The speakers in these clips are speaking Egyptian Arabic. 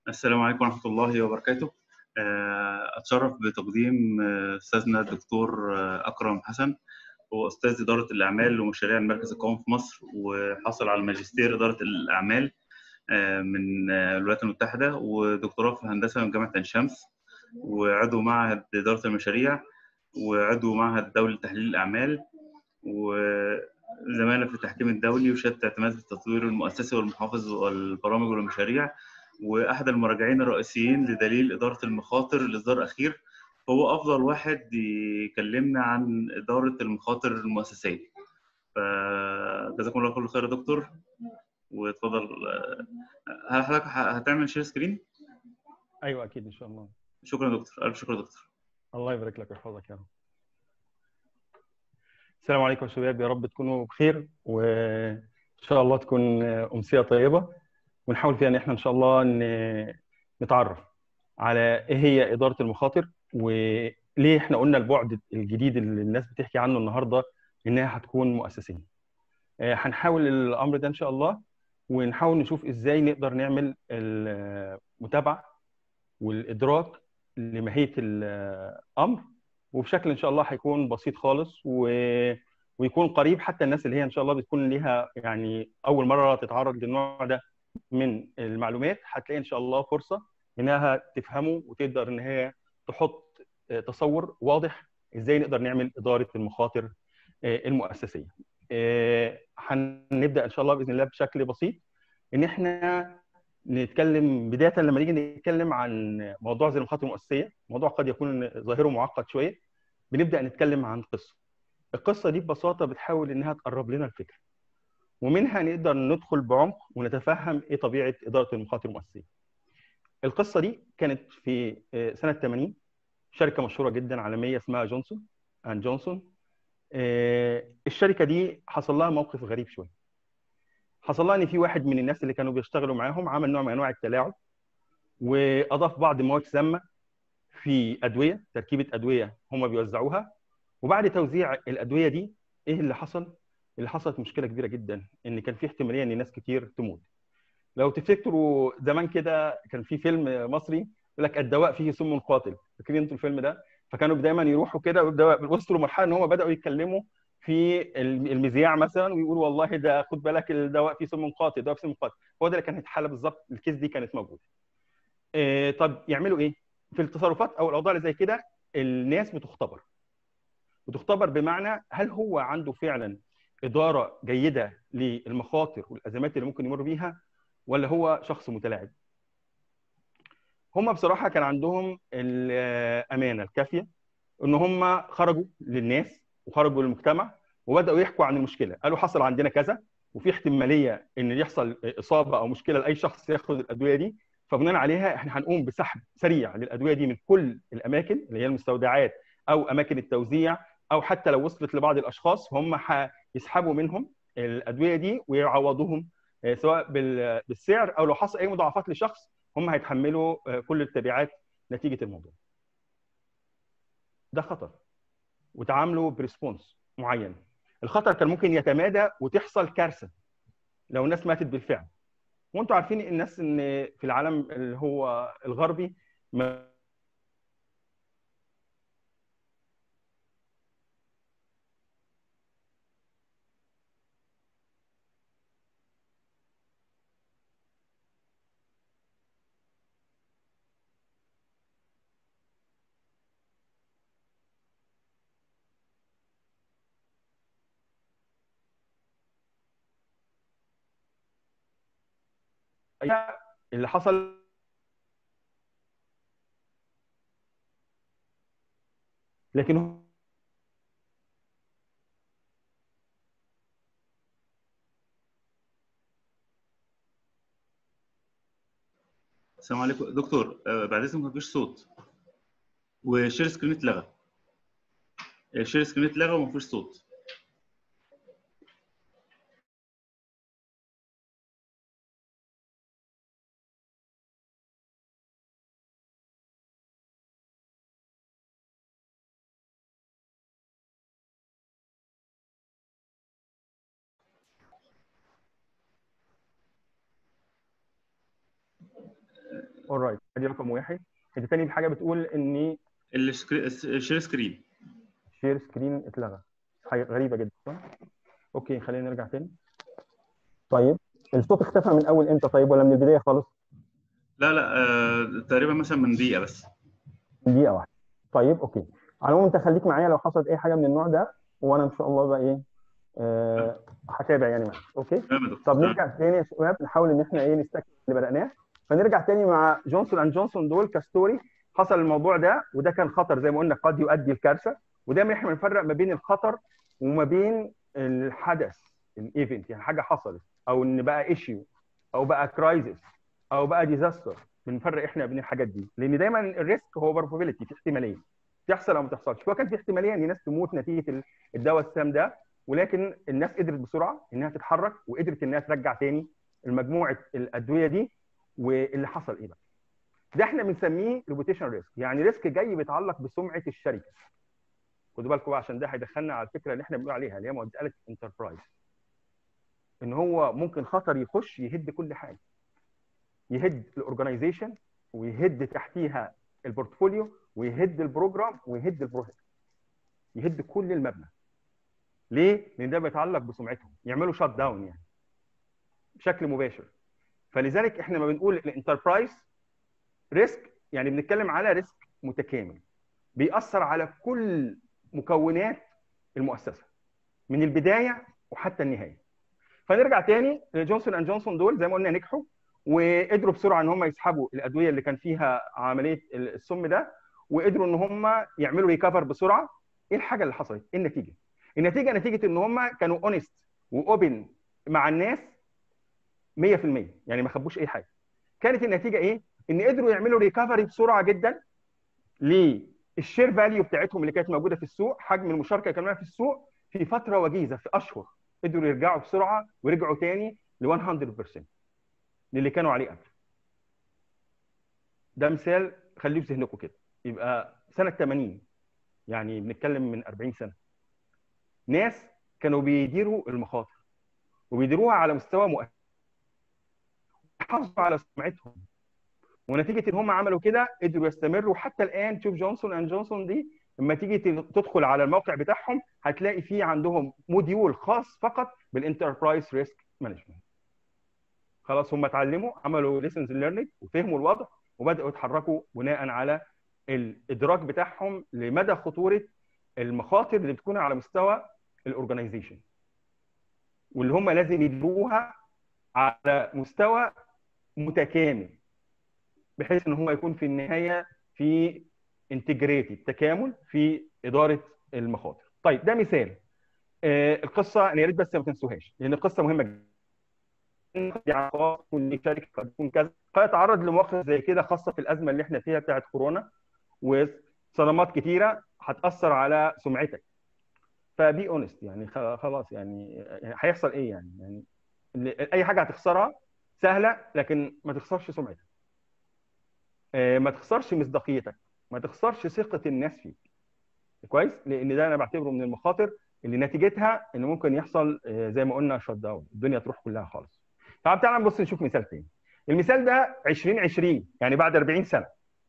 السلام عليكم ورحمة الله وبركاته. آه، أتشرف بتقديم آه، أستاذنا الدكتور آه، أكرم حسن هو أستاذ إدارة الأعمال ومشاريع المركز القومي في مصر وحصل على ماجستير إدارة الأعمال آه، من آه، الولايات المتحدة ودكتوراه في الهندسة من جامعة عين شمس وعضو معهد إدارة المشاريع وعضو معهد دولي لتحليل الأعمال وزمالة في التحكيم الدولي وشهادة اعتماد في التطوير المؤسسي والمحافظ والبرامج والمشاريع واحد المراجعين الرئيسيين لدليل اداره المخاطر لاصدار اخير هو افضل واحد يكلمنا عن اداره المخاطر المؤسسيه فجزاكم الله كل خير يا دكتور واتفضل هل حضرتك هتعمل شير سكرين ايوه اكيد ان شاء الله شكرا يا دكتور الف شكر يا دكتور الله يبارك لك ويحفظك يا رب السلام عليكم يا شباب يا رب تكونوا بخير وان شاء الله تكون امسيه طيبه ونحاول فيها ان احنا ان شاء الله ن- نتعرف على ايه هي اداره المخاطر وليه احنا قلنا البعد الجديد اللي الناس بتحكي عنه النهارده انها هتكون مؤسسيه. آه، هنحاول الامر ده ان شاء الله ونحاول نشوف ازاي نقدر نعمل المتابعه والادراك لماهيه الامر وبشكل ان شاء الله هيكون بسيط خالص و... ويكون قريب حتى الناس اللي هي ان شاء الله بتكون ليها يعني اول مره تتعرض للنوع ده من المعلومات هتلاقي ان شاء الله فرصه انها تفهمه وتقدر ان هي تحط آه، تصور واضح ازاي نقدر نعمل اداره المخاطر آه، المؤسسيه. آه، هنبدا ان شاء الله باذن الله بشكل بسيط ان احنا نتكلم بدايه لما نيجي نتكلم عن موضوع زي المخاطر المؤسسيه، موضوع قد يكون ظاهره معقد شويه بنبدا نتكلم عن قصه. القصه دي ببساطه بتحاول انها تقرب لنا الفكره. ومنها نقدر ندخل بعمق ونتفهم ايه طبيعه اداره المخاطر المؤسسيه. القصه دي كانت في آه، سنه 80 شركه مشهوره جدا عالميه اسمها جونسون اند جونسون. آه، الشركه دي حصل لها موقف غريب شويه. حصل لها ان في واحد من الناس اللي كانوا بيشتغلوا معاهم عمل نوع من انواع التلاعب واضاف بعض مواد سامه في ادويه تركيبه ادويه هم بيوزعوها وبعد توزيع الادويه دي ايه اللي حصل؟ اللي حصلت مشكله كبيره جدا ان كان في احتماليه ان ناس كتير تموت. لو تفتكروا زمان كده كان في فيلم مصري يقول لك الدواء فيه سم قاتل، فاكرين انتوا الفيلم ده؟ فكانوا دايما يروحوا كده ويبداوا وصلوا لمرحله ان هم بداوا يتكلموا في المذياع مثلا ويقولوا والله ده خد بالك الدواء فيه سم قاتل، الدواء فيه سم قاتل، هو ده اللي كان هيتحل بالظبط الكيس دي كانت موجوده. إيه طب يعملوا ايه؟ في التصرفات او الاوضاع اللي زي كده الناس بتختبر. بتختبر بمعنى هل هو عنده فعلا اداره جيده للمخاطر والازمات اللي ممكن يمر بيها ولا هو شخص متلاعب هم بصراحه كان عندهم الامانه الكافيه ان هم خرجوا للناس وخرجوا للمجتمع وبداوا يحكوا عن المشكله قالوا حصل عندنا كذا وفي احتماليه ان يحصل اصابه او مشكله لاي شخص ياخد الادويه دي فبناء عليها احنا هنقوم بسحب سريع للادويه دي من كل الاماكن اللي هي المستودعات او اماكن التوزيع او حتى لو وصلت لبعض الاشخاص هم يسحبوا منهم الادويه دي ويعوضوهم آه، سواء بال- بالسعر او لو حصل اي مضاعفات لشخص هم هيتحملوا آه، كل التبعات نتيجه الموضوع. ده خطر وتعاملوا بريسبونس معين. الخطر كان ممكن يتمادى وتحصل كارثه لو الناس ماتت بالفعل. وانتم عارفين الناس ان في العالم اللي هو الغربي ما اللي حصل لكن هو السلام عليكم دكتور آه، بعد اذنك مفيش صوت وشير سكرين اتلغى الشير سكرين اتلغى ومفيش صوت اورايت ادي رقم واحد انت تاني حاجه بتقول ان الشير سكرين شير سكرين اتلغى حاجه غريبه جدا صح؟ اوكي خلينا نرجع تاني طيب الصوت اختفى من اول امتى طيب ولا من البدايه خالص؟ لا لا آه تقريبا مثلا من دقيقه بس من دقيقه واحده طيب اوكي على العموم انت خليك معايا لو حصلت اي حاجه من النوع ده وانا ان شاء الله بقى ايه آه هتابع يعني معاك اوكي تمام يا دكتور طب نرجع تاني يا شباب نحاول ان احنا ايه نستكمل اللي بدأناه فنرجع تاني مع جونسون اند جونسون دول كستوري حصل الموضوع ده وده كان خطر زي ما قلنا قد يؤدي لكارثه ودايما احنا بنفرق ما بين الخطر وما بين الحدث الايفنت يعني حاجه حصلت او ان بقى ايشيو او بقى كرايزس او بقى ديزاستر بنفرق احنا بين الحاجات دي لان دايما الريسك هو بروبابيلتي في احتماليه تحصل او ما تحصلش هو كان في احتماليه ان الناس تموت نتيجه الدواء السام ده ولكن الناس قدرت بسرعه انها تتحرك وقدرت انها ترجع تاني المجموعه الادويه دي واللي حصل ايه بقى؟ ده احنا بنسميه ريبوتيشن ريسك يعني ريسك جاي بيتعلق بسمعه الشركه خدوا بالكم بقى عشان ده هيدخلنا على الفكره اللي احنا بنقول عليها اللي هي مساله انتربرايز ان هو ممكن خطر يخش يهد كل حاجه يهد الاورجنايزيشن ويهد تحتيها البورتفوليو ويهد البروجرام ويهد البروجكت يهد كل المبنى ليه؟ لان ده بيتعلق بسمعتهم يعملوا شات داون يعني بشكل مباشر فلذلك احنا ما بنقول الانتربرايز ريسك يعني بنتكلم على ريسك متكامل بيأثر على كل مكونات المؤسسه من البدايه وحتى النهايه فنرجع تاني جونسون اند جونسون دول زي ما قلنا نجحوا وقدروا بسرعه ان هم يسحبوا الادويه اللي كان فيها عمليه السم ده وقدروا ان هم يعملوا ريكفر بسرعه ايه الحاجه اللي حصلت؟ ايه النتيجه؟ النتيجه نتيجه ان هم كانوا اونست واوبن مع الناس 100% يعني ما خبوش اي حاجه كانت النتيجه ايه؟ ان قدروا يعملوا ريكفري بسرعه جدا للشير فاليو بتاعتهم اللي كانت موجوده في السوق حجم المشاركه اللي كانوا في السوق في فتره وجيزه في اشهر قدروا يرجعوا بسرعه ورجعوا تاني ل 100% للي كانوا عليه قبل ده مثال خليه في ذهنكم كده يبقى سنه 80 يعني بنتكلم من 40 سنه ناس كانوا بيديروا المخاطر وبيديروها على مستوى مؤثر حافظوا على سمعتهم ونتيجه ان هم عملوا كده قدروا يستمروا حتى الان تشوف جونسون اند جونسون دي لما تيجي تدخل على الموقع بتاعهم هتلاقي فيه عندهم موديول خاص فقط بالانتربرايز ريسك مانجمنت خلاص هم اتعلموا عملوا ليسنز ليرنينج وفهموا الوضع وبداوا يتحركوا بناء على الادراك بتاعهم لمدى خطوره المخاطر اللي بتكون على مستوى الاورجنايزيشن واللي هم لازم يديروها على مستوى متكامل بحيث ان هو يكون في النهايه في انتجريتد تكامل في اداره المخاطر. طيب ده مثال. آه القصه انا يا ريت بس ما تنسوهاش لان القصه مهمه جدا. دي عقاب كل شركه قد تكون كذا فيتعرض لمواقف زي كده خاصه في الازمه اللي احنا فيها بتاعت كورونا وصدمات كتيره هتاثر على سمعتك. فبي اونست يعني خلاص يعني هيحصل ايه يعني يعني اي حاجه هتخسرها سهله لكن ما تخسرش سمعتك. ما تخسرش مصداقيتك ما تخسرش ثقه الناس فيك كويس لان ده انا بعتبره من المخاطر اللي نتيجتها ان ممكن يحصل زي ما قلنا شت داون الدنيا تروح كلها خالص طب تعالى نبص نشوف مثال تاني المثال ده 2020 يعني بعد 40 سنه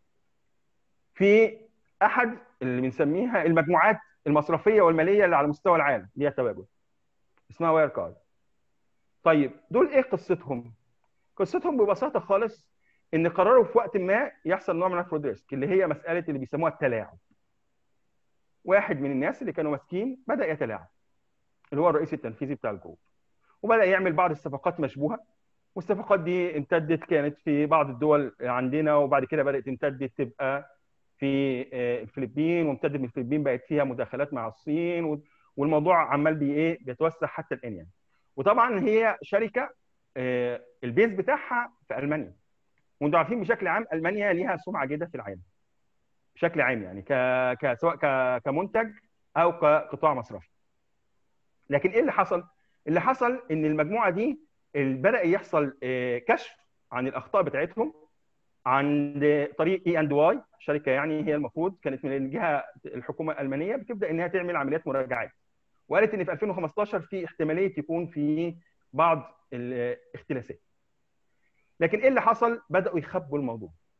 في احد اللي بنسميها المجموعات المصرفيه والماليه اللي على مستوى العالم ليها تواجد اسمها واير كارد طيب دول ايه قصتهم قصتهم ببساطه خالص ان قرروا في وقت ما يحصل نوع من الفرود ريسك اللي هي مساله اللي بيسموها التلاعب. واحد من الناس اللي كانوا ماسكين بدا يتلاعب اللي هو الرئيس التنفيذي بتاع الجروب وبدا يعمل بعض الصفقات مشبوهه والصفقات دي امتدت كانت في بعض الدول عندنا وبعد كده بدات تمتد تبقى في الفلبين وامتدت من الفلبين بقت فيها مداخلات مع الصين والموضوع عمال بي ايه بيتوسع حتى الان يعني. وطبعا هي شركه البيز بتاعها في المانيا وانتم عارفين بشكل عام المانيا ليها سمعه جيده في العالم بشكل عام يعني ك... ك... سواء ك... كمنتج او كقطاع مصرفي لكن ايه اللي حصل اللي حصل ان المجموعه دي بدا يحصل كشف عن الاخطاء بتاعتهم عند طريق اي اند واي شركه يعني هي المفروض كانت من الجهه الحكومه الالمانيه بتبدا انها تعمل عمليات مراجعات وقالت ان في 2015 في احتماليه يكون في بعض الاختلاسات لكن ايه اللي حصل؟ بداوا يخبوا الموضوع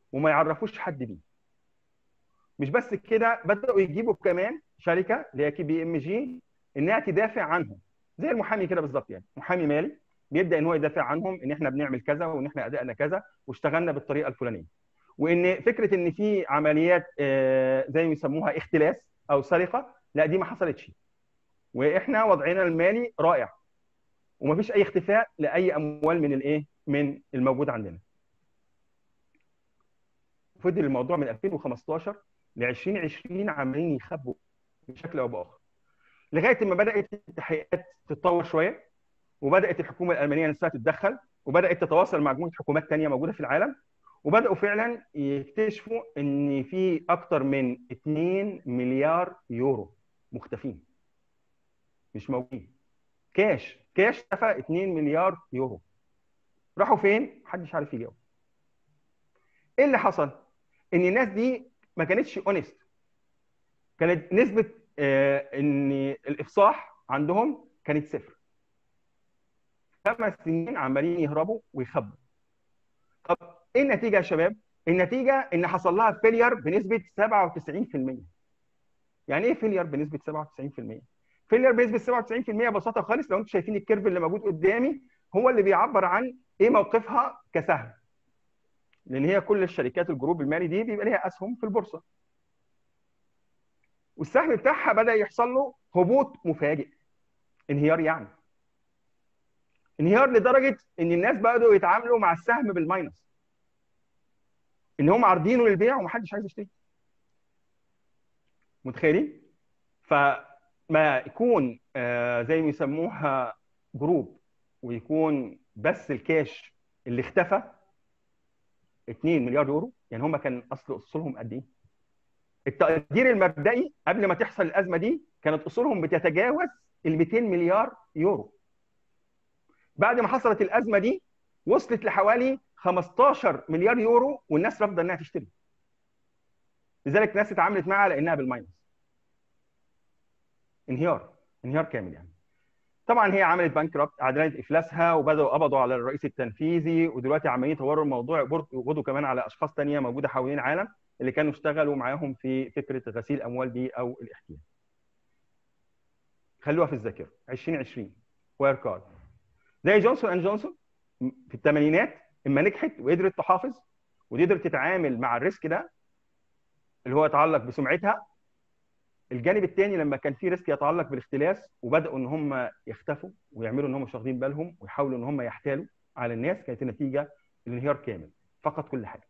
وما يعرفوش حد بيه مش بس كده بداوا يجيبوا كمان شركه اللي هي كي بي ام جي انها تدافع عنهم زي المحامي كده بالظبط يعني محامي مالي بيبدا ان هو يدافع عنهم ان احنا بنعمل كذا وان احنا ادائنا كذا واشتغلنا بالطريقه الفلانيه وان فكره ان في عمليات زي ما يسموها اختلاس او سرقه لا دي ما حصلتش واحنا وضعنا المالي رائع ومفيش اي اختفاء لاي اموال من الايه من الموجود عندنا فضل الموضوع من 2015 ل 2020 عمالين يخبوا بشكل او باخر لغايه ما بدات التحقيقات تتطور شويه وبدات الحكومه الالمانيه نفسها تتدخل وبدات تتواصل مع مجموعه حكومات ثانيه موجوده في العالم وبداوا فعلا يكتشفوا ان في اكثر من 2 مليار يورو مختفين مش موجودين كاش كاش اختفى 2 مليار يورو راحوا فين؟ محدش عارف يجاوب ايه اللي حصل؟ ان الناس دي ما كانتش اونست كانت نسبه آه ان الافصاح عندهم كانت صفر خمس سنين عمالين يهربوا ويخبوا طب ايه النتيجه يا شباب؟ النتيجه ان حصل لها فيلير بنسبه 97% يعني ايه فيلير بنسبه 97%؟ فيلير بنسبه 97% ببساطه خالص لو انتم شايفين الكيرف اللي موجود قدامي هو اللي بيعبر عن ايه موقفها كسهم لان هي كل الشركات الجروب المالي دي بيبقى ليها اسهم في البورصه والسهم بتاعها بدا يحصل له هبوط مفاجئ انهيار يعني انهيار لدرجه ان الناس بداوا يتعاملوا مع السهم بالماينس ان هم عارضينه للبيع ومحدش عايز يشتري متخيلين فما يكون آه زي ما يسموها جروب ويكون بس الكاش اللي اختفى 2 مليار يورو يعني هم كان اصل اصولهم قد ايه؟ التقدير المبدئي قبل ما تحصل الازمه دي كانت اصولهم بتتجاوز ال 200 مليار يورو. بعد ما حصلت الازمه دي وصلت لحوالي 15 مليار يورو والناس رافضه انها تشتري. لذلك الناس اتعاملت معها على انها بالماينس. انهيار انهيار كامل يعني. طبعا هي عملت بانكرابت اعلنت افلاسها وبداوا قبضوا على الرئيس التنفيذي ودلوقتي عمالين يطوروا الموضوع وقبضوا كمان على اشخاص ثانيه موجوده حوالين العالم اللي كانوا اشتغلوا معاهم في فكره غسيل الاموال دي او الاحتيال. خلوها في الذاكره 2020 واير كارد زي جونسون اند جونسون في الثمانينات اما نجحت وقدرت تحافظ وقدرت تتعامل مع الريسك ده اللي هو يتعلق بسمعتها الجانب الثاني لما كان في ريسك يتعلق بالاختلاس وبداوا ان هم يختفوا ويعملوا ان هم مش واخدين بالهم ويحاولوا ان هم يحتالوا على الناس كانت النتيجه الانهيار كامل فقط كل حاجه.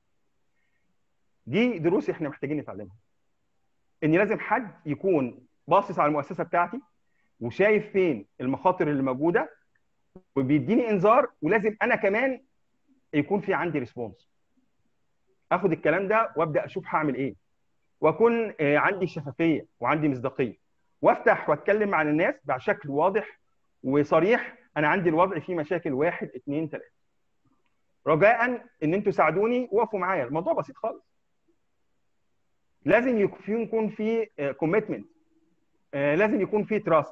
دي دروس احنا محتاجين نتعلمها. ان لازم حد يكون باصص على المؤسسه بتاعتي وشايف فين المخاطر اللي موجوده وبيديني انذار ولازم انا كمان يكون في عندي ريسبونس. اخد الكلام ده وابدا اشوف هعمل ايه. واكون عندي شفافيه وعندي مصداقيه وافتح واتكلم مع الناس بشكل واضح وصريح انا عندي الوضع فيه مشاكل واحد اثنين ثلاثه رجاء ان انتوا ساعدوني وقفوا معايا الموضوع بسيط خالص لازم يكون في كوميتمنت لازم يكون في تراست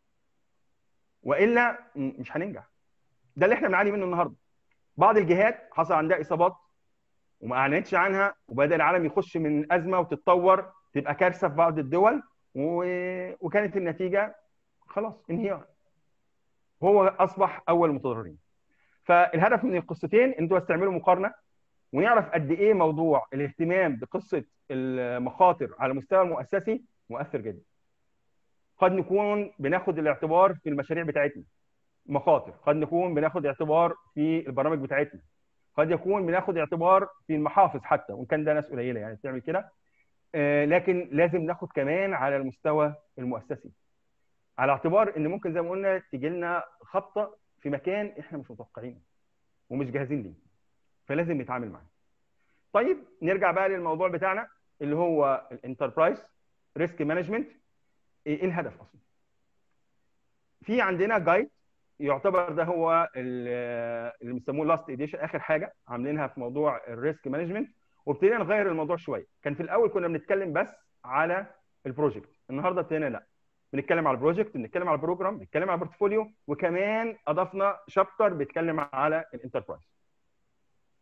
والا مش هننجح ده اللي احنا بنعاني منه النهارده بعض الجهات حصل عندها اصابات وما اعلنتش عنها وبدا العالم يخش من ازمه وتتطور تبقى كارثه في بعض الدول و... وكانت النتيجه خلاص انهيار هو اصبح اول المتضررين فالهدف من القصتين ان انتوا تعملوا مقارنه ونعرف قد ايه موضوع الاهتمام بقصه المخاطر على المستوى المؤسسي مؤثر جدا قد نكون بناخد الاعتبار في المشاريع بتاعتنا مخاطر قد نكون بناخد اعتبار في البرامج بتاعتنا قد يكون بناخد اعتبار في المحافظ حتى وان كان ده ناس قليله يعني بتعمل كده آه لكن لازم ناخد كمان على المستوى المؤسسي على اعتبار ان ممكن زي ما قلنا تيجي لنا خبطه في مكان احنا مش متوقعينه ومش جاهزين ليه فلازم نتعامل معاه طيب نرجع بقى للموضوع بتاعنا اللي هو الانتربرايز ريسك مانجمنت ايه الهدف اصلا في عندنا جايد يعتبر ده هو اللي بيسموه لاست اديشن اخر حاجه عاملينها في موضوع الريسك مانجمنت وابتدينا نغير الموضوع شويه كان في الاول كنا بنتكلم بس على البروجكت النهارده ابتدينا لا بنتكلم على البروجكت بنتكلم على البروجرام بنتكلم على البورتفوليو وكمان اضفنا شابتر بيتكلم على الانتربرايز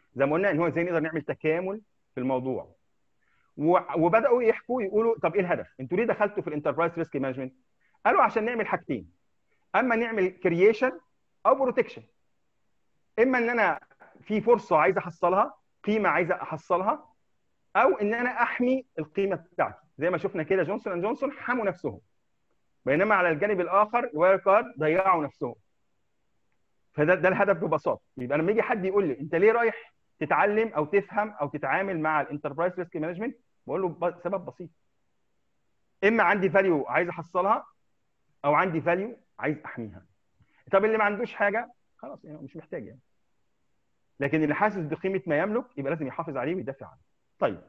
زي ما قلنا ان هو ازاي نقدر نعمل تكامل في الموضوع وبداوا يحكوا يقولوا طب ايه الهدف؟ انتوا ليه دخلتوا في الانتربرايز ريسك مانجمنت؟ قالوا عشان نعمل حاجتين اما نعمل كرييشن او بروتكشن اما ان انا في فرصه عايز احصلها قيمه عايز احصلها او ان انا احمي القيمه بتاعتي زي ما شفنا كده جونسون اند جونسون حموا نفسهم بينما على الجانب الاخر الواير كارد ضيعوا نفسهم فده ده الهدف ببساطه يبقى لما يجي حد يقول لي انت ليه رايح تتعلم او تفهم او تتعامل مع الانتربرايز ريسك مانجمنت بقول له سبب بسيط اما عندي فاليو عايز احصلها او عندي فاليو عايز احميها طب اللي ما عندوش حاجه خلاص يعني مش محتاج يعني لكن اللي حاسس بقيمه ما يملك يبقى لازم يحافظ عليه ويدافع عنه طيب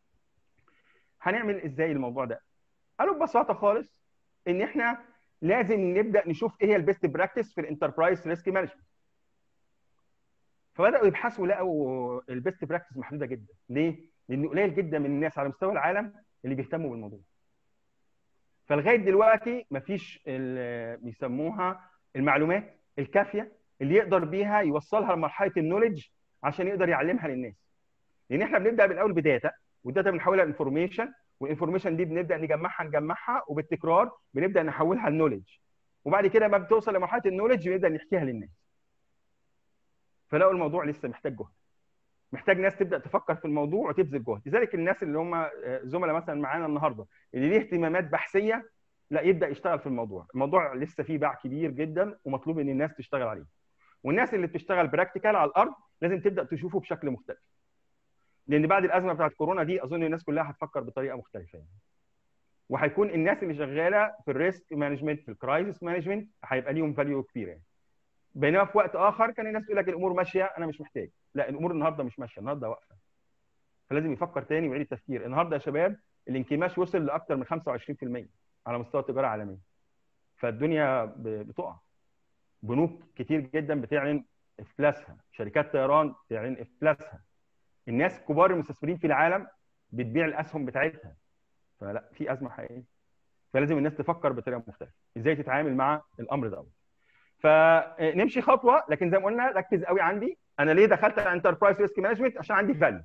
هنعمل ازاي الموضوع ده قالوا ببساطه خالص ان احنا لازم نبدا نشوف ايه هي البيست براكتس في الانتربرايز ريسك مانجمنت فبداوا يبحثوا لقوا البيست براكتس محدوده جدا ليه لان قليل جدا من الناس على مستوى العالم اللي بيهتموا بالموضوع فلغايه دلوقتي مفيش بيسموها المعلومات الكافيه اللي يقدر بيها يوصلها لمرحله النولج عشان يقدر يعلمها للناس لان احنا بنبدا بالاول بداتا والداتا بنحولها لانفورميشن والانفورميشن دي بنبدا نجمعها نجمعها وبالتكرار بنبدا نحولها لنولج وبعد كده ما بتوصل لمرحله النولج بنبدا نحكيها للناس فلقوا الموضوع لسه محتاج جهد محتاج ناس تبدا تفكر في الموضوع وتبذل جهد لذلك الناس اللي هم زملاء مثلا معانا النهارده اللي ليه اهتمامات بحثيه لا يبدا يشتغل في الموضوع الموضوع لسه فيه باع كبير جدا ومطلوب ان الناس تشتغل عليه والناس اللي بتشتغل براكتيكال على الارض لازم تبدا تشوفه بشكل مختلف لان بعد الازمه بتاعت كورونا دي اظن الناس كلها هتفكر بطريقه مختلفه يعني. وهيكون الناس اللي شغاله في الريسك مانجمنت في الكرايسيس مانجمنت هيبقى ليهم فاليو كبير يعني. بينما في وقت اخر كان الناس تقول لك الامور ماشيه انا مش محتاج لا الامور النهارده مش ماشيه النهارده واقفه فلازم يفكر تاني ويعيد التفكير النهارده يا شباب الانكماش وصل لاكثر من 25% على مستوى التجاره العالميه فالدنيا بتقع بنوك كتير جدا بتعلن افلاسها شركات طيران بتعلن افلاسها الناس كبار المستثمرين في العالم بتبيع الاسهم بتاعتها فلا في ازمه حقيقيه فلازم الناس تفكر بطريقه مختلفه ازاي تتعامل مع الامر ده فنمشي خطوه لكن زي ما قلنا ركز قوي عندي انا ليه دخلت على انتربرايز ريسك مانجمنت عشان عندي فاليو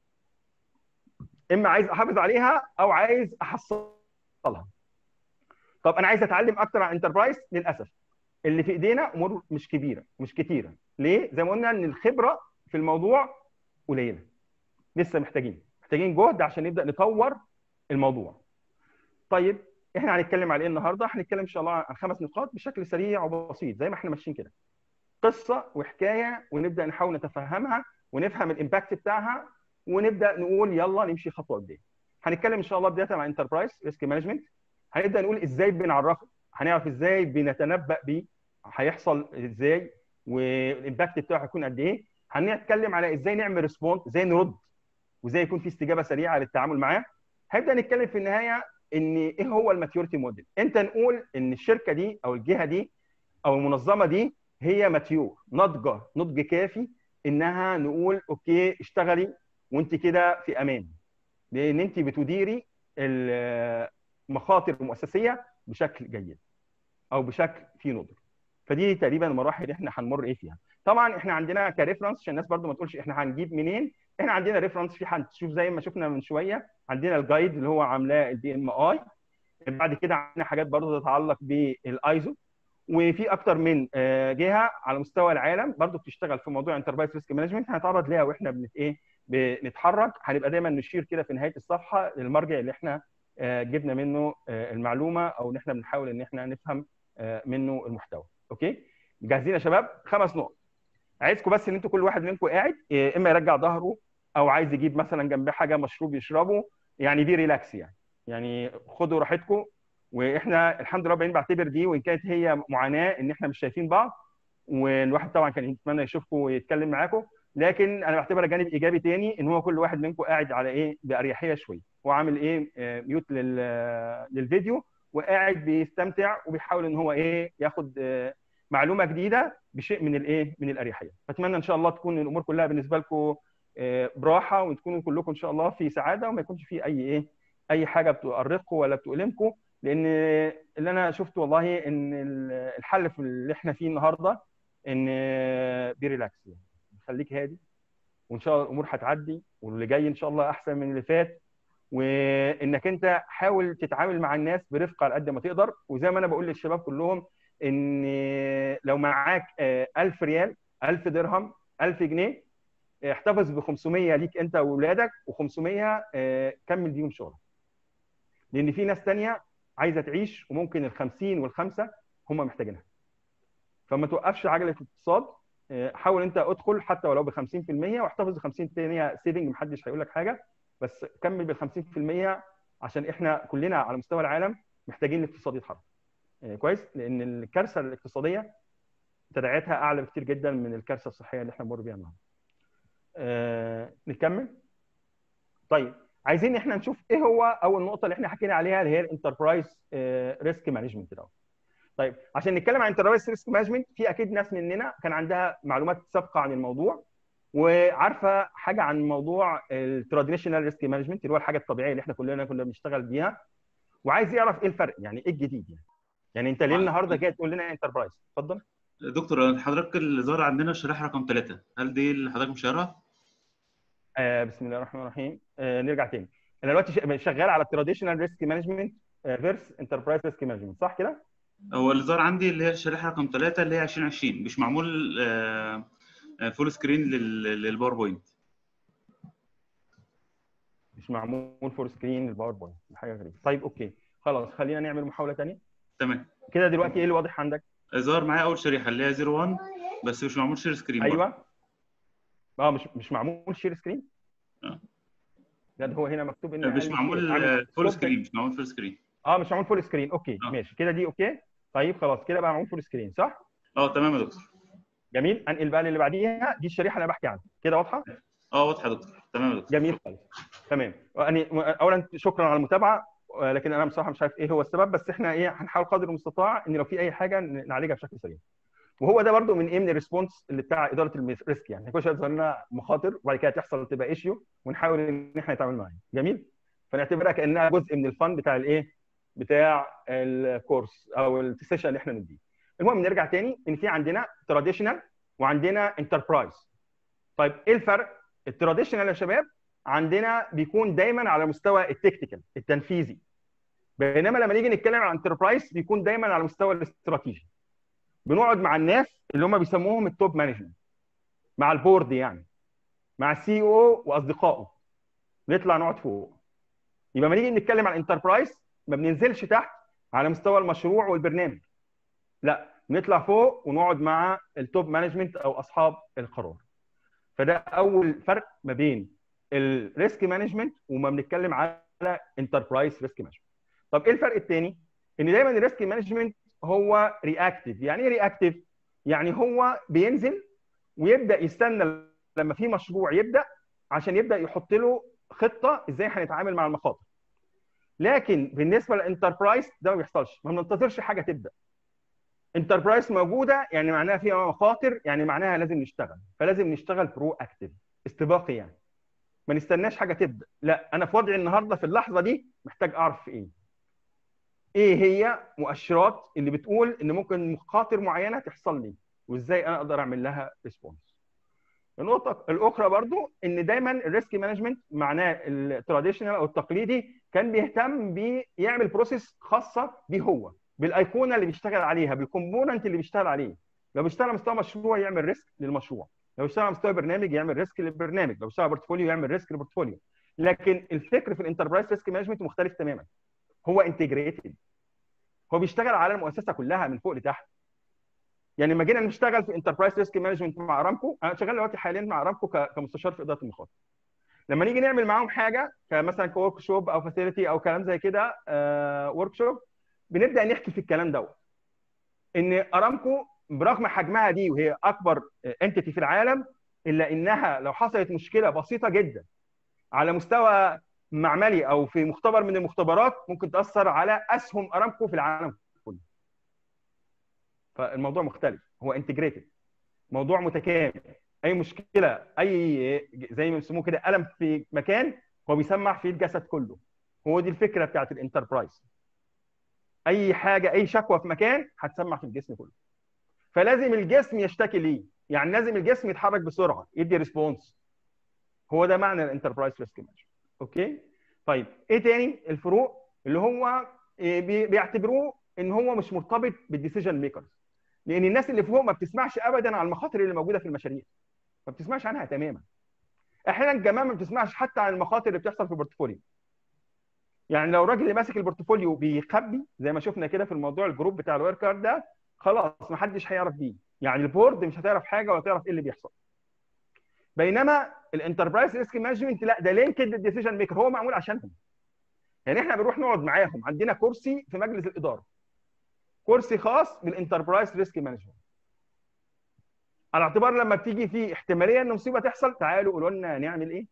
اما عايز احافظ عليها او عايز احصلها طب انا عايز اتعلم اكتر عن انتربرايز للاسف اللي في ايدينا امور مش كبيره مش كتيره ليه زي ما قلنا ان الخبره في الموضوع قليله لسه محتاجين محتاجين جهد عشان نبدا نطور الموضوع طيب احنا هنتكلم على ايه النهارده هنتكلم ان شاء الله عن خمس نقاط بشكل سريع وبسيط زي ما احنا ماشيين كده قصه وحكايه ونبدا نحاول نتفهمها ونفهم الامباكت بتاعها ونبدا نقول يلا نمشي خطوه قدام هنتكلم ان شاء الله بدايه عن انتربرايز ريسك مانجمنت هنبدا نقول ازاي بنعرفه هنعرف ازاي بنتنبأ بيه هيحصل ازاي والامباكت بتاعه هيكون قد ايه هنتكلم على ازاي نعمل ريسبوند ازاي نرد وازاي يكون في استجابه سريعه للتعامل معاه هنبدا نتكلم في النهايه ان ايه هو الماتيوريتي موديل انت نقول ان الشركه دي او الجهه دي او المنظمه دي هي ماتيور ناضجه نضج كافي انها نقول اوكي اشتغلي وانت كده في امان لان انت بتديري المخاطر المؤسسيه بشكل جيد او بشكل فيه نضج فدي تقريبا المراحل اللي احنا هنمر ايه فيها طبعا احنا عندنا كريفرنس عشان الناس برضو ما تقولش احنا هنجيب منين احنا عندنا ريفرنس في هنشوف زي ما شفنا من شويه عندنا الجايد اللي هو عاملاه البي ام اي بعد كده عندنا حاجات برضو تتعلق بالايزو وفي اكتر من جهه على مستوى العالم برضو بتشتغل في موضوع انتربرايز ريسك مانجمنت هنتعرض ليها واحنا بنت ايه بنتحرك هنبقى دايما نشير كده في نهايه الصفحه للمرجع اللي احنا جبنا منه المعلومه او ان احنا بنحاول ان احنا نفهم منه المحتوى اوكي جاهزين يا شباب خمس نقط عايزكم بس ان انتوا كل واحد منكم قاعد اما يرجع ظهره او عايز يجيب مثلا جنبه حاجه مشروب يشربه يعني دي ريلاكس يعني يعني خدوا راحتكم واحنا الحمد لله بعتبر دي وان كانت هي معاناه ان احنا مش شايفين بعض والواحد طبعا كان يتمنى يشوفكم ويتكلم معاكم لكن انا بعتبرها جانب ايجابي تاني ان هو كل واحد منكم قاعد على ايه باريحيه شويه وعامل ايه ميوت للفيديو وقاعد بيستمتع وبيحاول ان هو ايه ياخد معلومه جديده بشيء من الايه من الاريحيه فاتمنى ان شاء الله تكون الامور كلها بالنسبه لكم براحه وتكونوا كلكم ان شاء الله في سعاده وما يكونش في اي ايه اي حاجه بتؤرقكم ولا بتؤلمكم لان اللي انا شفته والله ان الحل في اللي احنا فيه النهارده ان بي ريلاكس يعني خليك هادي وان شاء الله الامور هتعدي واللي جاي ان شاء الله احسن من اللي فات وانك انت حاول تتعامل مع الناس برفق على قد ما تقدر وزي ما انا بقول للشباب كلهم ان لو معاك 1000 ريال 1000 درهم 1000 جنيه احتفظ ب 500 ليك انت واولادك و500 كمل بيهم شغلك لان في ناس تانية عايزه تعيش وممكن ال 50 والخمسه هم محتاجينها فما توقفش عجله الاقتصاد حاول انت ادخل حتى ولو ب 50% واحتفظ ب 50 ثانيه سيفنج محدش هيقول لك حاجه بس كمل بال 50% عشان احنا كلنا على مستوى العالم محتاجين الاقتصاد يتحرك كويس لان الكارثه الاقتصاديه تداعياتها اعلى بكتير جدا من الكارثه الصحيه اللي احنا بنمر بيها النهارده آه، نكمل طيب عايزين احنا نشوف ايه هو اول نقطه اللي احنا حكينا عليها اللي هي الانتربرايز ريسك مانجمنت الاول طيب عشان نتكلم عن انتربرايز ريسك مانجمنت في اكيد ناس مننا كان عندها معلومات سابقه عن الموضوع وعارفه حاجه عن موضوع التراديشنال ريسك مانجمنت اللي هو الحاجه الطبيعيه اللي احنا كلنا كنا بنشتغل بيها وعايز يعرف ايه الفرق يعني ايه الجديد يعني يعني انت ليه النهارده جاي تقول لنا انتربرايز اتفضل دكتور حضرتك اللي ظهر عندنا الشريحه رقم ثلاثة هل دي اللي حضرتك مشارها؟ آه بسم الله الرحمن الرحيم آه نرجع تاني انا دلوقتي شغال على التراديشنال ريسك مانجمنت فيرس انتربرايز ريسك مانجمنت صح كده؟ هو اللي ظهر عندي اللي هي الشريحه رقم ثلاثة اللي هي 2020 مش معمول آه فول سكرين للباوربوينت مش معمول فول سكرين للباوربوينت دي حاجه غريبه طيب اوكي خلاص خلينا نعمل محاوله ثانيه تمام كده دلوقتي ايه اللي واضح عندك؟ ظهر معايا اول شريحه اللي هي 01 بس مش معمول شير سكرين ايوه اه مش مش معمول شير سكرين اه لا هو هنا مكتوب ان مش معمول فول سكرين مش معمول فول سكرين اه مش معمول فول سكرين اوكي آه. ماشي كده دي اوكي طيب خلاص كده بقى معمول فول سكرين صح؟ اه تمام يا دكتور جميل انقل بقى اللي بعديها دي الشريحه اللي انا بحكي عنها كده واضحه؟ اه واضحه يا دكتور تمام يا دكتور جميل خالص تمام يعني اولا شكرا على المتابعه لكن انا بصراحه مش عارف ايه هو السبب بس احنا ايه هنحاول قدر المستطاع ان لو في اي حاجه نعالجها بشكل سريع وهو ده برده من ايه من الريسبونس اللي بتاع اداره الريسك يعني كل شويه يظهر لنا مخاطر وبعد كده تحصل تبقى ايشيو ونحاول ان احنا نتعامل معاها جميل فنعتبرها كانها جزء من الفن بتاع الايه بتاع الكورس او السيشن اللي احنا بنديه المهم نرجع تاني ان في عندنا تراديشنال وعندنا انتربرايز طيب ايه الفرق التراديشنال يا شباب عندنا بيكون دايما على مستوى التكتيكال التنفيذي بينما لما نيجي نتكلم عن انتربرايز بيكون دايما على مستوى الاستراتيجي بنقعد مع الناس اللي هم بيسموهم التوب مانجمنت مع البورد يعني مع السي او واصدقائه نطلع نقعد فوق يبقى لما نيجي نتكلم عن انتربرايز ما بننزلش تحت على مستوى المشروع والبرنامج لا نطلع فوق ونقعد مع التوب مانجمنت او اصحاب القرار فده اول فرق ما بين الريسك مانجمنت وما بنتكلم على انتربرايز ريسك مانجمنت طب ايه الفرق الثاني ان دايما الريسك مانجمنت هو رياكتيف يعني ايه رياكتيف يعني هو بينزل ويبدا يستنى لما في مشروع يبدا عشان يبدا يحط له خطه ازاي هنتعامل مع المخاطر لكن بالنسبه للانتربرايز ده ما بيحصلش ما بننتظرش حاجه تبدا انتربرايز موجوده يعني معناها فيها مخاطر يعني معناها لازم نشتغل فلازم نشتغل برو اكتيف استباقي يعني ما نستناش حاجه تبدا لا انا في وضعي النهارده في اللحظه دي محتاج اعرف ايه ايه هي مؤشرات اللي بتقول ان ممكن مخاطر معينه تحصل لي وازاي انا اقدر اعمل لها ريسبونس النقطه الاخرى برضو ان دايما الريسك مانجمنت معناه التراديشنال او التقليدي كان بيهتم بيعمل بروسيس خاصه بيه هو بالايقونه اللي بيشتغل عليها بالكومبوننت اللي بيشتغل عليه لو بيشتغل على مستوى مشروع يعمل ريسك للمشروع لو بيشتغل على مستوى برنامج يعمل ريسك للبرنامج لو بيشتغل بورتفوليو يعمل ريسك للبورتفوليو لكن الفكر في الانتربرايز ريسك مانجمنت مختلف تماما هو انتجريتد هو بيشتغل على المؤسسه كلها من فوق لتحت يعني لما جينا نشتغل في انتربرايز ريسك مانجمنت مع ارامكو انا شغال دلوقتي حاليا مع ارامكو كمستشار في اداره المخاطر لما نيجي نعمل معاهم حاجه كمثلا كورك شوب او فاسيلتي او كلام زي كده ورك شوب بنبدا نحكي في الكلام دوت ان ارامكو برغم حجمها دي وهي اكبر انتيتي في العالم الا انها لو حصلت مشكله بسيطه جدا على مستوى معملي او في مختبر من المختبرات ممكن تاثر على اسهم ارامكو في العالم كله. فالموضوع مختلف هو انتجريتد موضوع متكامل اي مشكله اي زي ما بيسموه كده الم في مكان هو بيسمع في الجسد كله هو دي الفكره بتاعت الانتربرايز اي حاجه اي شكوى في مكان هتسمع في الجسم كله فلازم الجسم يشتكي ليه يعني لازم الجسم يتحرك بسرعه يدي ريسبونس هو ده معنى الانتربرايز ريسك مانجمنت اوكي طيب ايه تاني الفروق اللي هو بيعتبروه ان هو مش مرتبط بالديسيجن ميكرز لان الناس اللي فوق ما بتسمعش ابدا عن المخاطر اللي موجوده في المشاريع ما بتسمعش عنها تماما احيانا كمان ما بتسمعش حتى عن المخاطر اللي بتحصل في البورتفوليو يعني لو الراجل اللي ماسك البورتفوليو بيخبي زي ما شفنا كده في الموضوع الجروب بتاع الوركر ده خلاص ما حدش هيعرف بيه يعني البورد مش هتعرف حاجه ولا تعرف ايه اللي بيحصل بينما الانتربرايز ريسك مانجمنت لا ده لينكد للديسيجن ميكر هو معمول عشانهم يعني احنا بنروح نقعد معاهم عندنا كرسي في مجلس الاداره كرسي خاص بالانتربرايز ريسك مانجمنت على اعتبار لما بتيجي في احتماليه ان مصيبه تحصل تعالوا قولوا لنا نعمل ايه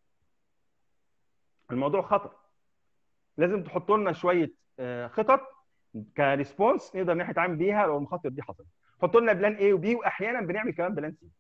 الموضوع خطر لازم تحطوا لنا شويه خطط كريسبونس نقدر نتعامل بيها لو المخاطر دي حصلت حطوا لنا بلان اي وبي واحيانا بنعمل كمان بلان سي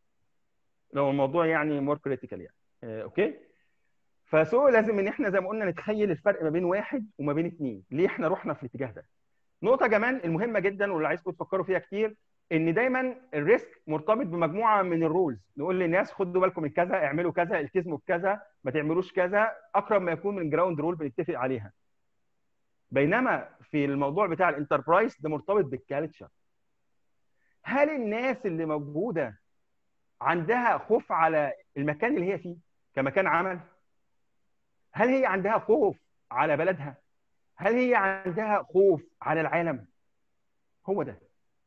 لو الموضوع يعني مور كريتيكال يعني آه، اوكي فسو لازم ان احنا زي ما قلنا نتخيل الفرق ما بين واحد وما بين اثنين ليه احنا رحنا في الاتجاه ده نقطه كمان المهمه جدا واللي عايزكم تفكروا فيها كتير ان دايما الريسك مرتبط بمجموعه من الرولز نقول للناس خدوا بالكم من كذا اعملوا كذا التزموا بكذا ما تعملوش كذا اقرب ما يكون من جراوند رول بنتفق عليها بينما في الموضوع بتاع الانتربرايز ده مرتبط بالكالتشر هل الناس اللي موجوده عندها خوف على المكان اللي هي فيه كمكان عمل هل هي عندها خوف على بلدها هل هي عندها خوف على العالم هو ده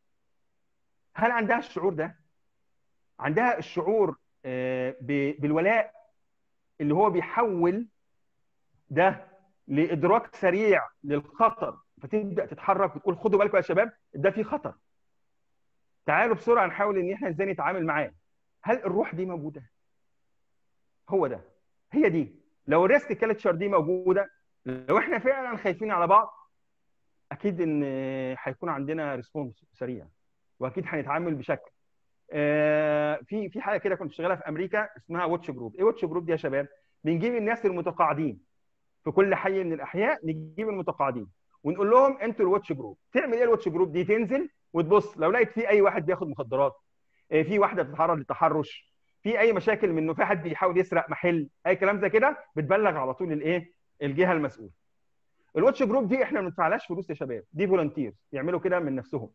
هل عندها الشعور ده عندها الشعور بالولاء اللي هو بيحول ده لادراك سريع للخطر فتبدا تتحرك وتقول خدوا بالكم يا شباب ده في خطر تعالوا بسرعه نحاول ان احنا ازاي نتعامل معاه هل الروح دي موجوده هو ده هي دي لو الريسك كالتشر دي موجوده لو احنا فعلا خايفين على بعض اكيد ان هيكون عندنا ريسبونس سريع واكيد هنتعامل بشكل آه في في حاجه كده كنت شغالها في امريكا اسمها واتش جروب ايه واتش جروب دي يا شباب بنجيب الناس المتقاعدين في كل حي من الاحياء نجيب المتقاعدين ونقول لهم انتوا الواتش جروب تعمل ايه الواتش جروب دي تنزل وتبص لو لقيت في اي واحد بياخد مخدرات في واحده بتتعرض للتحرش في اي مشاكل منه في حد بيحاول يسرق محل اي كلام زي كده بتبلغ على طول الايه الجهه المسؤوله الواتش جروب دي احنا ما بندفعلهاش فلوس يا شباب دي فولنتيرز يعملوا كده من نفسهم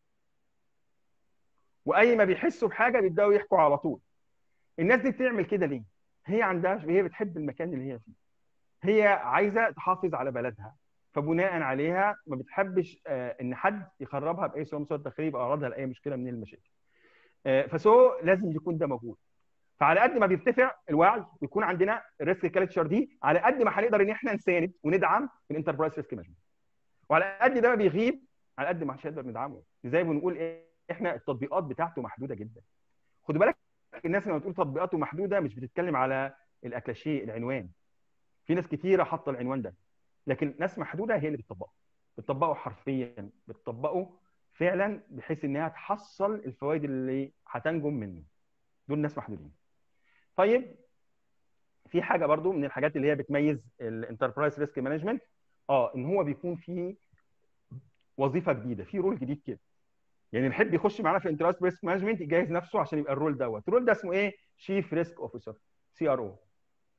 واي ما بيحسوا بحاجه بيبداوا يحكوا على طول الناس دي بتعمل كده ليه هي عندها هي بتحب المكان اللي هي فيه هي عايزه تحافظ على بلدها فبناء عليها ما بتحبش ان حد يخربها باي سوء مسوى الداخلي يبقى عرضها لاي مشكله من المشاكل فسو لازم يكون ده موجود فعلى قد ما بيرتفع الوعي ويكون عندنا الريسك كالتشر دي على قد ما هنقدر ان احنا نساند وندعم الانتربرايز ريسك مانجمنت وعلى قد ده ما بيغيب على قد ما مش هنقدر ندعمه زي ما بنقول ايه احنا التطبيقات بتاعته محدوده جدا خدوا بالك الناس لما بتقول تطبيقاته محدوده مش بتتكلم على الاكلاشيه العنوان في ناس كتيره حاطه العنوان ده لكن ناس محدوده هي اللي بتطبقه بتطبقه حرفيا بتطبقه فعلا بحيث انها تحصل الفوائد اللي هتنجم منه دول ناس محدودين طيب في حاجه برضو من الحاجات اللي هي بتميز الانتربرايز ريسك مانجمنت اه ان هو بيكون فيه وظيفه جديده في رول جديد كده يعني اللي يحب يخش معانا في انتربرايز ريسك مانجمنت يجهز نفسه عشان يبقى الرول دوت الرول ده اسمه ايه شيف ريسك اوفيسر سي ار او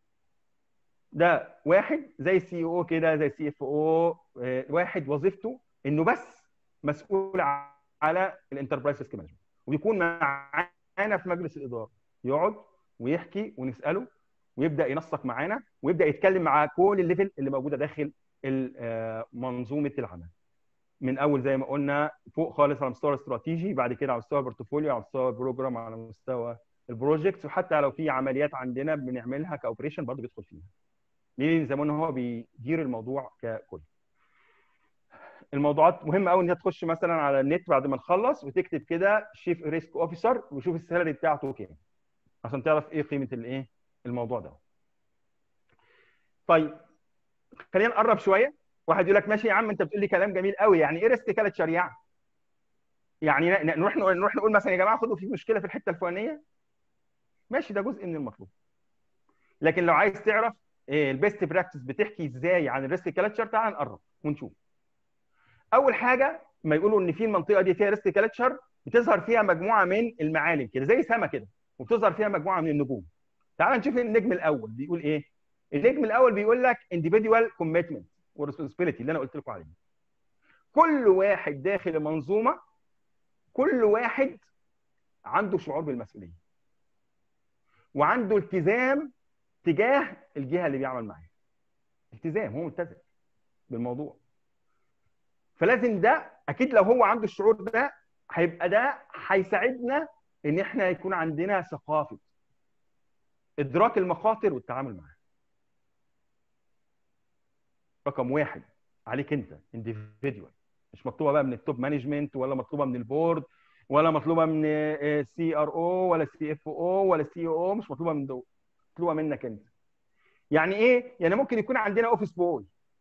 ده واحد زي السي او كده زي السي اف او واحد وظيفته انه بس مسؤول على الانتربرايز ريسك مانجمنت وبيكون معانا في مجلس الاداره يقعد ويحكي ونساله ويبدا ينسق معانا ويبدا يتكلم مع كل الليفل اللي موجوده داخل منظومه العمل من اول زي ما قلنا فوق خالص على مستوى الاستراتيجي بعد كده على مستوى البورتفوليو على مستوى البروجرام على مستوى البروجكتس وحتى لو في عمليات عندنا بنعملها كاوبريشن برضه بيدخل فيها ليه زي ما قلنا هو بيدير الموضوع ككل الموضوعات مهمه قوي ان هي تخش مثلا على النت بعد ما نخلص وتكتب كده شيف ريسك اوفيسر وشوف السالري بتاعته كام عشان تعرف ايه قيمه الايه الموضوع ده طيب خلينا نقرب شويه واحد يقول لك ماشي يا عم انت بتقول لي كلام جميل قوي يعني ايه ريسك كالتشر يعني يعني نروح نقول نروح نقول مثلا يا جماعه خدوا في مشكله في الحته الفلانيه ماشي ده جزء من المطلوب لكن لو عايز تعرف إيه البيست براكتس بتحكي ازاي عن الريسك كالتشر تعال نقرب ونشوف اول حاجه ما يقولوا ان في المنطقه دي فيها ريسك كالتشر بتظهر فيها مجموعه من المعالم كده زي سما كده وبتظهر فيها مجموعه من النجوم تعال نشوف النجم الاول بيقول ايه النجم الاول بيقول لك individual commitment وريسبونسبيلتي اللي انا قلت لكم عليه كل واحد داخل المنظومه كل واحد عنده شعور بالمسؤوليه وعنده التزام تجاه الجهه اللي بيعمل معاها التزام هو ملتزم بالموضوع فلازم ده اكيد لو هو عنده الشعور ده هيبقى ده هيساعدنا ان احنا يكون عندنا ثقافه ادراك المخاطر والتعامل معاها رقم واحد عليك انت individual مش مطلوبه بقى من التوب مانجمنت ولا مطلوبه من البورد ولا مطلوبه من سي ار او ولا سي اف او ولا سي او مش مطلوبه من دول مطلوبه منك انت يعني ايه يعني ممكن يكون عندنا اوفيس بوي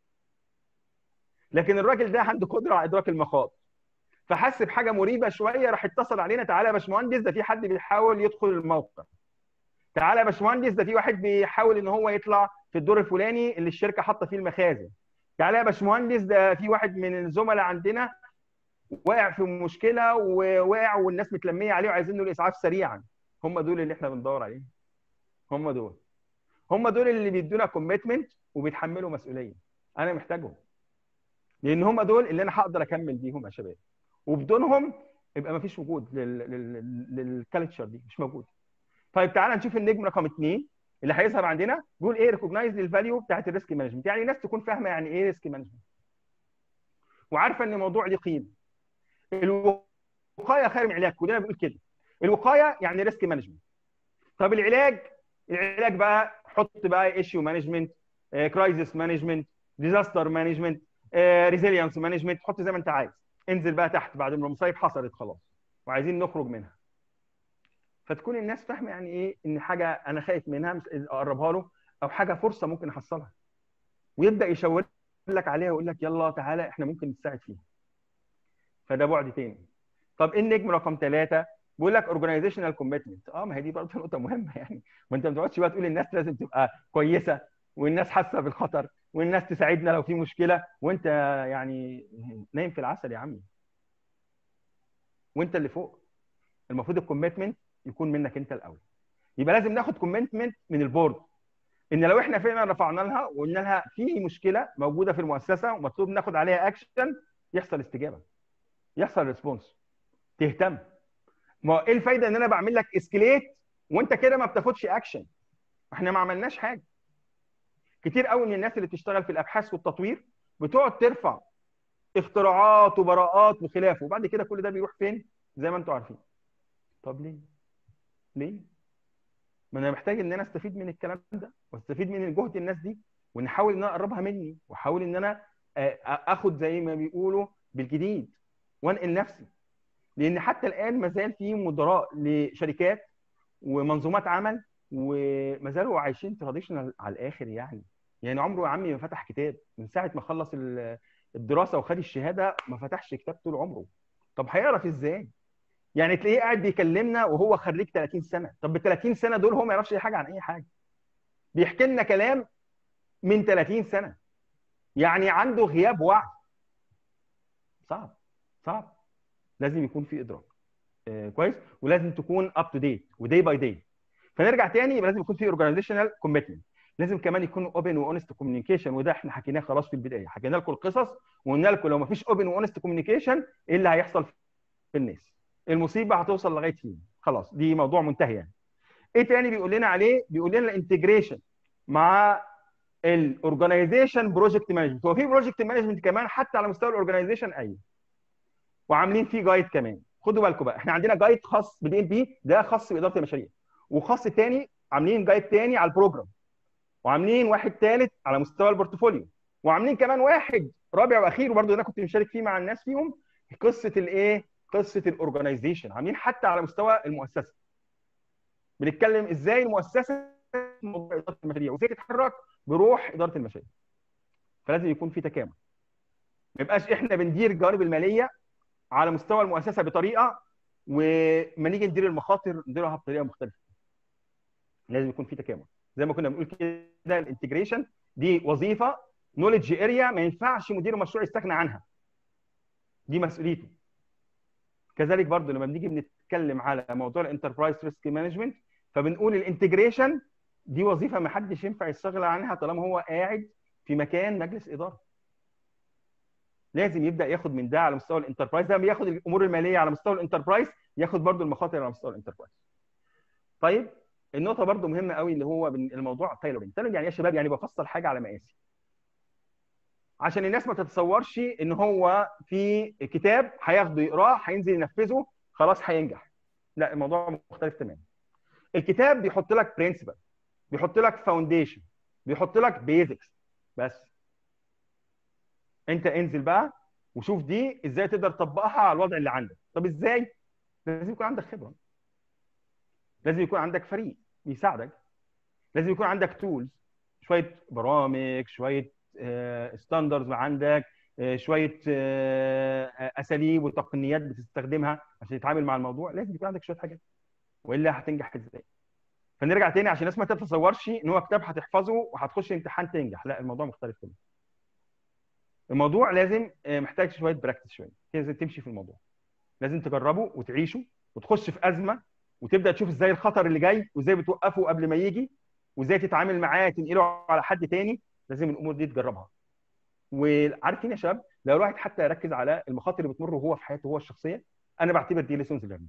لكن الراجل ده عنده قدره على ادراك المخاطر فحس بحاجه مريبه شويه راح اتصل علينا تعالى يا باشمهندس ده في حد بيحاول يدخل الموقع تعالى يا باشمهندس ده في واحد بيحاول ان هو يطلع في الدور الفلاني اللي الشركه حاطه فيه المخازن تعالى يا باشمهندس ده في واحد من الزملاء عندنا واقع في مشكله وواقع والناس متلميه عليه وعايزين له الاسعاف سريعا هم دول اللي احنا بندور عليهم هم دول هم دول اللي بيدونا كوميتمنت وبيتحملوا مسؤوليه انا محتاجهم لان هم دول اللي انا هقدر اكمل بيهم يا شباب وبدونهم يبقى ما فيش وجود للكالتشر دي مش موجود طيب تعالى نشوف النجم رقم اثنين اللي هيظهر عندنا بيقول ايه ريكوجنايز للفاليو بتاعت الريسك مانجمنت يعني ناس تكون فاهمه يعني ايه ريسك مانجمنت وعارفه ان الموضوع ليه قيمه الوقايه خير من العلاج كلنا بنقول كده الوقايه يعني ريسك مانجمنت طب العلاج العلاج بقى حط بقى ايشيو مانجمنت كرايسيس مانجمنت ديزاستر مانجمنت ريزيلينس مانجمنت حط زي ما انت عايز انزل بقى تحت بعد ما المصايب حصلت خلاص وعايزين نخرج منها فتكون الناس فاهمه يعني ايه ان حاجه انا خايف منها اقربها له او حاجه فرصه ممكن احصلها ويبدا يشاور لك عليها ويقول لك يلا تعالى احنا ممكن نساعد فيها فده بعد تاني طب ايه النجم رقم ثلاثه بيقول لك اورجانيزيشنال كوميتمنت اه ما هي دي برضه نقطه مهمه يعني ما انت ما تقعدش بقى تقول الناس لازم تبقى كويسه والناس حاسه بالخطر والناس تساعدنا لو في مشكله وانت يعني نايم في العسل يا عمي وانت اللي فوق المفروض الكوميتمنت يكون منك انت الاول يبقى لازم ناخد كوميتمنت من البورد ان لو احنا فعلا رفعنا لها وقلنا لها في مشكله موجوده في المؤسسه ومطلوب ناخد عليها اكشن يحصل استجابه يحصل ريسبونس تهتم ما ايه الفايده ان انا بعمل لك اسكليت وانت كده ما بتاخدش اكشن احنا ما عملناش حاجه كتير قوي من الناس اللي بتشتغل في الابحاث والتطوير بتقعد ترفع اختراعات وبراءات وخلافه وبعد كده كل ده بيروح فين زي ما انتم عارفين طب ليه ليه ما انا محتاج ان انا استفيد من الكلام ده واستفيد من جهد الناس دي ونحاول ان انا اقربها مني واحاول ان انا اخد زي ما بيقولوا بالجديد وانقل نفسي لان حتى الان ما زال في مدراء لشركات ومنظومات عمل وما زالوا عايشين تراديشنال على الاخر يعني يعني عمره يا عمي ما فتح كتاب من ساعه ما خلص الدراسه وخد الشهاده ما فتحش كتاب طول عمره طب هيعرف ازاي يعني تلاقيه قاعد بيكلمنا وهو خريج 30 سنه طب ب 30 سنه دول هو ما يعرفش اي حاجه عن اي حاجه بيحكي لنا كلام من 30 سنه يعني عنده غياب وعي صعب صعب لازم يكون في ادراك آه كويس ولازم تكون اب تو ديت وداي باي داي فنرجع تاني يبقى لازم يكون في اورجانيزيشنال كوميتمنت لازم كمان يكون اوبن واونست كوميونيكيشن وده احنا حكيناه خلاص في البدايه حكينا لكم القصص وقلنا لكم لو ما فيش اوبن واونست كوميونيكيشن ايه اللي هيحصل في الناس المصيبه هتوصل لغايه فين خلاص دي موضوع منتهي يعني ايه تاني بيقول لنا عليه بيقول لنا الانتجريشن مع الاورجنايزيشن بروجكت مانجمنت هو في بروجكت مانجمنت كمان حتى على مستوى الاورجنايزيشن ايوه وعاملين فيه جايد كمان خدوا بالكم بقى احنا عندنا جايد خاص بالدي ال بي ده خاص باداره المشاريع وخاص تاني عاملين جايد تاني على البروجرام وعاملين واحد ثالث على مستوى البورتفوليو وعاملين كمان واحد رابع واخير وبرده انا كنت مشارك فيه مع الناس فيهم قصه الايه قصه الاورجنايزيشن عاملين حتى على مستوى المؤسسه بنتكلم ازاي المؤسسه موضوع اداره المشاريع وازاي تتحرك بروح اداره المشاريع فلازم يكون في تكامل ما يبقاش احنا بندير الجوانب الماليه على مستوى المؤسسه بطريقه وما نيجي ندير المخاطر نديرها بطريقه مختلفه لازم يكون في تكامل زي ما كنا بنقول كده الانتجريشن دي وظيفه نولج اريا ما ينفعش مدير المشروع يستغنى عنها دي مسؤوليته كذلك برضو لما بنيجي بنتكلم على موضوع الانتربرايز ريسك مانجمنت فبنقول الانتجريشن دي وظيفه ما حدش ينفع يستغنى عنها طالما هو قاعد في مكان مجلس اداره لازم يبدا ياخد من ده على مستوى الانتربرايز ده بياخد الامور الماليه على مستوى الانتربرايز ياخد برضو المخاطر على مستوى الانتربرايز طيب النقطه برضو مهمه قوي اللي هو الموضوع تايلورنج تايلورنج يعني ايه يا شباب يعني بفصل حاجه على مقاسي عشان الناس ما تتصورش ان هو في كتاب هياخده يقراه هينزل ينفذه خلاص هينجح لا الموضوع مختلف تماما الكتاب بيحط لك برنسبل بيحط لك فاونديشن بيحط لك بيزكس بس انت انزل بقى وشوف دي ازاي تقدر تطبقها على الوضع اللي عندك طب ازاي لازم يكون عندك خبره لازم يكون عندك فريق بيساعدك لازم يكون عندك تولز شويه برامج شويه ستاندرز عندك شويه اساليب وتقنيات بتستخدمها عشان تتعامل مع الموضوع لازم يكون عندك شويه حاجات والا هتنجح ازاي فنرجع تاني عشان الناس ما تتصورش ان هو كتاب هتحفظه وهتخش امتحان تنجح لا الموضوع مختلف تماما الموضوع لازم محتاج شويه براكتس شويه لازم تمشي في الموضوع لازم تجربه وتعيشه وتخش في ازمه وتبدا تشوف ازاي الخطر اللي جاي وازاي بتوقفه قبل ما يجي وازاي تتعامل معاه تنقله على حد تاني لازم الامور دي تجربها وعارفين يا شباب لو الواحد حتى يركز على المخاطر اللي بتمر وهو في حياته هو الشخصيه انا بعتبر دي ليسونز ليرنينج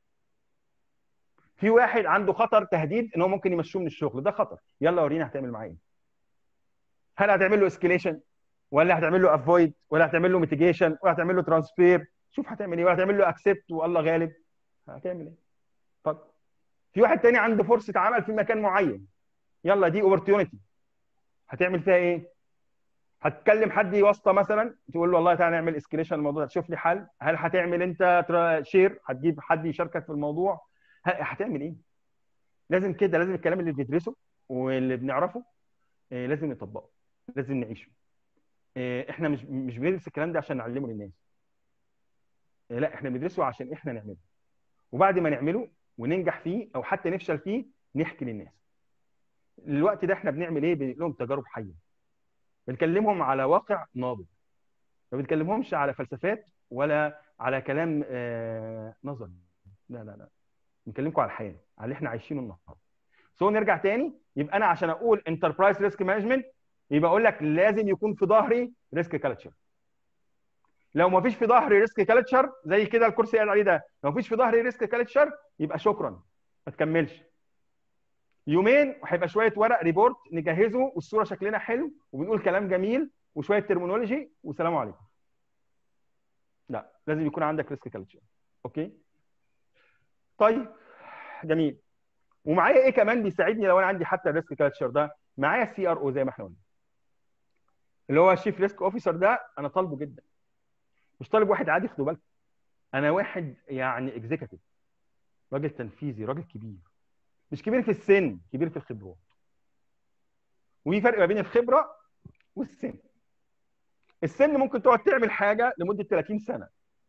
في واحد عنده خطر تهديد ان هو ممكن يمشوه من الشغل ده خطر يلا ورينا هتعمل معاه ايه هل هتعمل له اسكيليشن ولا هتعمل له افويد ولا هتعمل له ميتيجيشن ولا هتعمل له ترانسفير شوف هتعمل ايه ولا هتعمل له اكسبت والله غالب هتعمل ايه اتفضل في واحد تاني عنده فرصه عمل في مكان معين يلا دي اوبورتيونيتي هتعمل فيها ايه هتكلم حد واسطه مثلا تقول له والله تعالى نعمل اسكيليشن الموضوع ده تشوف لي حل هل هتعمل انت شير هتجيب حد يشاركك في الموضوع هتعمل ايه لازم كده لازم الكلام اللي بندرسه واللي بنعرفه لازم نطبقه لازم نعيشه احنا مش مش بندرس الكلام ده عشان نعلمه للناس لا احنا بندرسه عشان احنا نعمله وبعد ما نعمله وننجح فيه او حتى نفشل فيه نحكي للناس الوقت ده احنا بنعمل ايه بنقول لهم تجارب حيه بنكلمهم على واقع ناضج ما بنكلمهمش على فلسفات ولا على كلام آه نظري لا لا لا بنكلمكم على الحياه على اللي احنا عايشينه النهارده سو نرجع تاني يبقى انا عشان اقول انتربرايز ريسك مانجمنت يبقى اقول لك لازم يكون في ظهري ريسك كالتشر لو ما فيش في ظهري ريسك كالتشر زي كده الكرسي قاعد عليه ده لو ما فيش في ظهري ريسك كالتشر يبقى شكرا ما تكملش يومين وهيبقى شويه ورق ريبورت نجهزه والصوره شكلنا حلو وبنقول كلام جميل وشويه ترمينولوجي والسلام عليكم لا لازم يكون عندك ريسك كالتشر اوكي طيب جميل ومعايا ايه كمان بيساعدني لو انا عندي حتى الريسك كالتشر ده معايا السي ار او زي ما احنا قلنا اللي هو الشيف ريسك اوفيسر ده انا طالبه جدا مش طالب واحد عادي خدوا بالكم انا واحد يعني اكزيكتيف راجل تنفيذي راجل كبير مش كبير في السن كبير في الخبرات وفي فرق ما بين الخبره والسن السن ممكن تقعد تعمل حاجه لمده 30 سنه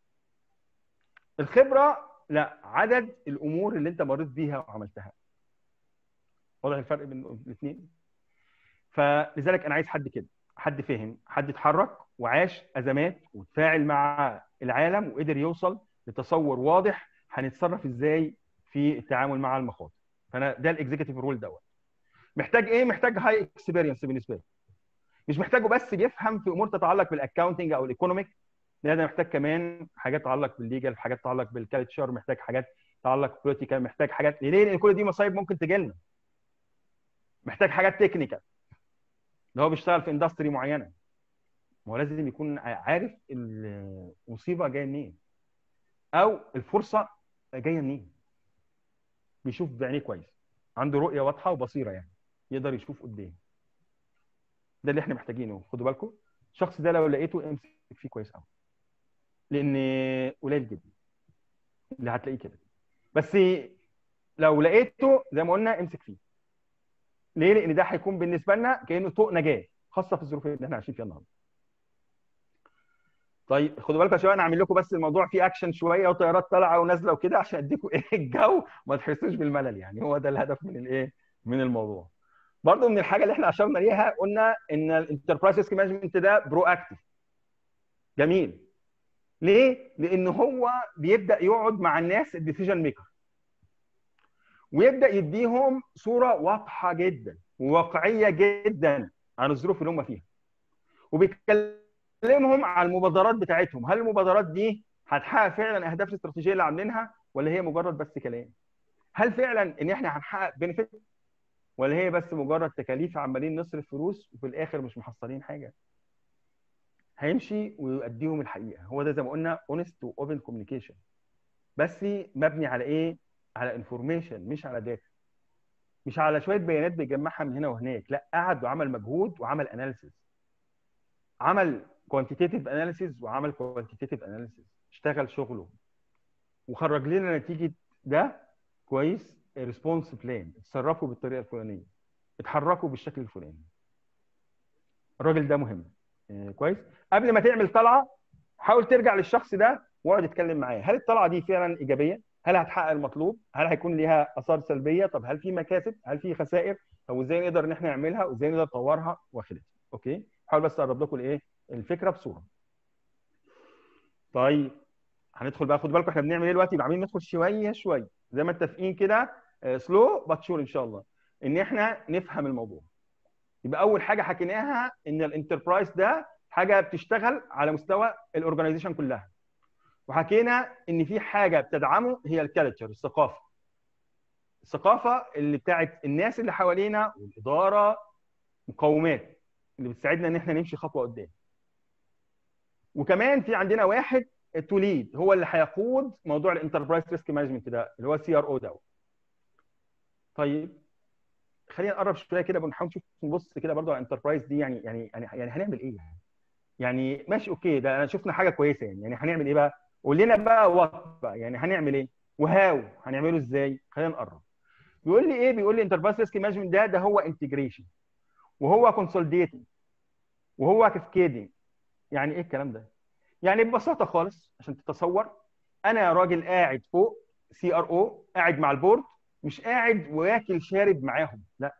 الخبره لا عدد الامور اللي انت مريت بيها وعملتها واضح الفرق بين الاثنين فلذلك انا عايز حد كده حد فهم حد اتحرك وعاش ازمات وتفاعل مع العالم وقدر يوصل لتصور واضح هنتصرف ازاي في التعامل مع المخاطر فانا ده الاكزيكتيف رول دوت محتاج ايه محتاج هاي اكسبيرينس بالنسبه لي مش محتاجه بس بيفهم في امور تتعلق بالاكونتنج او الايكونوميك لا ده محتاج كمان حاجات تتعلق بالليجل حاجات تتعلق بالكالتشر محتاج حاجات تتعلق بوليتيكال محتاج حاجات ليه لان كل دي مصايب ممكن تجي لنا محتاج حاجات تكنيكال اللي هو بيشتغل في اندستري معينه ما هو لازم يكون عارف المصيبه جايه منين او الفرصه جايه منين بيشوف بعينيه كويس عنده رؤيه واضحه وبصيره يعني يقدر يشوف قدام ده اللي احنا محتاجينه خدوا بالكم الشخص ده لو لقيته امسك فيه كويس قوي لان قليل جدا اللي هتلاقيه كده بس لو لقيته زي ما قلنا امسك فيه ليه؟ لان ده هيكون بالنسبه لنا كانه طوق نجاه خاصه في الظروف اللي احنا عايشين فيها النهارده. طيب خدوا بالكم يا شباب انا عامل لكم بس الموضوع فيه اكشن شويه وطيارات طالعه ونازله وكده عشان اديكم ايه الجو ما تحسوش بالملل يعني هو ده الهدف من الايه؟ من الموضوع. برضه من الحاجه اللي احنا اشرنا ليها قلنا ان الانتربرايز ريسك مانجمنت ده برو اكتف. جميل. ليه؟ لان هو بيبدا يقعد مع الناس الديسيجن ميكر. ويبدا يديهم صوره واضحه جدا وواقعيه جدا عن الظروف اللي هم فيها وبيكلمهم عن المبادرات بتاعتهم هل المبادرات دي هتحقق فعلا اهداف الاستراتيجيه اللي عاملينها ولا هي مجرد بس كلام هل فعلا ان احنا هنحقق بنفيت ولا هي بس مجرد تكاليف عمالين نصرف فلوس وفي الاخر مش محصلين حاجه هيمشي ويؤديهم الحقيقه هو ده زي ما قلنا اونست واوبن كوميونيكيشن بس مبني على ايه على انفورميشن مش على داتا مش على شويه بيانات بيجمعها من هنا وهناك لا قعد وعمل مجهود وعمل اناليسيس عمل كوانتيتيف اناليسيس وعمل كوانتيتيف اناليسيس اشتغل شغله وخرج لنا نتيجه ده كويس ريسبونس بلان اتصرفوا بالطريقه الفلانيه اتحركوا بالشكل الفلاني الراجل ده مهم آه، كويس قبل ما تعمل طلعه حاول ترجع للشخص ده واقعد اتكلم معاه هل الطلعه دي فعلا ايجابيه هل هتحقق المطلوب هل هيكون ليها اثار سلبيه طب هل في مكاسب هل في خسائر طب وازاي نقدر ان احنا نعملها وازاي نقدر نطورها واخدها اوكي حاول بس اقرب لكم الايه الفكره بصوره طيب هندخل بقى خدوا بالكم احنا بنعمل ايه دلوقتي عاملين ندخل شويه شويه زي ما متفقين كده سلو بات شور ان شاء الله ان احنا نفهم الموضوع يبقى اول حاجه حكيناها ان الانتربرايز ده حاجه بتشتغل على مستوى الاورجنايزيشن كلها وحكينا ان في حاجه بتدعمه هي الكالتشر الثقافه الثقافه اللي بتاعت الناس اللي حوالينا والاداره مقومات اللي بتساعدنا ان احنا نمشي خطوه قدام وكمان في عندنا واحد تو ليد هو اللي هيقود موضوع الانتربرايز ريسك مانجمنت ده اللي هو السي ار او ده طيب خلينا نقرب شويه كده بنحاول نشوف نبص كده برضو على الانتربرايز دي يعني يعني يعني يعني هنعمل ايه يعني يعني ماشي اوكي ده انا شفنا حاجه كويسه يعني يعني هنعمل ايه بقى قول لنا بقى وات بقى يعني هنعمل ايه وهاو هنعمله ازاي خلينا نقرب بيقول لي ايه بيقول لي انتربرايز ريسك مانجمنت ده ده هو انتجريشن وهو كونسوليديتنج وهو كاسكيدنج يعني ايه الكلام ده يعني ببساطه خالص عشان تتصور انا راجل قاعد فوق سي ار او قاعد مع البورد مش قاعد واكل شارب معاهم لا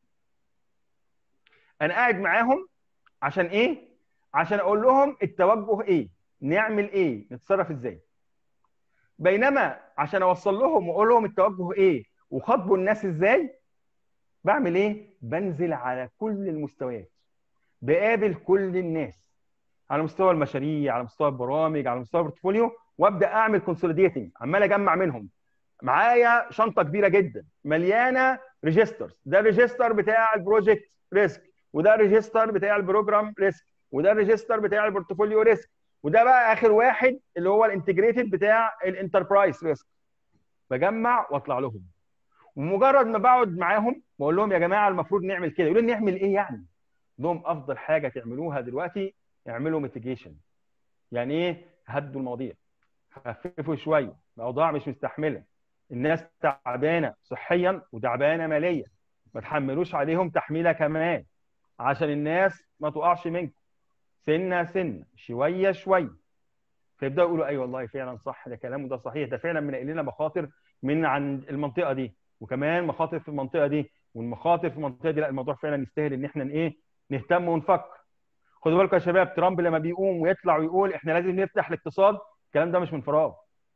انا قاعد معاهم عشان ايه عشان اقول لهم التوجه ايه نعمل ايه نتصرف ازاي بينما عشان اوصل لهم واقول لهم التوجه ايه وخاطبوا الناس ازاي بعمل ايه بنزل على كل المستويات بقابل كل الناس على مستوى المشاريع على مستوى البرامج على مستوى البورتفوليو وابدا اعمل كونسوليديتنج عمال اجمع منهم معايا شنطه كبيره جدا مليانه ريجسترز ده الريجستر بتاع البروجكت ريسك وده الريجستر بتاع البروجرام ريسك وده الريجستر بتاع البورتفوليو ريسك وده بقى اخر واحد اللي هو الانتجريتد بتاع الانتربرايز ريسك بجمع واطلع لهم ومجرد ما بقعد معاهم بقول لهم يا جماعه المفروض نعمل كده يقولوا لي نعمل ايه يعني؟ لهم افضل حاجه تعملوها دلوقتي اعملوا ميتيجيشن يعني ايه؟ هدوا المواضيع خففوا شويه الاوضاع مش مستحمله الناس تعبانه صحيا وتعبانه ماليا ما تحملوش عليهم تحميله كمان عشان الناس ما تقعش منكم سنه سنه شويه شويه فيبداوا يقولوا اي أيوة والله فعلا صح ده كلامه ده صحيح ده فعلا منقل لنا مخاطر من عن المنطقه دي وكمان مخاطر في المنطقه دي والمخاطر في المنطقه دي لا الموضوع فعلا يستاهل ان احنا ايه نهتم ونفكر خدوا بالكم يا شباب ترامب لما بيقوم ويطلع ويقول احنا لازم نفتح الاقتصاد الكلام ده مش من فراغ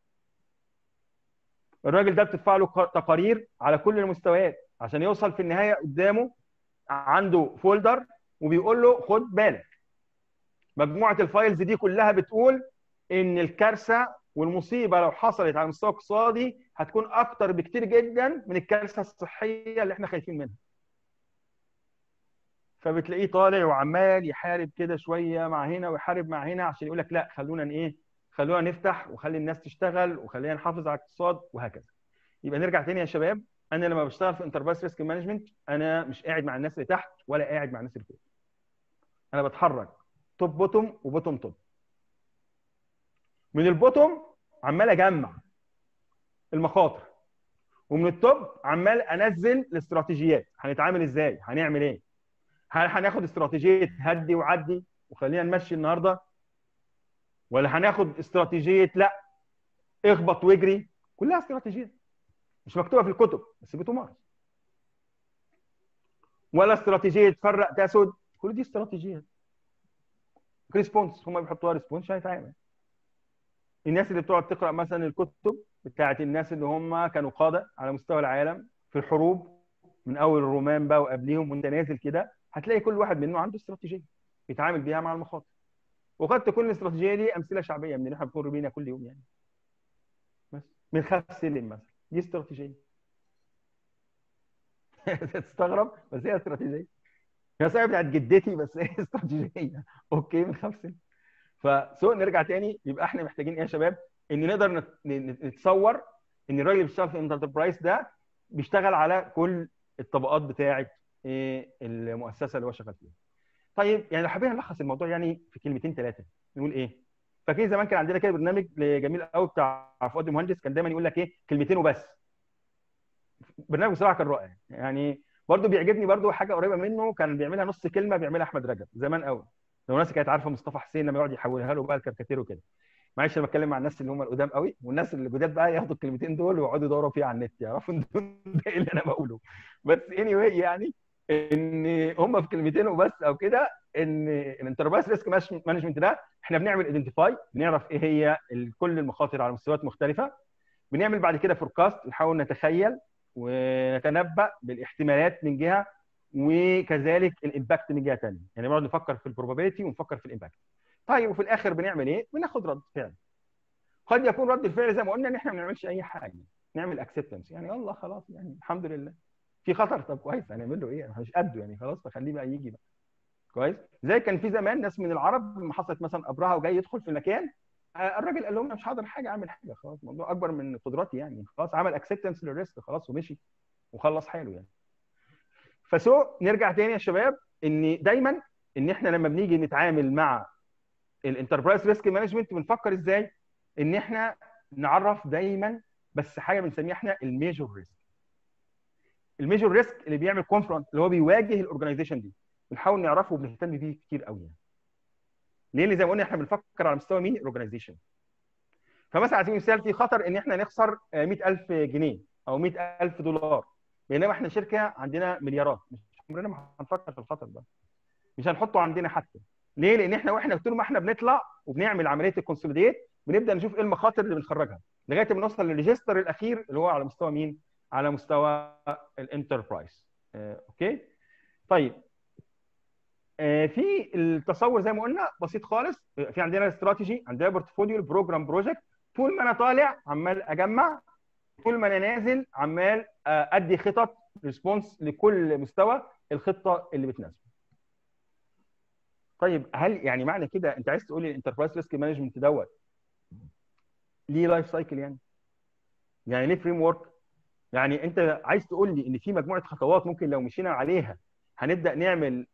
الراجل ده بتدفع له تقارير على كل المستويات عشان يوصل في النهايه قدامه عنده فولدر وبيقول له خد بالك مجموعه الفايلز دي كلها بتقول ان الكارثه والمصيبه لو حصلت على المستوى الاقتصادي هتكون اكتر بكتير جدا من الكارثه الصحيه اللي احنا خايفين منها. فبتلاقيه طالع وعمال يحارب كده شويه مع هنا ويحارب مع هنا عشان يقول لك لا خلونا ايه خلونا نفتح وخلي الناس تشتغل وخلينا نحافظ على الاقتصاد وهكذا. يبقى نرجع تاني يا شباب انا لما بشتغل في انتربرايز ريسك مانجمنت انا مش قاعد مع الناس اللي تحت ولا قاعد مع الناس اللي فوق. انا بتحرك توب بوتوم وبوتوم توب. من البوتوم عمال اجمع المخاطر ومن التوب عمال انزل الاستراتيجيات هنتعامل ازاي هنعمل ايه هل هناخد استراتيجيه هدي وعدي وخلينا نمشي النهارده ولا هناخد استراتيجيه لا اخبط واجري كلها استراتيجيات مش مكتوبه في الكتب بس بتمارس ولا استراتيجيه فرق تسد كل دي استراتيجيات ريسبونس هم بيحطوها ريسبونس هيتعامل الناس اللي بتقعد تقرا مثلا الكتب بتاعت الناس اللي هم كانوا قاده على مستوى العالم في الحروب من اول الرومان بقى وقبليهم وانت نازل كده هتلاقي كل واحد منهم عنده استراتيجيه بيتعامل بيها مع المخاطر وقد تكون الاستراتيجيه دي امثله شعبيه من اللي احنا بنمر بينا كل يوم يعني بس من خمس سلم مثلا دي استراتيجيه تستغرب بس هي استراتيجيه هي صحيح بتاعت جدتي بس هي استراتيجيه اوكي من خمس سنين فسوق نرجع تاني يبقى احنا محتاجين ايه يا شباب؟ ان نقدر نتصور ان الراجل اللي بيشتغل في انتربرايز ده بيشتغل على كل الطبقات بتاعه المؤسسه اللي هو شغال فيها. طيب يعني لو حبينا نلخص الموضوع يعني في كلمتين ثلاثه نقول ايه؟ فاكرين زمان كان عندنا كده برنامج جميل قوي بتاع فؤاد المهندس كان دايما يقول لك ايه؟ كلمتين وبس. برنامج بصراحه كان رائع يعني برضه بيعجبني برضه حاجه قريبه منه كان بيعملها نص كلمه بيعملها احمد رجب زمان قوي لو الناس كانت عارفه مصطفى حسين لما يقعد يحولها له بقى الكاريكاتير وكده معلش انا بتكلم مع الناس اللي هم القدام قوي والناس اللي الجداد بقى ياخدوا الكلمتين دول ويقعدوا يدوروا فيها على النت يعرفوا ان ده اللي انا بقوله بس اني anyway يعني ان هم في كلمتين وبس او كده ان الانتربرايز ريسك مانجمنت ده احنا بنعمل ايدنتيفاي بنعرف ايه هي كل المخاطر على مستويات مختلفه بنعمل بعد كده فوركاست نحاول نتخيل ونتنبا بالاحتمالات من جهه وكذلك الامباكت من جهه ثانيه يعني بنقعد نفكر في البروبابيلتي ونفكر في الامباكت طيب وفي الاخر بنعمل ايه بناخد رد فعل قد يكون رد الفعل زي ما قلنا ان احنا ما بنعملش اي حاجه نعمل اكسبتنس يعني يلا خلاص يعني الحمد لله في خطر طب كويس هنعمل له ايه مش قده يعني خلاص فخليه بقى يجي بقى كويس زي كان في زمان ناس من العرب لما حصلت مثلا ابرهه وجاي يدخل في مكان الراجل قال لهم انا مش هقدر حاجه اعمل حاجه خلاص الموضوع اكبر من قدراتي يعني خلاص عمل اكسبتنس للريسك خلاص ومشي وخلص حاله يعني فسو نرجع تاني يا شباب ان دايما ان احنا لما بنيجي نتعامل مع الانتربرايز ريسك مانجمنت بنفكر ازاي ان احنا نعرف دايما بس حاجه بنسميها احنا الميجور ريسك الميجور ريسك اللي بيعمل كونفرونت اللي هو بيواجه الاورجنايزيشن دي بنحاول نعرفه وبنهتم بيه كتير قوي يعني. ليه اللي زي ما قلنا احنا بنفكر على مستوى مين الاورجنايزيشن فمثلا على سبيل المثال في خطر ان احنا نخسر 100000 جنيه او 100000 دولار بينما احنا شركه عندنا مليارات مش عمرنا ما هنفكر في الخطر ده مش هنحطه عندنا حتى ليه؟ لان احنا واحنا طول ما احنا بنطلع وبنعمل عمليه الكونسوليديت بنبدا نشوف ايه المخاطر اللي بنخرجها لغايه ما نوصل للريجستر الاخير اللي هو على مستوى مين؟ على مستوى الانتربرايز اه اوكي؟ طيب اه في التصور زي ما قلنا بسيط خالص في عندنا استراتيجي عندنا بورتفوليو البروجرام بروجكت طول ما انا طالع عمال اجمع طول ما انا نازل عمال ادي خطط ريسبونس لكل مستوى الخطه اللي بتناسبه. طيب هل يعني معنى كده انت عايز تقول لي الانتربرايز ريسك مانجمنت دوت ليه لايف سايكل يعني؟ يعني ليه فريم ورك؟ يعني انت عايز تقول لي ان في مجموعه خطوات ممكن لو مشينا عليها هنبدا نعمل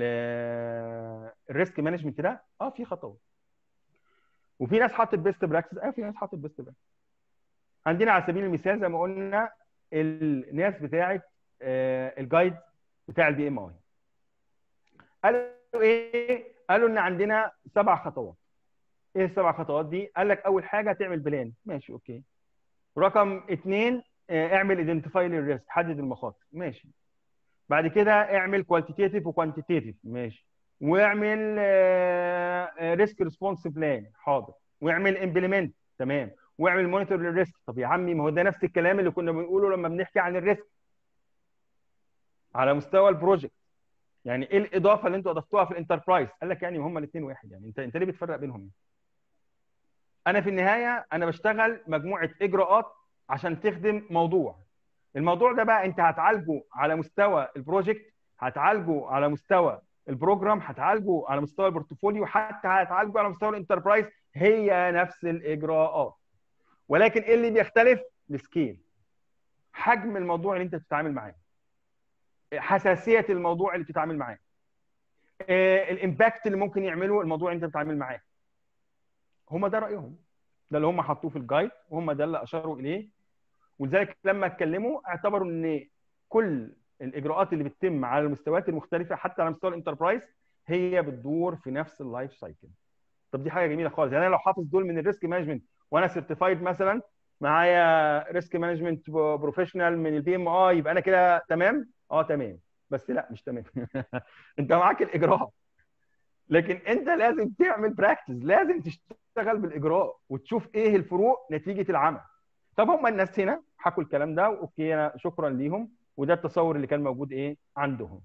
الريسك مانجمنت ده؟ اه في خطوات. وفي ناس حطت بيست براكتس اه في ناس حطت بيست براكتس. عندنا على سبيل المثال زي ما قلنا الناس بتاعه الجايد بتاع البي ام اي قالوا ايه قالوا ان عندنا سبع خطوات ايه السبع خطوات دي قال لك اول حاجه تعمل بلان ماشي اوكي رقم اثنين اعمل ايدنتيفاي للريسك حدد المخاطر ماشي بعد كده اعمل كوانتيتيف وكوانتيتيف ماشي واعمل ريسك ريسبونس بلان حاضر واعمل امبلمنت تمام واعمل مونيتور للريسك طب يا عمي ما هو ده نفس الكلام اللي كنا بنقوله لما بنحكي عن الريسك على مستوى البروجكت يعني ايه الاضافه اللي انتوا اضفتوها في الانتربرايز قال لك يعني هما الاثنين واحد يعني انت انت ليه بتفرق بينهم يعني؟ انا في النهايه انا بشتغل مجموعه اجراءات عشان تخدم موضوع الموضوع ده بقى انت هتعالجه على مستوى البروجكت هتعالجه على مستوى البروجرام هتعالجه على مستوى البورتفوليو حتى هتعالجه على مستوى الانتربرايز هي نفس الاجراءات ولكن ايه اللي بيختلف السكيل حجم الموضوع اللي انت بتتعامل معاه حساسيه الموضوع اللي بتتعامل معاه الامباكت اللي ممكن يعمله الموضوع اللي انت بتتعامل معاه هم ده رايهم ده اللي هم حطوه في الجايد وهم ده اللي اشاروا اليه ولذلك لما اتكلموا اعتبروا ان كل الاجراءات اللي بتتم على المستويات المختلفه حتى على مستوى الانتربرايز هي بتدور في نفس اللايف سايكل طب دي حاجه جميله خالص يعني انا لو حافظ دول من الريسك مانجمنت وانا سيرتيفايد مثلا معايا ريسك مانجمنت بروفيشنال من البي ام اي يبقى انا كده تمام اه تمام بس لا مش تمام انت معاك الاجراء لكن انت لازم تعمل براكتس لازم تشتغل بالاجراء وتشوف ايه الفروق نتيجه العمل طب هم الناس هنا حكوا الكلام ده اوكي انا شكرا ليهم وده التصور اللي كان موجود ايه عندهم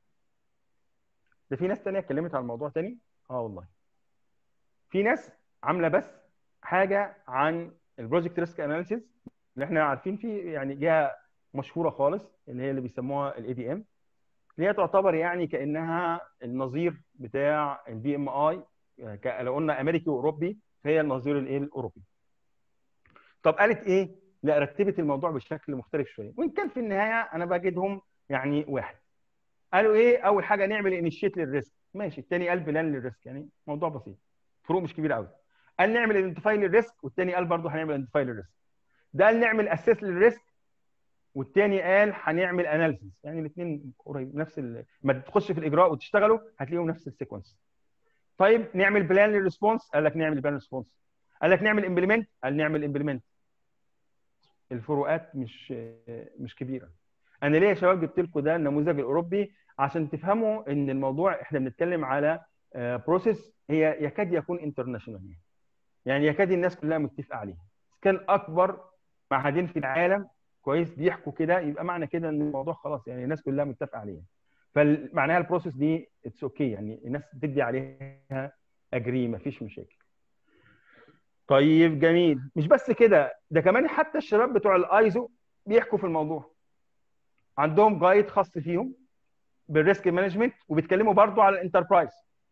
ده في ناس تانية اتكلمت عن الموضوع تاني اه والله في ناس عامله بس حاجه عن البروجكت ريسك اناليسيز اللي احنا عارفين فيه يعني جهه مشهوره خالص اللي هي اللي بيسموها الاي دي ام اللي هي تعتبر يعني كانها النظير بتاع البي ام اي لو قلنا امريكي واوروبي فهي النظير الايه الاوروبي طب قالت ايه لا رتبت الموضوع بشكل مختلف شويه وان كان في النهايه انا بجدهم يعني واحد قالوا ايه اول حاجه نعمل انيشيت للريسك ماشي الثاني قال بلان للريسك يعني موضوع بسيط فروق مش كبيره قوي قال نعمل ايدنتيفاي للريسك والثاني قال برضه هنعمل ايدنتيفاي للريسك ده قال نعمل اسيس للريسك والثاني قال هنعمل اناليسيس يعني الاثنين قريب نفس ال... ما تخش في الاجراء وتشتغلوا هتلاقيهم نفس السيكونس طيب نعمل بلان للريسبونس قال لك نعمل بلان ريسبونس قال لك نعمل امبلمنت قال نعمل امبلمنت الفروقات مش مش كبيره انا ليه يا شباب جبت لكم ده النموذج الاوروبي عشان تفهموا ان الموضوع احنا بنتكلم على بروسيس هي يكاد يكون انترناشونال يعني يكاد الناس كلها متفقه عليه كان اكبر معهدين في العالم كويس بيحكوا كده يبقى معنى كده ان الموضوع خلاص يعني الناس كلها متفقه عليه فمعناها البروسيس دي اتس اوكي okay يعني الناس تدي عليها اجري مفيش مشاكل طيب جميل مش بس كده ده كمان حتى الشباب بتوع الايزو بيحكوا في الموضوع عندهم جايد خاص فيهم بالريسك مانجمنت وبيتكلموا برضو على الانتربرايز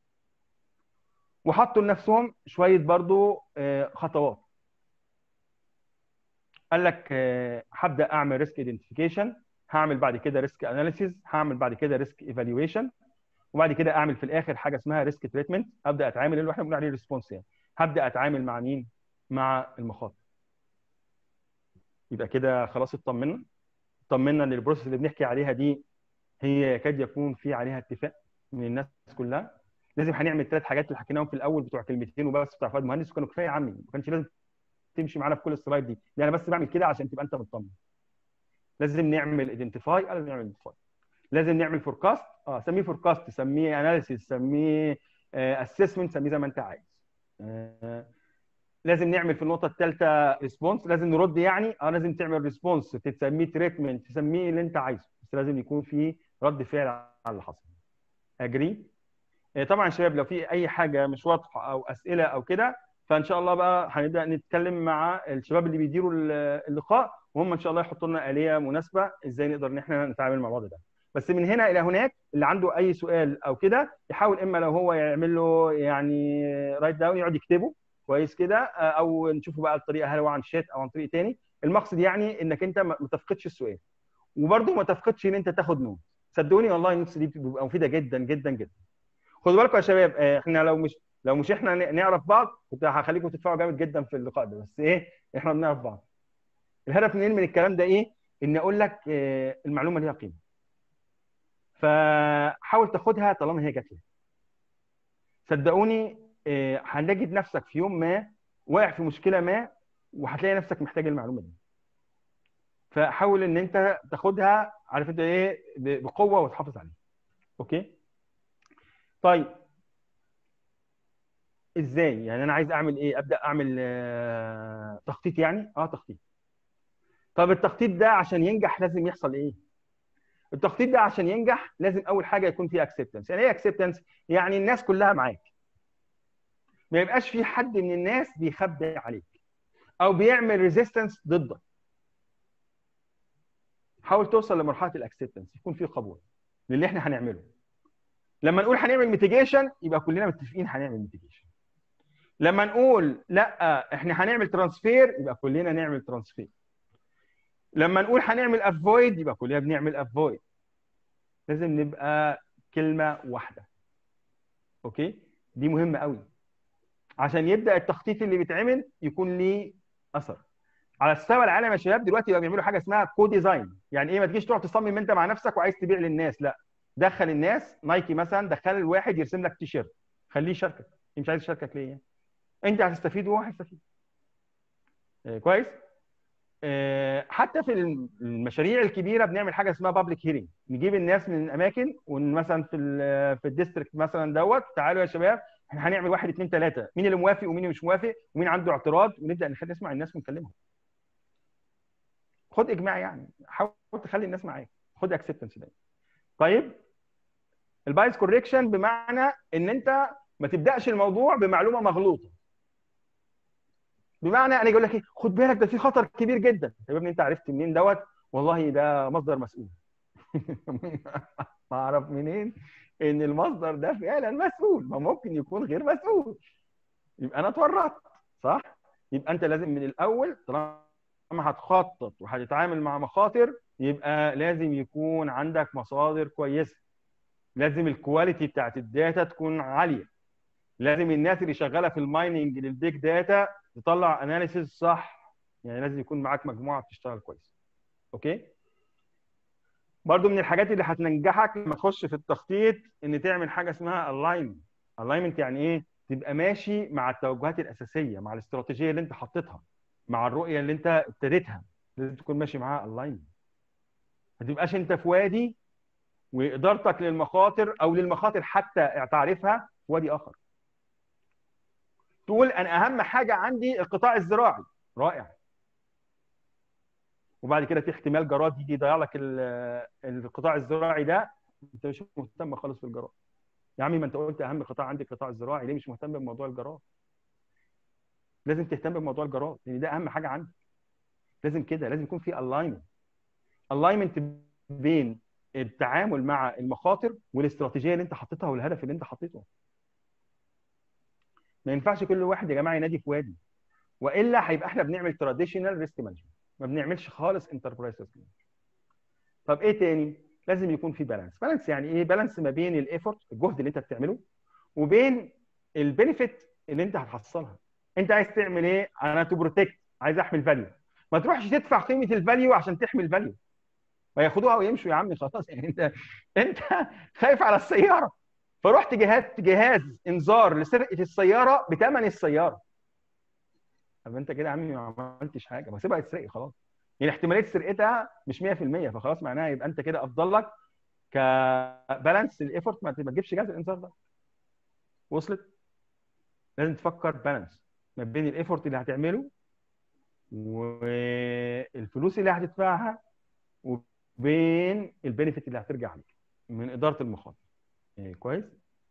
وحطوا لنفسهم شويه برضو خطوات قال لك هبدا اعمل ريسك ايدنتيفيكيشن هعمل بعد كده ريسك اناليسيز هعمل بعد كده ريسك ايفالويشن وبعد كده اعمل في الاخر حاجه اسمها ريسك تريتمنت ابدا اتعامل اللي احنا بنقول عليه ريسبونس يعني هبدا اتعامل مع مين مع المخاطر يبقى كده خلاص اطمنا اطمنا ان البروسيس اللي بنحكي عليها دي هي يكاد يكون في عليها اتفاق من الناس كلها لازم هنعمل ثلاث حاجات اللي حكيناهم في الاول بتوع كلمتين وبس بتوع فؤاد مهندس وكانوا كفايه يا عمي ما كانش لازم تمشي معانا في كل السلايد دي يعني انا بس بعمل كده عشان تبقى انت مطمن لازم نعمل ايدنتيفاي لازم نعمل ايدنتيفاي لازم نعمل فوركاست اه سميه فوركاست سميه اناليسيس سميه اسسمنت سميه زي ما انت عايز آه لازم نعمل في النقطه الثالثه ريسبونس لازم نرد يعني اه لازم تعمل ريسبونس تسميه تريتمنت تسميه اللي انت عايزه بس لازم يكون في رد فعل على اللي حصل اجري آه طبعا شباب لو في اي حاجه مش واضحه او اسئله او كده فان شاء الله بقى هنبدا نتكلم مع الشباب اللي بيديروا اللقاء وهم ان شاء الله يحطوا لنا اليه مناسبه ازاي نقدر ان احنا نتعامل مع بعض ده بس من هنا الى هناك اللي عنده اي سؤال او كده يحاول اما لو هو يعمل له يعني رايت داون يقعد يكتبه كويس كده او نشوفه بقى الطريقه هل هو عن شات او عن طريق تاني المقصد يعني انك انت ما تفقدش السؤال وبرده ما تفقدش ان انت تاخد نوت صدقوني والله النوتس دي بتبقى مفيده جدا جدا جدا خدوا بالكم يا شباب احنا لو مش لو مش احنا نعرف بعض كنت هخليكم تدفعوا جامد جدا في اللقاء ده بس ايه احنا بنعرف بعض الهدف منين من الكلام ده ايه ان اقول لك المعلومه ليها قيمه فحاول تاخدها طالما هي جات لك صدقوني هنجد نفسك في يوم ما واقع في مشكله ما وهتلاقي نفسك محتاج المعلومه دي فحاول ان انت تاخدها عارف انت ايه بقوه وتحافظ عليها اوكي طيب ازاي يعني انا عايز اعمل ايه ابدا اعمل آه تخطيط يعني اه تخطيط طب التخطيط ده عشان ينجح لازم يحصل ايه التخطيط ده عشان ينجح لازم اول حاجه يكون فيه اكسبتنس يعني ايه اكسبتنس يعني الناس كلها معاك ما يبقاش في حد من الناس بيخبي عليك او بيعمل ريزيستنس ضدك حاول توصل لمرحله الاكسبتنس يكون في قبول للي احنا هنعمله لما نقول هنعمل ميتيجيشن يبقى كلنا متفقين هنعمل ميتيجيشن لما نقول لا احنا هنعمل ترانسفير يبقى كلنا نعمل ترانسفير لما نقول هنعمل افويد يبقى كلنا بنعمل افويد لازم نبقى كلمه واحده اوكي دي مهمه قوي عشان يبدا التخطيط اللي بيتعمل يكون ليه اثر على مستوى العالم يا شباب دلوقتي بقى بيعملوا حاجه اسمها كو ديزاين يعني ايه ما تجيش تقعد تصمم انت مع نفسك وعايز تبيع للناس لا دخل الناس نايكي مثلا دخل الواحد يرسم لك تيشيرت خليه يشاركك مش عايز يشاركك ليه انت هتستفيد وهو هيستفيد آه كويس آه حتى في المشاريع الكبيره بنعمل حاجه اسمها بابليك هيرنج نجيب الناس من الاماكن ومثلا في في الديستريكت مثلا دوت تعالوا يا شباب احنا هنعمل واحد اثنين ثلاثه مين اللي موافق ومين اللي مش موافق ومين عنده اعتراض ونبدا نسمع الناس ونكلمهم خد اجماع يعني حاول تخلي الناس معاك خد اكسبتنس دايما طيب البايس كوريكشن بمعنى ان انت ما تبداش الموضوع بمعلومه مغلوطه بمعنى انا اقول لك ايه خد بالك ده في خطر كبير جدا يا ابني انت عرفت منين دوت والله ده مصدر مسؤول ما اعرف منين ان المصدر ده فعلا مسؤول ما ممكن يكون غير مسؤول يبقى انا اتورطت صح يبقى انت لازم من الاول طالما هتخطط وهتتعامل مع مخاطر يبقى لازم يكون عندك مصادر كويسه لازم الكواليتي بتاعت الداتا تكون عاليه لازم الناس اللي شغاله في المايننج للبيج داتا تطلع اناليسيز صح يعني لازم يكون معاك مجموعه بتشتغل كويس اوكي برضو من الحاجات اللي هتنجحك لما تخش في التخطيط ان تعمل حاجه اسمها الاينمنت الاينمنت يعني ايه تبقى ماشي مع التوجهات الاساسيه مع الاستراتيجيه اللي انت حطيتها مع الرؤيه اللي انت ابتديتها لازم تكون ماشي معاها الاينمنت ما تبقاش انت في وادي وادارتك للمخاطر او للمخاطر حتى تعرفها في وادي اخر تقول انا اهم حاجه عندي القطاع الزراعي رائع وبعد كده في احتمال جراد يجي يضيع لك القطاع الزراعي ده انت مش مهتم خالص بالجراد يا عمي ما انت قلت اهم قطاع عندي القطاع الزراعي ليه مش مهتم بموضوع الجراد لازم تهتم بموضوع الجراد لان ده اهم حاجه عندك لازم كده لازم يكون في الاينمنت الاينمنت بين التعامل مع المخاطر والاستراتيجيه اللي انت حطيتها والهدف اللي انت حطيته ما ينفعش كل واحد يا جماعه ينادي في وادي والا هيبقى احنا بنعمل تراديشنال ريسك مانجمنت ما بنعملش خالص انتربرايز ريسك طب ايه تاني لازم يكون في بالانس بالانس يعني ايه بالانس ما بين الايفورت الجهد اللي انت بتعمله وبين البينيفيت اللي انت هتحصلها انت عايز تعمل ايه انا تو بروتكت عايز احمي الفاليو ما تروحش تدفع قيمه الفاليو عشان تحمي الفاليو وياخدوها ويمشوا يا عم خلاص يعني انت انت خايف على السياره فرحت جهاز جهاز انذار لسرقه السياره بثمن السياره طب انت كده يا عمي ما عملتش حاجه ما سيبها تسرق خلاص يعني احتماليه سرقتها مش 100% فخلاص معناها يبقى انت كده افضل لك كبالانس الايفورت ما تجيبش جهاز الانذار ده وصلت لازم تفكر بالانس ما بين الايفورت اللي هتعمله والفلوس اللي هتدفعها وبين البينفيت اللي هترجع لك من اداره المخاطر يعني كويس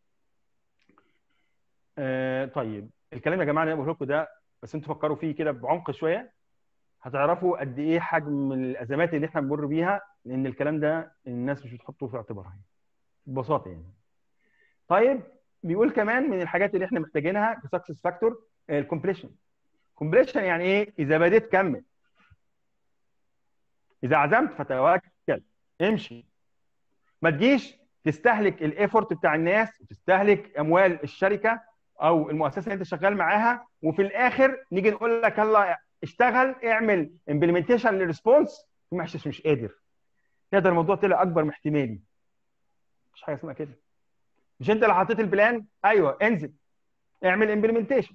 آه طيب الكلام يا جماعه اللي انا بقوله لكم ده بس انتوا فكروا فيه كده بعمق شويه هتعرفوا قد ايه حجم الازمات اللي احنا بنمر بيها لان الكلام ده الناس مش بتحطه في اعتبارها ببساطه يعني طيب بيقول كمان من الحاجات اللي احنا محتاجينها كسكسس فاكتور الكومبليشن كومبليشن يعني ايه اذا بديت كمل اذا عزمت فتوكل امشي ما تجيش تستهلك الايفورت بتاع الناس وتستهلك اموال الشركه او المؤسسه اللي انت شغال معاها وفي الاخر نيجي نقول لك يلا اشتغل اعمل امبلمنتيشن للريسبونس مش مش قادر كده الموضوع طلع اكبر من احتمالي مش حاجه اسمها كده مش انت اللي حطيت البلان ايوه انزل اعمل امبلمنتيشن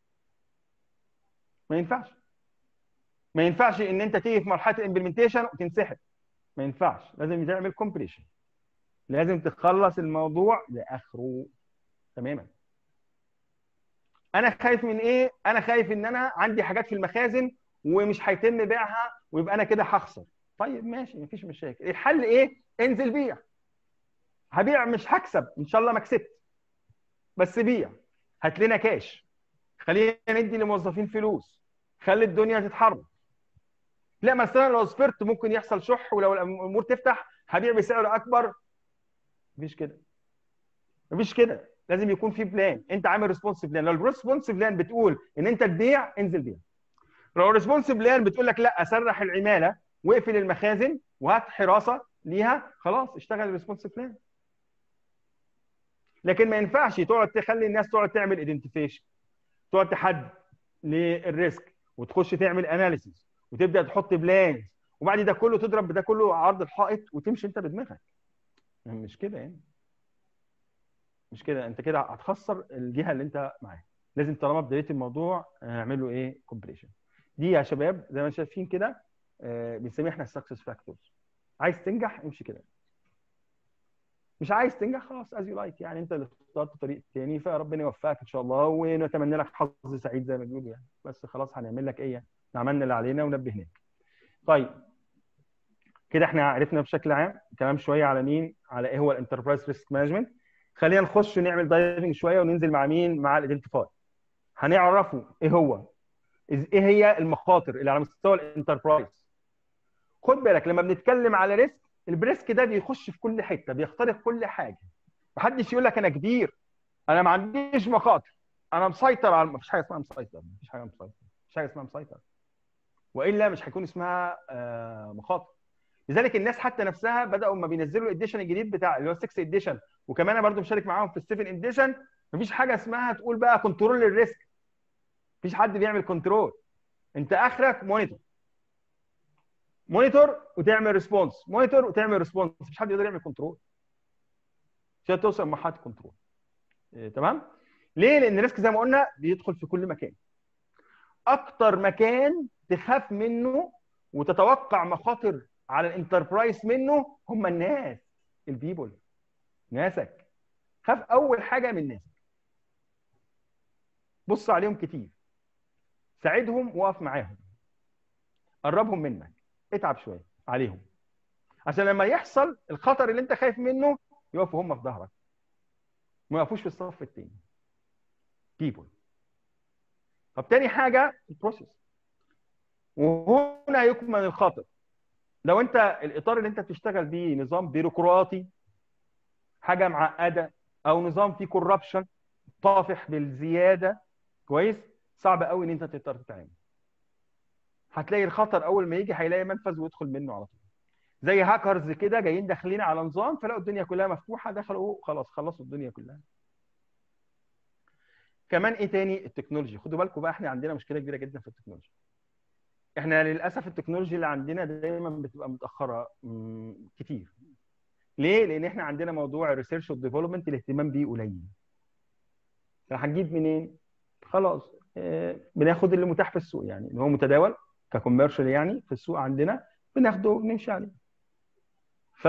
ما ينفعش ما ينفعش ان انت تيجي في مرحله الامبلمنتيشن وتنسحب ما ينفعش لازم تعمل كومبليشن لازم تخلص الموضوع لاخره تماما انا خايف من ايه انا خايف ان انا عندي حاجات في المخازن ومش هيتم بيعها ويبقى انا كده هخسر طيب ماشي مفيش مشاكل الحل ايه انزل بيع هبيع مش هكسب ان شاء الله ما كسبت بس بيع هات لنا كاش خلينا ندي للموظفين فلوس خلي الدنيا تتحرك لا مثلا لو صبرت ممكن يحصل شح ولو الامور تفتح هبيع بسعر اكبر مفيش كده مفيش كده لازم يكون في بلان انت عامل ريسبونس بلان لو الريسبونس بلان بتقول ان انت تبيع انزل بيع لو الريسبونس بلان بتقول لك لا سرح العماله واقفل المخازن وهات حراسه ليها خلاص اشتغل الريسبونس بلان لكن ما ينفعش تقعد تخلي الناس تقعد تعمل ايدنتيفيشن تقعد تحدد للريسك وتخش تعمل اناليسيس وتبدا تحط بلان وبعد ده كله تضرب ده كله عرض الحائط وتمشي انت بدماغك مش كده يعني مش كده انت كده هتخسر الجهه اللي انت معاها لازم طالما بدايه الموضوع نعمل له ايه كومبليشن دي يا شباب زي ما شايفين كده بنسميها احنا السكسس فاكتورز عايز تنجح امشي كده مش عايز تنجح خلاص از يو لايك يعني انت اللي اخترت طريق تاني فربنا يوفقك ان شاء الله ونتمنى لك حظ سعيد زي ما بيقولوا يعني بس خلاص هنعمل لك ايه عملنا اللي علينا ونبهناك طيب كده احنا عرفنا بشكل عام كلام شويه على مين على ايه هو الانتربرايز ريسك مانجمنت خلينا نخش ونعمل دايفنج شويه وننزل مع مين مع الايدنتيفاي هنعرفوا ايه هو ايه هي المخاطر اللي على مستوى الانتربرايز خد بالك لما بنتكلم على ريسك البريسك ده بيخش في كل حته بيخترق كل حاجه محدش يقول لك انا كبير انا ما عنديش مخاطر انا مسيطر على مفيش حاجه اسمها مسيطر مفيش حاجه مسيطر مفيش حاجه اسمها مسيطر والا مش هيكون اسمها مخاطر لذلك الناس حتى نفسها بداوا ما بينزلوا الاديشن الجديد بتاع اللي هو 6 اديشن وكمان انا برضو مشارك معاهم في ال 7 اديشن مفيش حاجه اسمها تقول بقى كنترول الريسك مفيش حد بيعمل كنترول انت اخرك مونيتور مونيتور وتعمل ريسبونس مونيتور وتعمل ريسبونس مفيش حد يقدر يعمل كنترول عشان توصل لمرحله الكنترول إيه تمام ليه لان الريسك زي ما قلنا بيدخل في كل مكان اكتر مكان تخاف منه وتتوقع مخاطر على الانتربرايز منه هم الناس البيبول ناسك خاف اول حاجه من ناسك بص عليهم كتير ساعدهم وقف معاهم قربهم منك اتعب شويه عليهم عشان لما يحصل الخطر اللي انت خايف منه يقفوا هم في ظهرك ما يقفوش في الصف الثاني بيبول طب تاني حاجه البروسيس وهنا يكمن الخطر لو انت الاطار اللي انت بتشتغل بيه نظام بيروقراطي حاجه معقده او نظام فيه كوربشن طافح بالزياده كويس صعب قوي ان انت تقدر تتعامل هتلاقي الخطر اول ما يجي هيلاقي منفذ ويدخل منه على طول زي هاكرز كده جايين داخلين على نظام فلقوا الدنيا كلها مفتوحه دخلوا خلاص خلصوا الدنيا كلها كمان ايه تاني التكنولوجي خدوا بالكم بقى احنا عندنا مشكله كبيره جدا في التكنولوجي احنا للاسف التكنولوجي اللي عندنا دايما بتبقى متاخره كتير ليه لان احنا عندنا موضوع الريسيرش والديفلوبمنت الاهتمام بيه قليل هنجيب منين خلاص اه بناخد اللي متاح في السوق يعني اللي هو متداول ككوميرشال يعني في السوق عندنا بناخده ونمشي عليه ف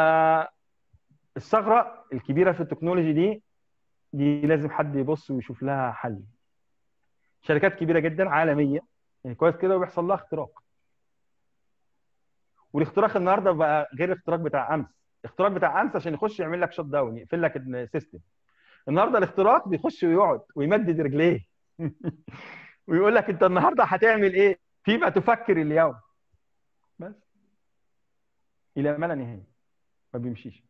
الثغره الكبيره في التكنولوجي دي دي لازم حد يبص ويشوف لها حل شركات كبيره جدا عالميه يعني كويس كده وبيحصل لها اختراق والاختراق النهارده بقى غير الاختراق بتاع امس الاختراق بتاع امس عشان يخش يعمل لك شوت داون يقفل لك السيستم النهارده الاختراق بيخش ويقعد ويمدد رجليه ويقول لك انت النهارده هتعمل ايه فيما تفكر اليوم بس الى ما لا نهايه ما بيمشيش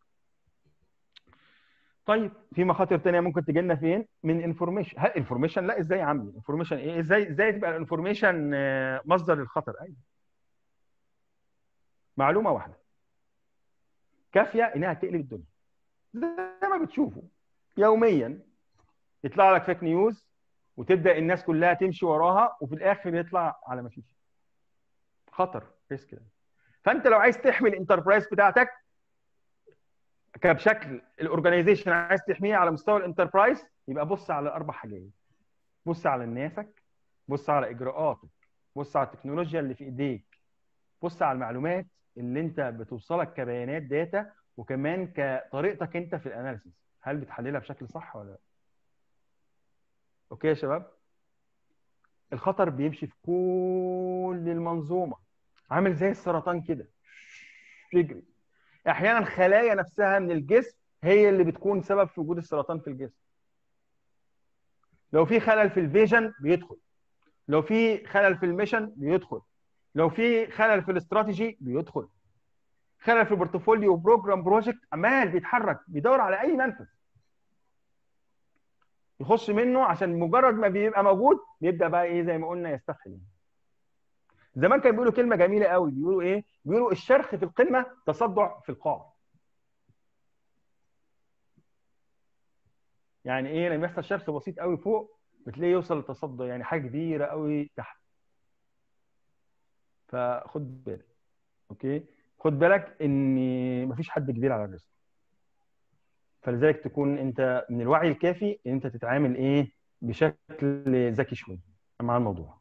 طيب في مخاطر تانية ممكن تجي لنا فين من انفورميشن هل انفورميشن لا ازاي يا عمي انفورميشن ايه ازاي ازاي تبقى الانفورميشن مصدر للخطر ايوه معلومه واحده كافيه انها تقلب الدنيا زي ما بتشوفوا يوميا يطلع لك فيك نيوز وتبدا الناس كلها تمشي وراها وفي الاخر يطلع على ما فيش خطر ريسك ده فانت لو عايز تحمي الانتربرايز بتاعتك كبشكل الاورجنايزيشن عايز تحميه على مستوى الانتربرايز يبقى بص على اربع حاجات بص على ناسك بص على اجراءاتك بص على التكنولوجيا اللي في ايديك بص على المعلومات اللي انت بتوصلك كبيانات داتا وكمان كطريقتك انت في الاناليسيس هل بتحللها بشكل صح ولا لا اوكي يا شباب الخطر بيمشي في كل المنظومه عامل زي السرطان كده يجري احيانا خلايا نفسها من الجسم هي اللي بتكون سبب في وجود السرطان في الجسم لو في خلل في الفيجن بيدخل لو في خلل في الميشن بيدخل لو في خلل في الاستراتيجي بيدخل خلل في البورتفوليو بروجرام بروجكت عمال بيتحرك بيدور على اي منفذ يخش منه عشان مجرد ما بيبقى موجود بيبدا بقى ايه زي ما قلنا يستفحل زمان كانوا بيقولوا كلمه جميله قوي بيقولوا ايه بيقولوا الشرخ في القمه تصدع في القاع يعني ايه لما يحصل شرخ بسيط قوي فوق بتلاقيه يوصل لتصدع يعني حاجه كبيره قوي تحت فخد بالك اوكي خد بالك ان مفيش حد كبير على الرزق فلذلك تكون انت من الوعي الكافي ان انت تتعامل ايه بشكل ذكي شويه مع الموضوع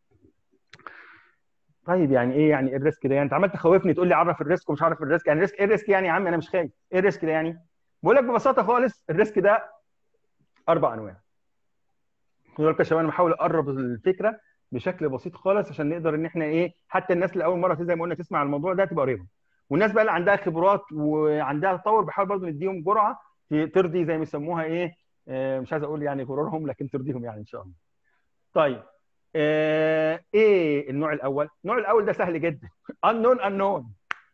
طيب يعني ايه يعني ايه الريسك ده يعني انت عمال تخوفني تقول لي عرف الريسك ومش عارف الريسك يعني الريسك ايه الريسك يعني يا عم انا مش خايف ايه الريسك ده يعني بقول لك ببساطه خالص الريسك ده اربع انواع خدوا بالكم يا شباب انا بحاول اقرب الفكره بشكل بسيط خالص عشان نقدر ان احنا ايه حتى الناس اللي اول مره زي ما قلنا تسمع الموضوع ده تبقى قريبه والناس بقى اللي عندها خبرات وعندها تطور بحاول برضه نديهم جرعه ترضي زي ما يسموها ايه آه مش عايز اقول يعني غرورهم لكن ترضيهم يعني ان شاء الله طيب آه ايه النوع الاول النوع الاول ده سهل جدا unknown unknown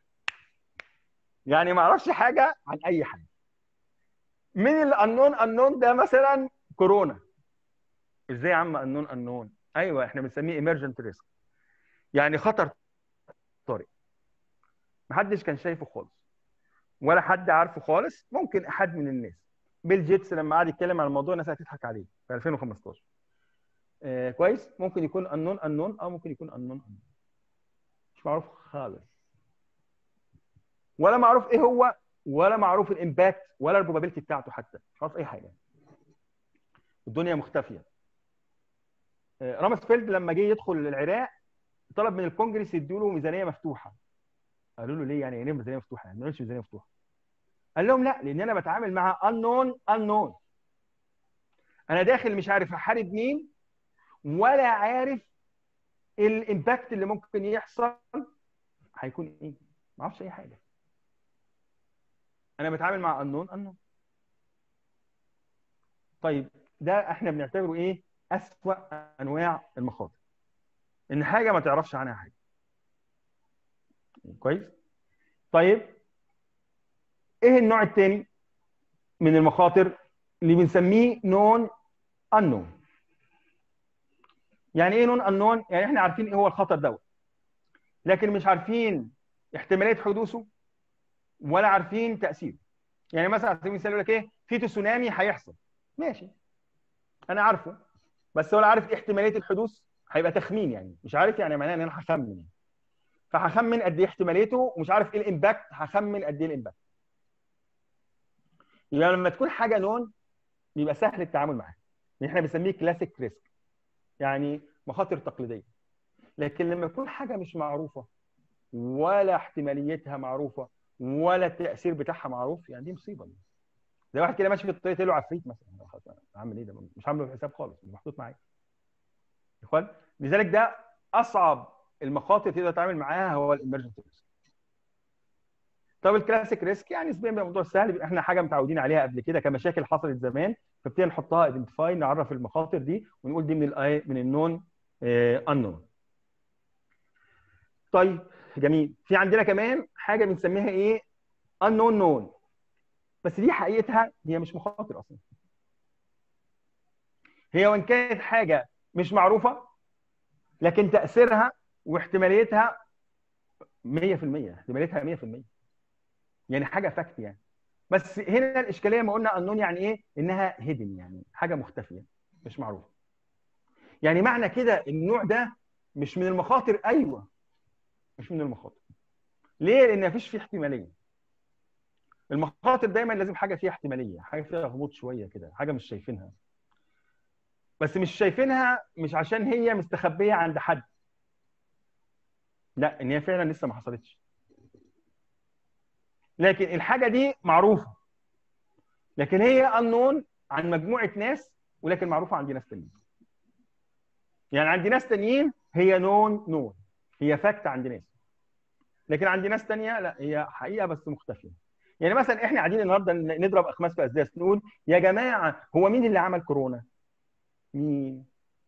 يعني ما اعرفش حاجه عن اي حاجه من الانون انون ده مثلا كورونا ازاي يا عم انون انون ايوه احنا بنسميه ايمرجنت ريسك يعني خطر طارئ محدش كان شايفه خالص ولا حد عارفه خالص ممكن احد من الناس بيل جيتس لما قعد يتكلم عن الموضوع الناس هتضحك عليه في 2015 آه كويس ممكن يكون انون انون او ممكن يكون انون انون مش معروف خالص ولا معروف ايه هو ولا معروف الامباكت ولا البروبابيلتي بتاعته حتى مش عارف اي حاجه الدنيا مختفيه رامسفيلد لما جه يدخل العراق طلب من الكونجرس يدوا له ميزانيه مفتوحه قالوا له ليه يعني ايه ميزانيه مفتوحه يعني ما نعملش ميزانيه مفتوحه قال لهم لا لان انا بتعامل مع unknown unknown انا داخل مش عارف احارب مين ولا عارف الامباكت اللي ممكن يحصل هيكون ايه ما اعرفش اي حاجه انا بتعامل مع unknown unknown طيب ده احنا بنعتبره ايه اسوأ انواع المخاطر ان حاجه ما تعرفش عنها حاجه كويس طيب ايه النوع الثاني من المخاطر اللي بنسميه نون unknown يعني ايه نون unknown يعني احنا عارفين ايه هو الخطر دوت لكن مش عارفين احتماليه حدوثه ولا عارفين تاثيره يعني مثلا على سبيل المثال يقول لك ايه في تسونامي هيحصل ماشي انا عارفه بس ولا عارف ايه احتماليه الحدوث هيبقى تخمين يعني مش عارف يعني معناه ان انا هخمن فهخمن قد ايه احتماليته ومش عارف ايه الامباكت هخمن قد ايه الامباكت يبقى لما تكون حاجه نون بيبقى سهل التعامل معاها احنا بنسميه كلاسيك ريسك يعني مخاطر تقليديه لكن لما يكون حاجه مش معروفه ولا احتماليتها معروفه ولا التاثير بتاعها معروف يعني دي مصيبه دي. زي واحد كده ماشي في الطريق له عفريت مثلا عامل ايه ده مش عامله حساب خالص مش محطوط معايا اخوان لذلك ده اصعب المخاطر تقدر تتعامل معاها هو الامرجنسي ريسك طب الكلاسيك ريسك يعني نسبيا بيبقى موضوع سهل احنا حاجه متعودين عليها قبل كده كمشاكل حصلت زمان فابتدينا نحطها ايدنتيفاي نعرف المخاطر دي ونقول دي من الاي من النون انون طيب جميل في عندنا كمان حاجه بنسميها ايه unknown نون بس دي حقيقتها هي مش مخاطر اصلا هي وان كانت حاجه مش معروفه لكن تاثيرها واحتماليتها 100% احتماليتها 100% يعني حاجه فاكت يعني بس هنا الاشكاليه ما قلنا انون يعني ايه انها هيدن يعني حاجه مختفيه مش معروفه يعني معنى كده النوع ده مش من المخاطر ايوه مش من المخاطر ليه لان مفيش فيه احتماليه المخاطر دايما لازم حاجه فيها احتماليه حاجه فيها غموض شويه كده حاجه مش شايفينها بس مش شايفينها مش عشان هي مستخبيه عند حد لا ان هي فعلا لسه ما حصلتش لكن الحاجه دي معروفه لكن هي انون عن مجموعه ناس ولكن معروفه عند ناس تانيين يعني عند ناس تانيين هي نون نون هي فاكت عند ناس لكن عند ناس تانية لا هي حقيقه بس مختفيه يعني مثلا احنا قاعدين النهارده نضرب اخماس في اسداس نقول يا جماعه هو مين اللي عمل كورونا؟ مين؟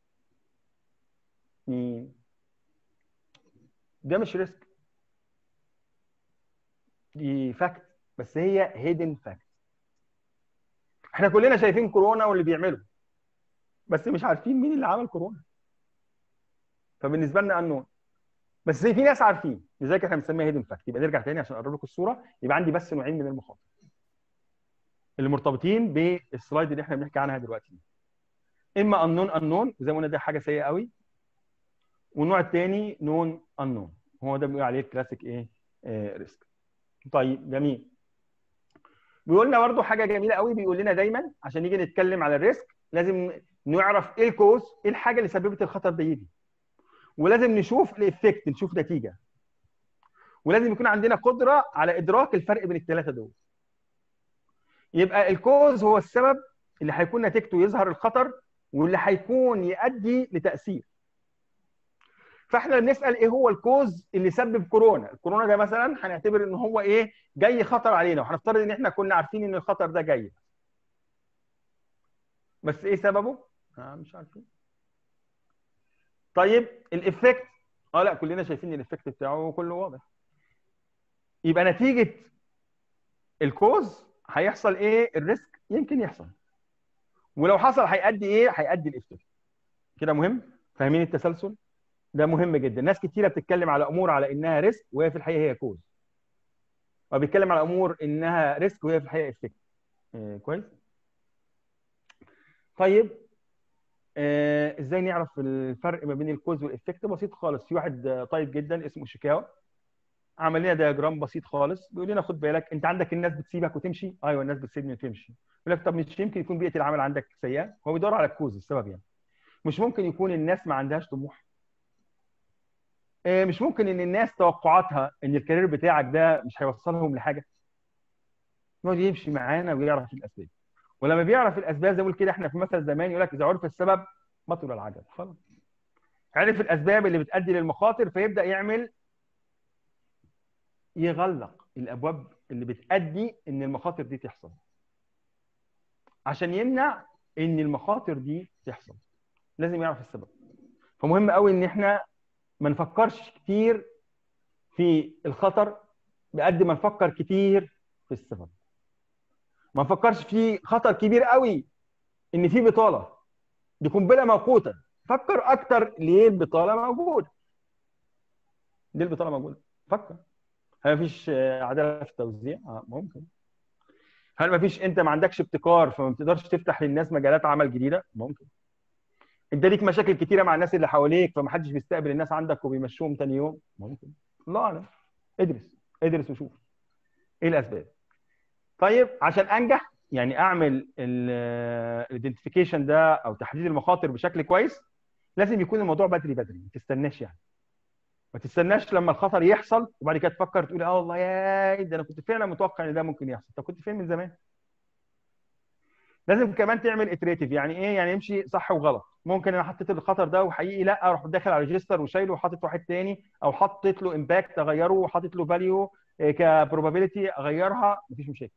مين؟ ده مش ريسك دي فاكت بس هي هيدن فاكت احنا كلنا شايفين كورونا واللي بيعمله بس مش عارفين مين اللي عمل كورونا فبالنسبه لنا انون بس في ناس عارفين لذلك احنا بنسميها هيدن فاكت يبقى نرجع تاني عشان اقرب لكم الصوره يبقى عندي بس نوعين من المخاطر اللي مرتبطين بالسلايد اللي احنا بنحكي عنها دلوقتي اما انون انون زي ما قلنا ده حاجه سيئه قوي والنوع الثاني نون انون هو ده بيقول عليه كلاسيك ايه آه ريسك طيب جميل بيقول لنا برضه حاجه جميله قوي بيقول لنا دايما عشان نيجي نتكلم على الريسك لازم نعرف ايه الكوز ايه الحاجه اللي سببت الخطر ده يجي ولازم نشوف الافكت نشوف نتيجه ولازم يكون عندنا قدره على ادراك الفرق بين الثلاثه دول يبقى الكوز هو السبب اللي هيكون نتيجته يظهر الخطر واللي هيكون يؤدي لتاثير فاحنا بنسال ايه هو الكوز اللي سبب كورونا الكورونا ده مثلا هنعتبر ان هو ايه جاي خطر علينا وهنفترض ان احنا كنا عارفين ان الخطر ده جاي بس ايه سببه آه مش عارفين طيب الافكت اه لا كلنا شايفين الافكت بتاعه كله واضح يبقى نتيجه الكوز هيحصل ايه الريسك يمكن يحصل ولو حصل هيؤدي ايه هيؤدي الافكت كده مهم فاهمين التسلسل ده مهم جدا ناس كتيره بتتكلم على امور على انها ريسك وهي في الحقيقه هي كوز وبيتكلم على امور انها ريسك وهي في الحقيقه افكت إيه كويس طيب آه ازاي نعرف الفرق ما بين الكوز والافكت بسيط خالص في واحد طيب جدا اسمه شيكاوا عمل لنا دياجرام بسيط خالص بيقول لنا خد بالك انت عندك الناس بتسيبك وتمشي ايوه الناس بتسيبني وتمشي يقول لك طب مش يمكن يكون بيئه العمل عندك سيئه هو بيدور على الكوز السبب يعني مش ممكن يكون الناس ما عندهاش طموح مش ممكن ان الناس توقعاتها ان الكارير بتاعك ده مش هيوصلهم لحاجه يقعد يمشي معانا ويعرف الاسباب ولما بيعرف الاسباب زي ما كده احنا في مثل زمان يقول لك اذا عرف السبب بطل العجب خلاص عرف الاسباب اللي بتؤدي للمخاطر فيبدا يعمل يغلق الابواب اللي بتؤدي ان المخاطر دي تحصل عشان يمنع ان المخاطر دي تحصل لازم يعرف السبب فمهم قوي ان احنا ما نفكرش كتير في الخطر بقد ما نفكر كتير في السبب ما نفكرش في خطر كبير قوي ان في بطاله دي قنبله موقوته فكر اكتر ليه البطاله موجوده ليه البطاله موجوده فكر هل مفيش عداله في التوزيع آه ممكن هل مفيش انت ما عندكش ابتكار فما بتقدرش تفتح للناس مجالات عمل جديده ممكن انت ليك مشاكل كتيره مع الناس اللي حواليك فمحدش بيستقبل الناس عندك وبيمشوهم تاني يوم ممكن الله اعلم ادرس ادرس وشوف ايه الاسباب طيب عشان انجح يعني اعمل الايدنتيفيكيشن ده او تحديد المخاطر بشكل كويس لازم يكون الموضوع بدري بدري ما تستناش يعني ما تستناش لما الخطر يحصل وبعد كده تفكر تقول اه والله يا ده انا كنت فعلا متوقع ان ده ممكن يحصل طب كنت فين من زمان لازم كمان تعمل اتريتيف يعني ايه يعني يمشي صح وغلط ممكن انا حطيت الخطر ده وحقيقي لا اروح داخل على ريجستر وشايله وحاطط واحد تاني او حطيت له امباكت اغيره وحاطط له فاليو كبروبابيلتي اغيرها مفيش مشاكل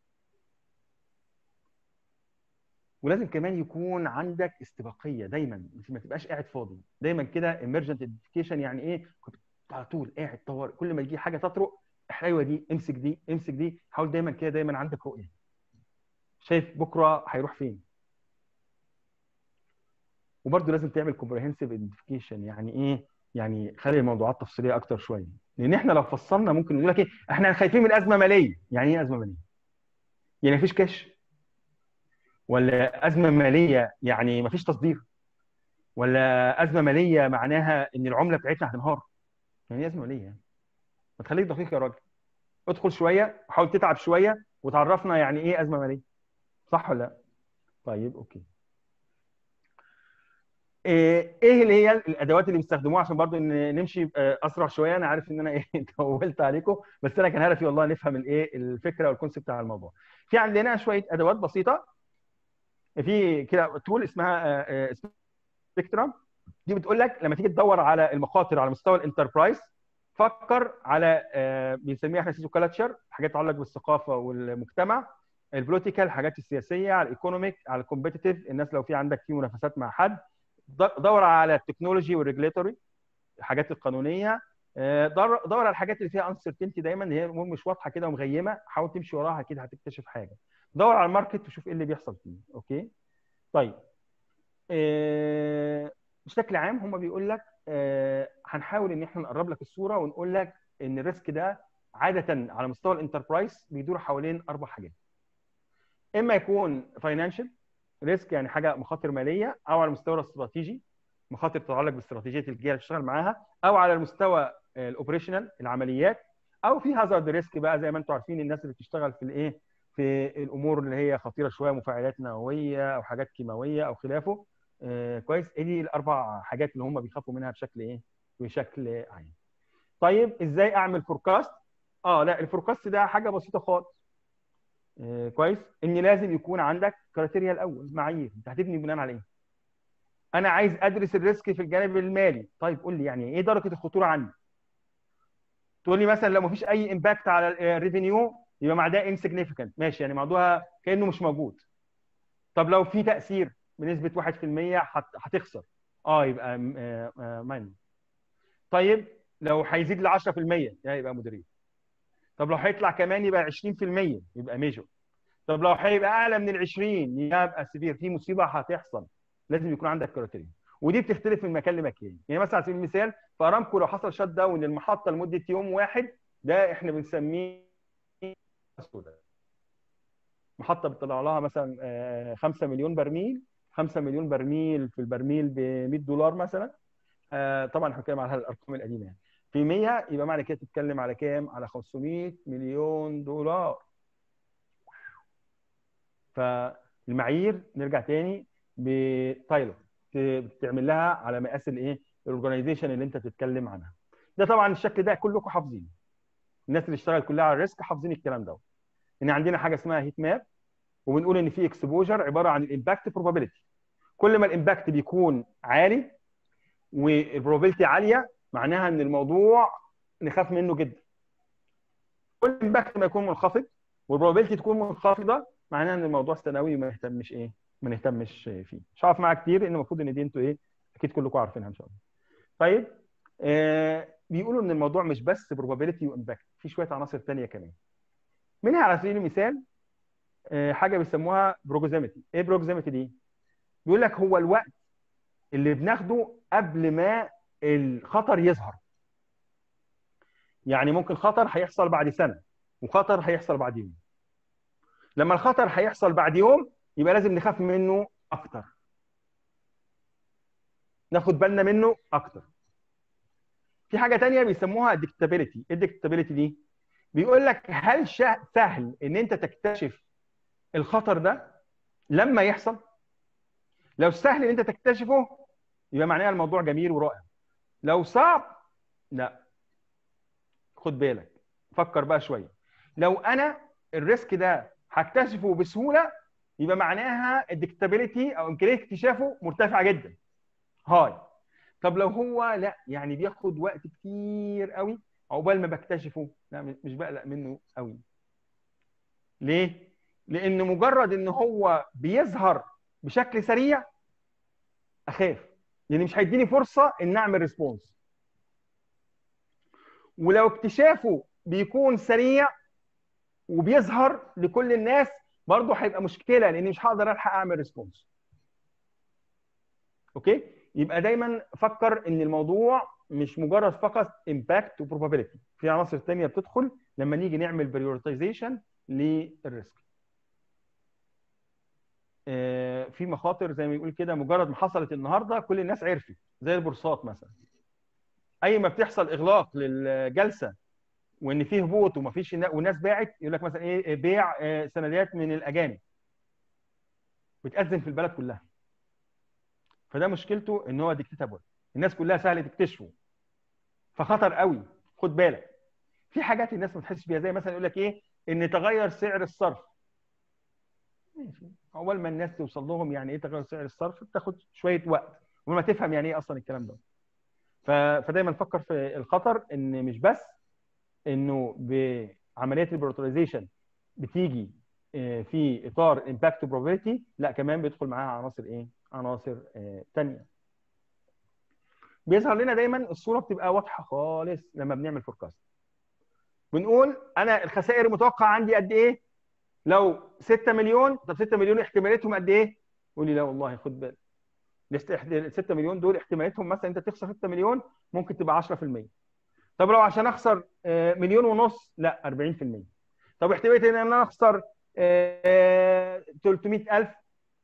ولازم كمان يكون عندك استباقيه دايما ما تبقاش قاعد فاضي دايما كده ايمرجنت ايدنتيفيكيشن يعني ايه كنت على طول قاعد طوارئ كل ما يجي حاجه تطرق ايوه دي امسك دي امسك دي حاول دايما كده دايما عندك رؤيه شايف بكره هيروح فين وبرده لازم تعمل كومبريهنسيف ايدنتيفيكيشن يعني ايه يعني خلي الموضوعات تفصيليه اكتر شويه لان احنا لو فصلنا ممكن نقول لك ايه احنا خايفين من ازمه ماليه يعني ايه ازمه ماليه يعني مفيش كاش ولا ازمه ماليه يعني مفيش تصدير ولا ازمه ماليه معناها ان العمله بتاعتنا هتنهار يعني ايه ازمه ماليه يعني ما تخليك دقيق يا راجل ادخل شويه وحاول تتعب شويه وتعرفنا يعني ايه ازمه ماليه صح ولا لا طيب اوكي ايه اللي هي الادوات اللي بيستخدموها عشان برضو ان نمشي اسرع شويه انا عارف ان انا ايه طولت عليكم بس انا كان هدفي والله نفهم الايه الفكره والكونسيبت بتاع الموضوع في عندنا شويه ادوات بسيطه في كده تول اسمها سبيكترم دي بتقول لك لما تيجي تدور على المخاطر على مستوى الانتربرايز فكر على بنسميها احنا سيزو كلتشر حاجات تتعلق بالثقافه والمجتمع البوليتيكال الحاجات السياسيه على الايكونوميك على الكومبيتيتيف الناس لو في عندك في منافسات مع حد دور على التكنولوجي والريجليتوري الحاجات القانونيه دور على الحاجات اللي فيها انسرتينتي دايما اللي هي امور مش واضحه كده ومغيمه حاول تمشي وراها كده هتكتشف حاجه دور على الماركت وشوف ايه اللي بيحصل فيه اوكي طيب إيه بشكل عام هم بيقول لك إيه هنحاول ان احنا نقرب لك الصوره ونقول لك ان الريسك ده عاده على مستوى الانتربرايز بيدور حوالين اربع حاجات اما يكون فاينانشال ريسك يعني حاجه مخاطر ماليه او على المستوى الاستراتيجي مخاطر تتعلق باستراتيجيه الجهه اللي بتشتغل معاها او على المستوى الاوبريشنال العمليات او في هازارد ريسك بقى زي ما انتم عارفين الناس اللي بتشتغل في الايه في الامور اللي هي خطيره شويه مفاعلات نوويه او حاجات كيماويه او خلافه آه كويس ايه دي الاربع حاجات اللي هم بيخافوا منها بشكل ايه بشكل عام طيب ازاي اعمل فوركاست اه لا الفوركاست ده حاجه بسيطه خالص آه كويس ان لازم يكون عندك كريتيريا الاول معايير انت هتبني بناء على ايه انا عايز ادرس الريسك في الجانب المالي طيب قول لي يعني ايه درجه الخطوره عندي تقول لي مثلا لو مفيش اي امباكت على الريفينيو يبقى مع ده انسجنيفيكانت ماشي يعني موضوعها كانه مش موجود طب لو في تاثير بنسبه 1% هتخسر اه يبقى ماين طيب لو هيزيد ل 10% يبقى مديريه طب لو هيطلع كمان يبقى 20% يبقى ميجور طب لو هيبقى اعلى من ال 20 يبقى سيفير في مصيبه هتحصل لازم يكون عندك كرايتيريا ودي بتختلف من مكان لمكان يعني مثلا على سبيل المثال في ارامكو لو حصل شت داون للمحطه لمده يوم واحد ده احنا بنسميه محطه بتطلع لها مثلا 5 مليون برميل 5 مليون برميل في البرميل ب 100 دولار مثلا طبعا احنا بنتكلم على الارقام القديمه يعني في 100 يبقى معنى كده تتكلم على كام؟ على 500 مليون دولار فالمعايير نرجع تاني بتايلور بتعمل لها على مقاس الايه؟ الاورجنايزيشن اللي انت بتتكلم عنها. ده طبعا الشكل ده كلكم حافظينه. الناس اللي اشتغلت كلها على الريسك حافظين الكلام ده. ان عندنا حاجه اسمها هيت ماب وبنقول ان في اكسبوجر عباره عن الامباكت بروبابيلتي. كل ما الامباكت بيكون عالي والبروبابيلتي عاليه معناها ان الموضوع نخاف منه جدا. كل امباكت ما يكون منخفض والبروبابيلتي تكون منخفضه معناها ان الموضوع ثانوي وما نهتمش ايه؟ ما نهتمش فيه. مش هقف معاها كتير لان المفروض ان دي انتوا ايه؟ اكيد كلكم عارفينها ان شاء الله. طيب آه بيقولوا ان الموضوع مش بس probability وامباكت في شويه عناصر ثانيه كمان. منها على سبيل المثال آه حاجه بيسموها بروكسيميتي. ايه بروكسيميتي دي؟ بيقول لك هو الوقت اللي بناخده قبل ما الخطر يظهر. يعني ممكن خطر هيحصل بعد سنه وخطر هيحصل بعد يوم. لما الخطر هيحصل بعد يوم يبقى لازم نخاف منه اكتر ناخد بالنا منه اكتر في حاجه تانية بيسموها ديكتابيليتي ايه الديكتابيليتي دي بيقول لك هل سهل ان انت تكتشف الخطر ده لما يحصل لو سهل ان انت تكتشفه يبقى معناها الموضوع جميل ورائع لو صعب لا خد بالك فكر بقى شويه لو انا الريسك ده هكتشفه بسهوله يبقى معناها الديكتابيليتي او امكانيه اكتشافه مرتفعه جدا هاي طب لو هو لا يعني بياخد وقت كتير قوي عقبال ما بكتشفه لا مش بقلق منه قوي ليه لان مجرد ان هو بيظهر بشكل سريع اخاف يعني مش هيديني فرصه ان اعمل ريسبونس ولو اكتشافه بيكون سريع وبيظهر لكل الناس برضه هيبقى مشكله لاني مش هقدر الحق اعمل ريسبونس اوكي يبقى دايما فكر ان الموضوع مش مجرد فقط امباكت وبروبابيلتي في عناصر ثانيه بتدخل لما نيجي نعمل بريورتيزيشن للريسك في مخاطر زي ما يقول كده مجرد ما حصلت النهارده كل الناس عرفت زي البورصات مثلا اي ما بتحصل اغلاق للجلسه وان في هبوط ومفيش والناس باعت يقول لك مثلا ايه بيع سندات من الاجانب بتأذن في البلد كلها فده مشكلته ان هو ديكتاتابل الناس كلها سهل تكتشفه فخطر قوي خد بالك في حاجات الناس ما تحسش بيها زي مثلا يقول لك ايه ان تغير سعر الصرف ماشي اول ما الناس توصل لهم يعني ايه تغير سعر الصرف بتاخد شويه وقت وما تفهم يعني ايه اصلا الكلام ده ف... فدايما فكر في الخطر ان مش بس انه بعمليه البروتولايزيشن بتيجي في اطار امباكت بروبابيلتي لا كمان بيدخل معاها عناصر ايه؟ عناصر ثانيه. بيظهر لنا دايما الصوره بتبقى واضحه خالص لما بنعمل فوركاست. بنقول انا الخسائر المتوقعه عندي قد ايه؟ لو 6 مليون طب 6 مليون احتماليتهم قد ايه؟ قول لي لا والله خد بالك. ال 6 مليون دول احتماليتهم مثلا انت تخسر 6 مليون ممكن تبقى 10%. طب لو عشان اخسر مليون ونص لا 40% طب احتماليه ان انا اخسر 300000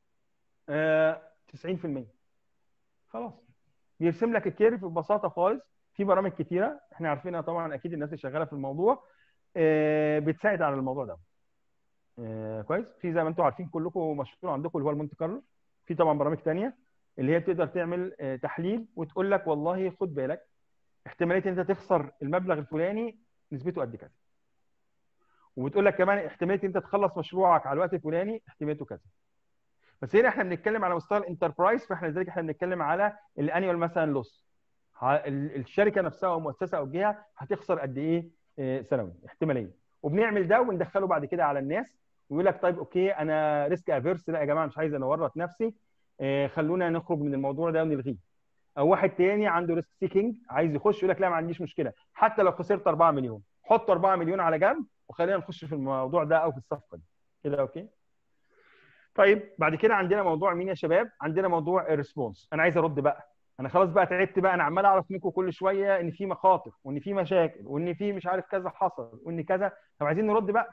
90% خلاص بيرسم لك الكيرف ببساطه خالص في برامج كتيره احنا عارفينها طبعا اكيد الناس اللي شغاله في الموضوع بتساعد على الموضوع ده كويس في زي ما انتم عارفين كلكم مشهور عندكم اللي هو المونت كارلو في طبعا برامج ثانيه اللي هي بتقدر تعمل تحليل وتقول لك والله خد بالك احتماليه ان انت تخسر المبلغ الفلاني نسبته قد كذا وبتقول لك كمان احتماليه ان انت تخلص مشروعك على الوقت الفلاني احتماليته كذا بس هنا احنا بنتكلم على مستوى الانتربرايز فاحنا لذلك احنا بنتكلم على الانيوال مثلا لوس الشركه نفسها او المؤسسه او الجهه هتخسر قد ايه سنوي احتماليا وبنعمل ده وندخله بعد كده على الناس ويقول لك طيب اوكي انا ريسك افيرس لا يا جماعه مش عايز انا اورط نفسي خلونا نخرج من الموضوع ده ونلغيه او واحد تاني عنده ريسك سيكينج عايز يخش يقول لك لا ما عنديش مشكله حتى لو خسرت 4 مليون حط 4 مليون على جنب وخلينا نخش في الموضوع ده او في الصفقه دي كده اوكي طيب بعد كده عندنا موضوع مين يا شباب عندنا موضوع الريسبونس انا عايز ارد بقى انا خلاص بقى تعبت بقى انا عمال اعرف منكم كل شويه ان في مخاطر وان في مشاكل وان في مش عارف كذا حصل وان كذا طب عايزين نرد بقى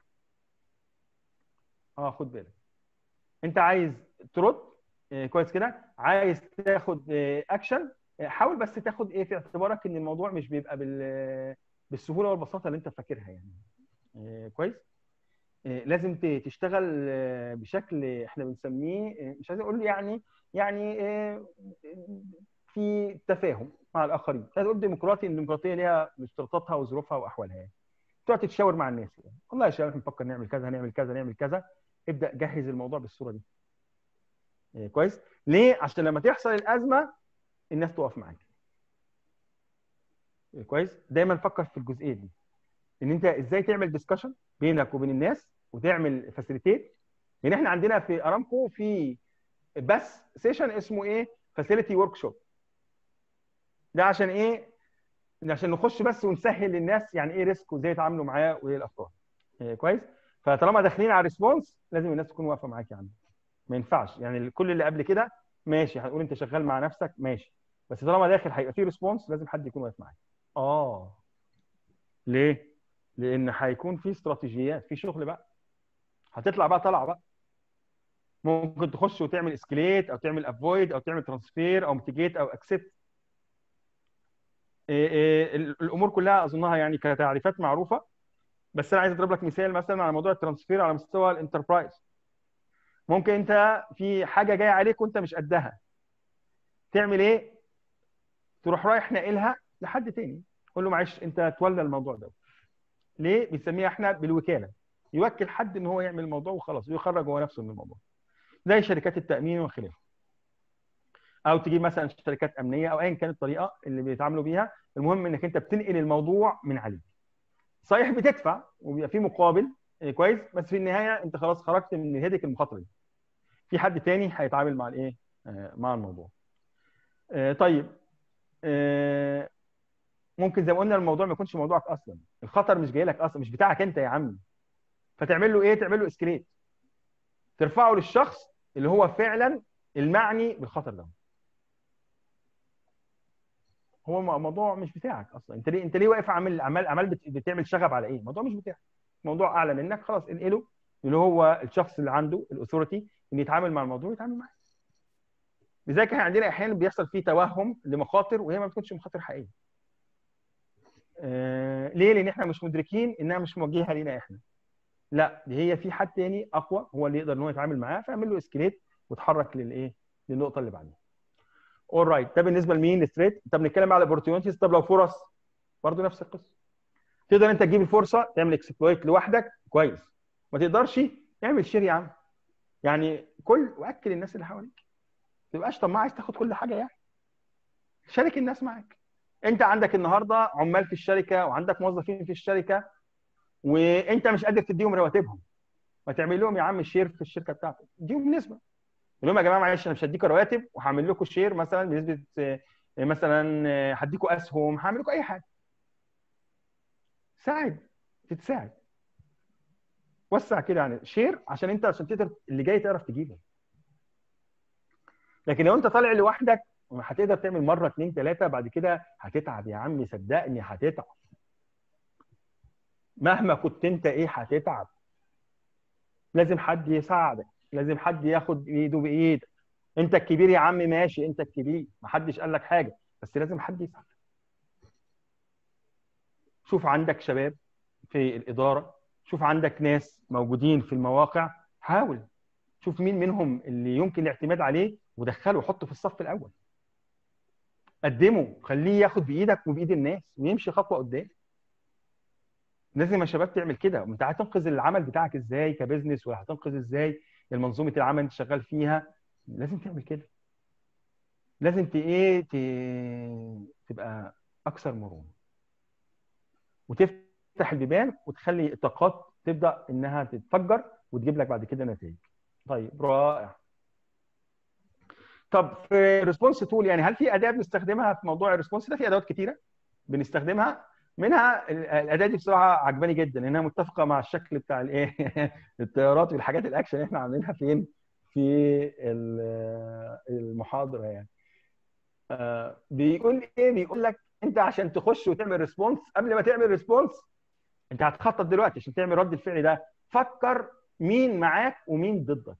اه خد بالك انت عايز ترد آه كويس كده عايز تاخد آه اكشن آه حاول بس تاخد ايه في اعتبارك ان الموضوع مش بيبقى بال بالسهوله والبساطه اللي انت فاكرها يعني آه كويس آه لازم تشتغل آه بشكل احنا بنسميه آه مش عايز اقول يعني يعني آه في تفاهم مع الاخرين عايز اقول ديمقراطي الديمقراطيه ليها اشتراطاتها وظروفها واحوالها يعني تقعد تتشاور مع الناس يعني. والله يا شباب احنا بنفكر نعمل كذا نعمل كذا نعمل كذا ابدا جهز الموضوع بالصوره دي إيه كويس ليه عشان لما تحصل الازمه الناس تقف معاك إيه كويس دايما فكر في الجزئيه دي ان انت ازاي تعمل ديسكشن بينك وبين الناس وتعمل فاسيليتيت يعني احنا عندنا في ارامكو في بس سيشن اسمه ايه فاسيلتي ورك شوب ده عشان ايه عشان نخش بس ونسهل للناس يعني ايه ريسك وازاي يتعاملوا معاه وايه الافكار إيه كويس فطالما داخلين على الريسبونس لازم الناس تكون واقفه معاك يا عم ما ينفعش يعني كل اللي قبل كده ماشي هنقول انت شغال مع نفسك ماشي بس طالما داخل هيبقى فيه ريسبونس لازم حد يكون واقف معاك اه ليه لان هيكون في استراتيجيات في شغل بقى هتطلع بقى طلع بقى ممكن تخش وتعمل اسكليت او تعمل افويد او تعمل ترانسفير او ميتيجيت او اكسبت الامور كلها اظنها يعني كتعريفات معروفه بس انا عايز اضرب لك مثال مثلا على موضوع الترانسفير على مستوى الانتربرايز ممكن انت في حاجه جايه عليك وانت مش قدها تعمل ايه تروح رايح ناقلها لحد تاني قول له معلش انت تولى الموضوع ده ليه بنسميها احنا بالوكاله يوكل حد ان هو يعمل الموضوع وخلاص ويخرج هو نفسه من الموضوع زي شركات التامين وخلافه او تجيب مثلا شركات امنيه او ايا كانت الطريقه اللي بيتعاملوا بيها المهم انك انت بتنقل الموضوع من عليك صحيح بتدفع وبيبقى في مقابل كويس بس في النهايه انت خلاص خرجت من هيدك المخاطره دي في حد تاني هيتعامل مع الايه مع الموضوع طيب ممكن زي ما قلنا الموضوع ما يكونش موضوعك اصلا الخطر مش جاي لك اصلا مش بتاعك انت يا عم فتعمل له ايه تعمل له اسكليت ترفعه للشخص اللي هو فعلا المعني بالخطر ده هو الموضوع مش بتاعك اصلا انت ليه انت ليه واقف عامل عمال عمال بتعمل شغب على ايه الموضوع مش بتاعك موضوع اعلى منك خلاص انقله اللي هو الشخص اللي عنده الاثوريتي ان يتعامل مع الموضوع يتعامل معاه لذلك احنا عندنا احيانا بيحصل فيه توهم لمخاطر وهي ما بتكونش مخاطر حقيقيه آه ليه لان احنا مش مدركين انها مش موجهه لينا احنا لا دي هي في حد تاني اقوى هو اللي يقدر ان هو يتعامل معاه فاعمل له اسكليت وتحرك للايه للنقطه اللي بعديها اول رايت ده بالنسبه لمين ستريت انت بنتكلم على الاوبورتيونيتيز طب لو فرص برضه نفس القصه تقدر انت تجيب الفرصه تعمل اكسبلويت لوحدك كويس ما تقدرش اعمل شير يا عم يعني كل واكل الناس اللي حواليك ما تبقاش طماع عايز تاخد كل حاجه يعني شارك الناس معاك انت عندك النهارده عمال في الشركه وعندك موظفين في الشركه وانت مش قادر تديهم رواتبهم ما تعمل لهم يا عم شير في الشركه بتاعتك اديهم نسبه قول لهم يا جماعه معلش انا مش هديكم رواتب وهعمل لكم شير مثلا بنسبه مثلا هديكم اسهم هعمل لكم اي حاجه ساعد تتساعد وسع كده يعني شير عشان انت عشان تقدر اللي جاي تعرف تجيبه لكن لو انت طالع لوحدك هتقدر تعمل مره اثنين ثلاثه بعد كده هتتعب يا عم صدقني هتتعب مهما كنت انت ايه هتتعب لازم حد يساعدك لازم حد ياخد ايده بايدك انت الكبير يا عم ماشي انت الكبير محدش قال لك حاجه بس لازم حد يساعدك شوف عندك شباب في الاداره شوف عندك ناس موجودين في المواقع حاول شوف مين منهم اللي يمكن الاعتماد عليه ودخله وحطه في الصف الاول قدمه خليه ياخد بايدك وبايد الناس ويمشي خطوه قدام لازم يا شباب تعمل كده انت هتنقذ العمل بتاعك ازاي كبزنس ولا هتنقذ ازاي المنظومه العمل انت شغال فيها لازم تعمل كده لازم ت ايه ت... تبقى اكثر مرونه وتفتح البيبان وتخلي الطاقات تبدا انها تتفجر وتجيب لك بعد كده نتائج طيب رائع طب في ريسبونس تول يعني هل في اداه بنستخدمها في موضوع الريسبونس ده في ادوات كتيره بنستخدمها منها الاداه دي بصراحه عجباني جدا انها متفقه مع الشكل بتاع الايه الطيارات والحاجات الاكشن اللي احنا عاملينها فين في المحاضره يعني بيقول ايه بيقول لك انت عشان تخش وتعمل ريسبونس قبل ما تعمل ريسبونس انت هتخطط دلوقتي عشان تعمل رد الفعل ده فكر مين معاك ومين ضدك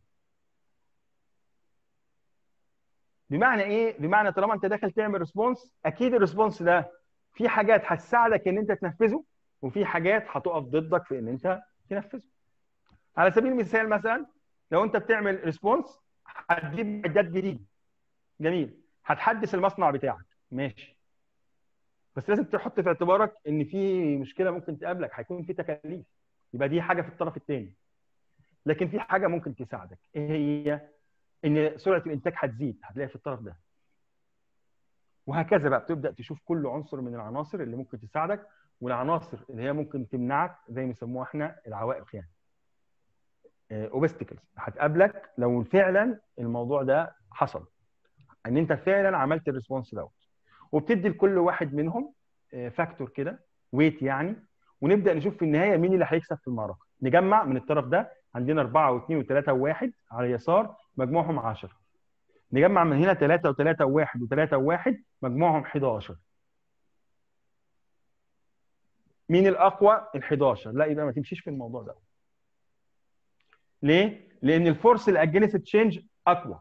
بمعنى ايه بمعنى طالما انت داخل تعمل ريسبونس اكيد الريسبونس ده في حاجات هتساعدك ان انت تنفذه وفي حاجات هتقف ضدك في ان انت تنفذه على سبيل المثال مثلا لو انت بتعمل ريسبونس هتجيب معدات جديده جميل هتحدث المصنع بتاعك ماشي بس لازم تحط في اعتبارك ان في مشكله ممكن تقابلك هيكون في تكاليف يبقى دي حاجه في الطرف الثاني لكن في حاجه ممكن تساعدك ايه هي ان سرعه الانتاج هتزيد هتلاقي في الطرف ده وهكذا بقى بتبدا تشوف كل عنصر من العناصر اللي ممكن تساعدك والعناصر اللي هي ممكن تمنعك زي ما يسموها احنا العوائق يعني اوبستكلز هتقابلك لو فعلا الموضوع ده حصل ان انت فعلا عملت الريسبونس دوت وبتدي لكل واحد منهم فاكتور كده ويت يعني ونبدا نشوف في النهايه مين اللي هيكسب في المعركه نجمع من الطرف ده عندنا 4 و2 و3 و1 على اليسار مجموعهم 10 نجمع من هنا 3 و3 و1 و3 و1 مجموعهم 11 مين الاقوى ال 11 لا يبقى ما تمشيش في الموضوع ده ليه لان الفورس الاجنست تشينج اقوى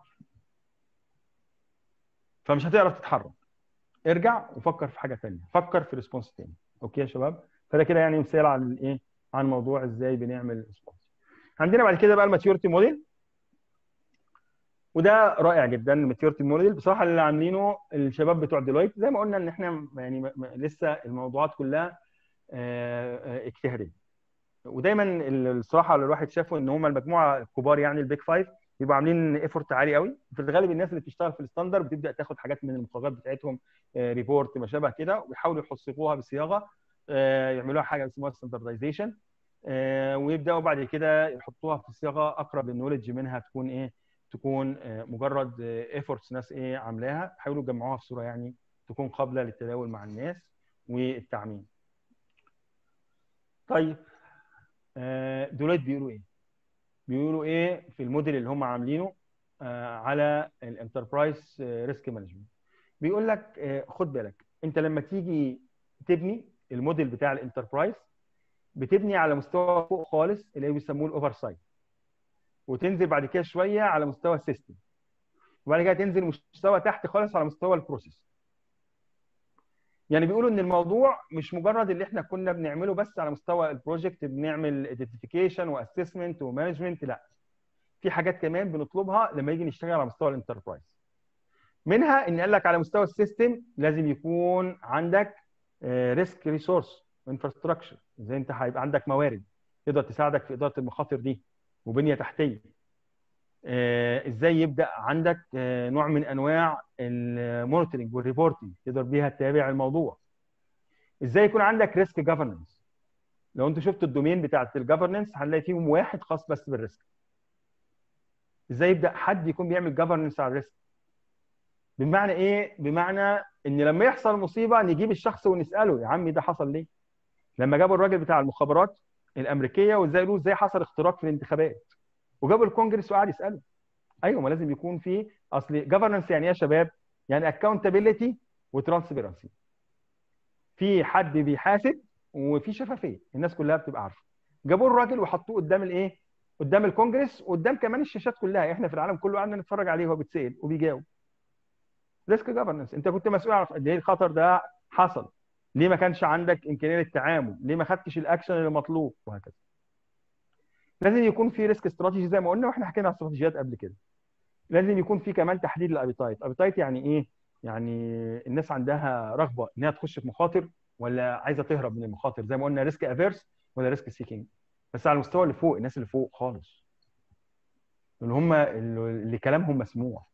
فمش هتعرف تتحرك ارجع وفكر في حاجه ثانيه فكر في ريسبونس ثاني اوكي يا شباب فده كده يعني مثال عن الايه عن موضوع ازاي بنعمل ريسبونس عندنا بعد كده بقى الماتيورتي موديل وده رائع جدا الماتيورتي موديل بصراحه اللي عاملينه الشباب بتوع ديلويت زي ما قلنا ان احنا يعني م- م- لسه الموضوعات كلها آه، آه، اجتهاديه ودايما الصراحه اللي الواحد شافه ان هم المجموعه الكبار يعني البيج فايف بيبقوا عاملين ايفورت عالي قوي في الغالب الناس اللي بتشتغل في الستاندر بتبدا تاخد حاجات من المخرجات بتاعتهم ريبورت ما شابه كده ويحاولوا يحصقوها بصياغه آه، يعملوها حاجه اسمها ستاندردايزيشن ويبداوا بعد كده يحطوها في صياغه اقرب للنولج منها تكون ايه تكون آه، مجرد ايفورتس ناس ايه عاملاها يحاولوا يجمعوها في صوره يعني تكون قابله للتداول مع الناس والتعميم طيب آه، دولت بيقولوا ايه بيقولوا ايه في الموديل اللي هم عاملينه آه، على الانتربرايز ريسك مانجمنت بيقول لك آه، خد بالك انت لما تيجي تبني الموديل بتاع الانتربرايز بتبني على مستوى فوق خالص اللي بيسموه الاوفر سايت وتنزل بعد كده شويه على مستوى السيستم وبعد كده تنزل مستوى تحت خالص على مستوى البروسيس يعني بيقولوا ان الموضوع مش مجرد اللي احنا كنا بنعمله بس على مستوى البروجكت بنعمل ايدنتيفيكيشن واسسمنت ومانجمنت لا في حاجات كمان بنطلبها لما يجي نشتغل على مستوى الانتربرايز منها ان قال لك على مستوى السيستم لازم يكون عندك ريسك ريسورس انفراستراكشر زي انت هيبقى عندك موارد تقدر تساعدك في اداره المخاطر دي وبنيه تحتيه آه، ازاي يبدا عندك آه، نوع من انواع المونيتورنج والريبورتنج تقدر بيها تتابع الموضوع ازاي يكون عندك ريسك جفرنس لو انت شفت الدومين بتاعت الجفرنس هنلاقي فيهم واحد خاص بس بالريسك ازاي يبدا حد يكون بيعمل جفرنس على الريسك بمعنى ايه بمعنى ان لما يحصل مصيبه نجيب الشخص ونساله يا عمي ده حصل ليه لما جابوا الراجل بتاع المخابرات الامريكيه وازاي قالوا ازاي حصل اختراق في الانتخابات وجابوا الكونجرس وقعد يساله ايوه ما لازم يكون في اصل جفرنس يعني ايه يا شباب يعني اكونتابيلتي وترانسبيرنسي في حد بيحاسب وفي شفافيه الناس كلها بتبقى عارفه جابوا الراجل وحطوه قدام الايه قدام الكونجرس وقدام كمان الشاشات كلها احنا في العالم كله قعدنا نتفرج عليه وهو بيتسال وبيجاوب ريسك جفرنس انت كنت مسؤول عن قد ايه الخطر ده حصل ليه ما كانش عندك امكانيه للتعامل ليه ما خدتش الاكشن اللي مطلوب وهكذا لازم يكون في ريسك استراتيجي زي ما قلنا واحنا حكينا على استراتيجيات قبل كده لازم يكون في كمان تحديد الابيتايت ابيتايت يعني ايه يعني الناس عندها رغبه انها تخش في مخاطر ولا عايزه تهرب من المخاطر زي ما قلنا ريسك افيرس ولا ريسك سيكينج بس على المستوى اللي فوق الناس اللي فوق خالص اللي هم اللي كلامهم مسموع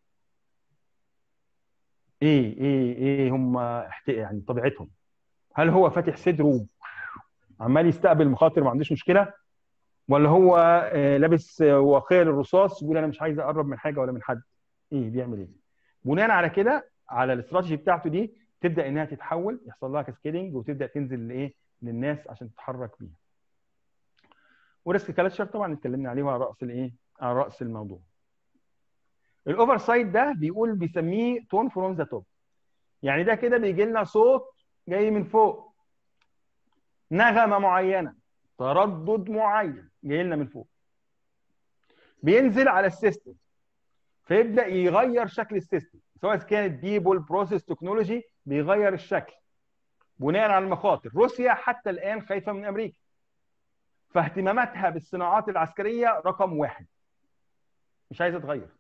ايه ايه ايه هم احت- يعني طبيعتهم هل هو فاتح صدره عمال يستقبل مخاطر ما عندوش مشكله ولا هو آه، لابس آه، واقيه للرصاص بيقول انا مش عايز اقرب من حاجه ولا من حد ايه بيعمل ايه بناء على كده على الاستراتيجي بتاعته دي تبدا انها تتحول يحصل لها كاسكيدنج وتبدا تنزل لايه للناس عشان تتحرك بيها وريسك كالتشر طبعا اتكلمنا عليه على راس الايه على راس الموضوع الاوفر سايت ده بيقول بيسميه تون فروم ذا توب يعني ده كده بيجي لنا صوت جاي من فوق نغمه معينه تردد معين جاي لنا من فوق بينزل على السيستم فيبدا يغير شكل السيستم سواء كانت بيبول بروسيس تكنولوجي بيغير الشكل بناء على المخاطر روسيا حتى الان خايفه من امريكا فاهتماماتها بالصناعات العسكريه رقم واحد مش عايزه تغير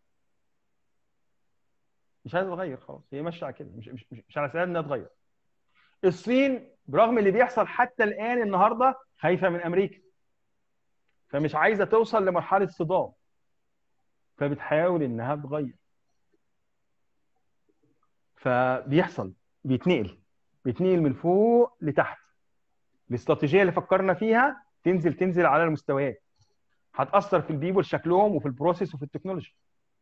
مش عايزه تغير خلاص هي ماشيه على كده مش مش مش, مش على استعداد انها تغير الصين برغم اللي بيحصل حتى الان النهارده خايفه من امريكا فمش عايزه توصل لمرحله صدام فبتحاول انها تغير فبيحصل بيتنقل بيتنقل من فوق لتحت الاستراتيجيه اللي فكرنا فيها تنزل تنزل على المستويات هتاثر في البيبول شكلهم وفي البروسيس وفي التكنولوجي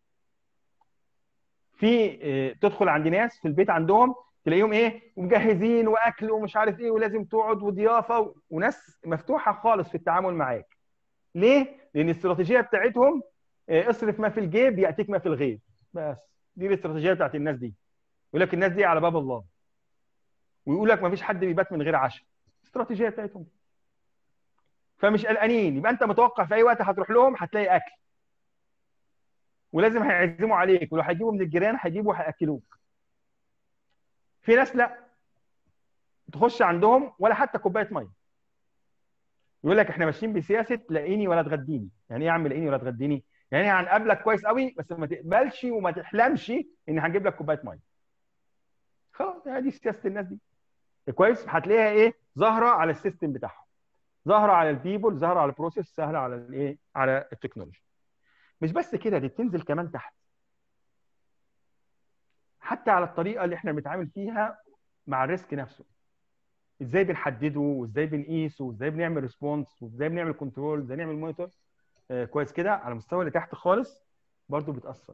في آه، تدخل عند ناس في البيت عندهم تلاقيهم ايه مجهزين واكل ومش عارف ايه ولازم تقعد وضيافه و... وناس مفتوحه خالص في التعامل معاك ليه لان الاستراتيجيه بتاعتهم آه، اصرف ما في الجيب ياتيك ما في الغيب بس دي الاستراتيجيه بتاعت الناس دي يقول لك الناس دي على باب الله ويقول لك ما فيش حد بيبات من غير عشاء الاستراتيجيه بتاعتهم فمش قلقانين يبقى انت متوقع في اي وقت هتروح لهم هتلاقي اكل ولازم هيعزموا عليك ولو هيجيبوا من الجيران هيجيبوا هياكلوك في ناس لا تخش عندهم ولا حتى كوبايه ميه يقول لك احنا ماشيين بسياسه تلاقيني ولا تغديني يعني ايه يا عم لاقيني ولا تغديني يعني هنقابلك كويس قوي بس ما تقبلش وما تحلمش ان هنجيب لك كوبايه ميه خلاص هي دي سياسه الناس دي كويس هتلاقيها ايه ظاهره على السيستم بتاعهم ظاهره على البيبول ظاهره على البروسيس سهله على الايه على التكنولوجي مش بس كده دي بتنزل كمان تحت حتى على الطريقه اللي احنا بنتعامل فيها مع الريسك نفسه ازاي بنحدده وازاي بنقيسه وازاي بنعمل ريسبونس وازاي بنعمل كنترول ازاي نعمل مونيتور آه كويس كده على المستوى اللي تحت خالص برضو بتاثر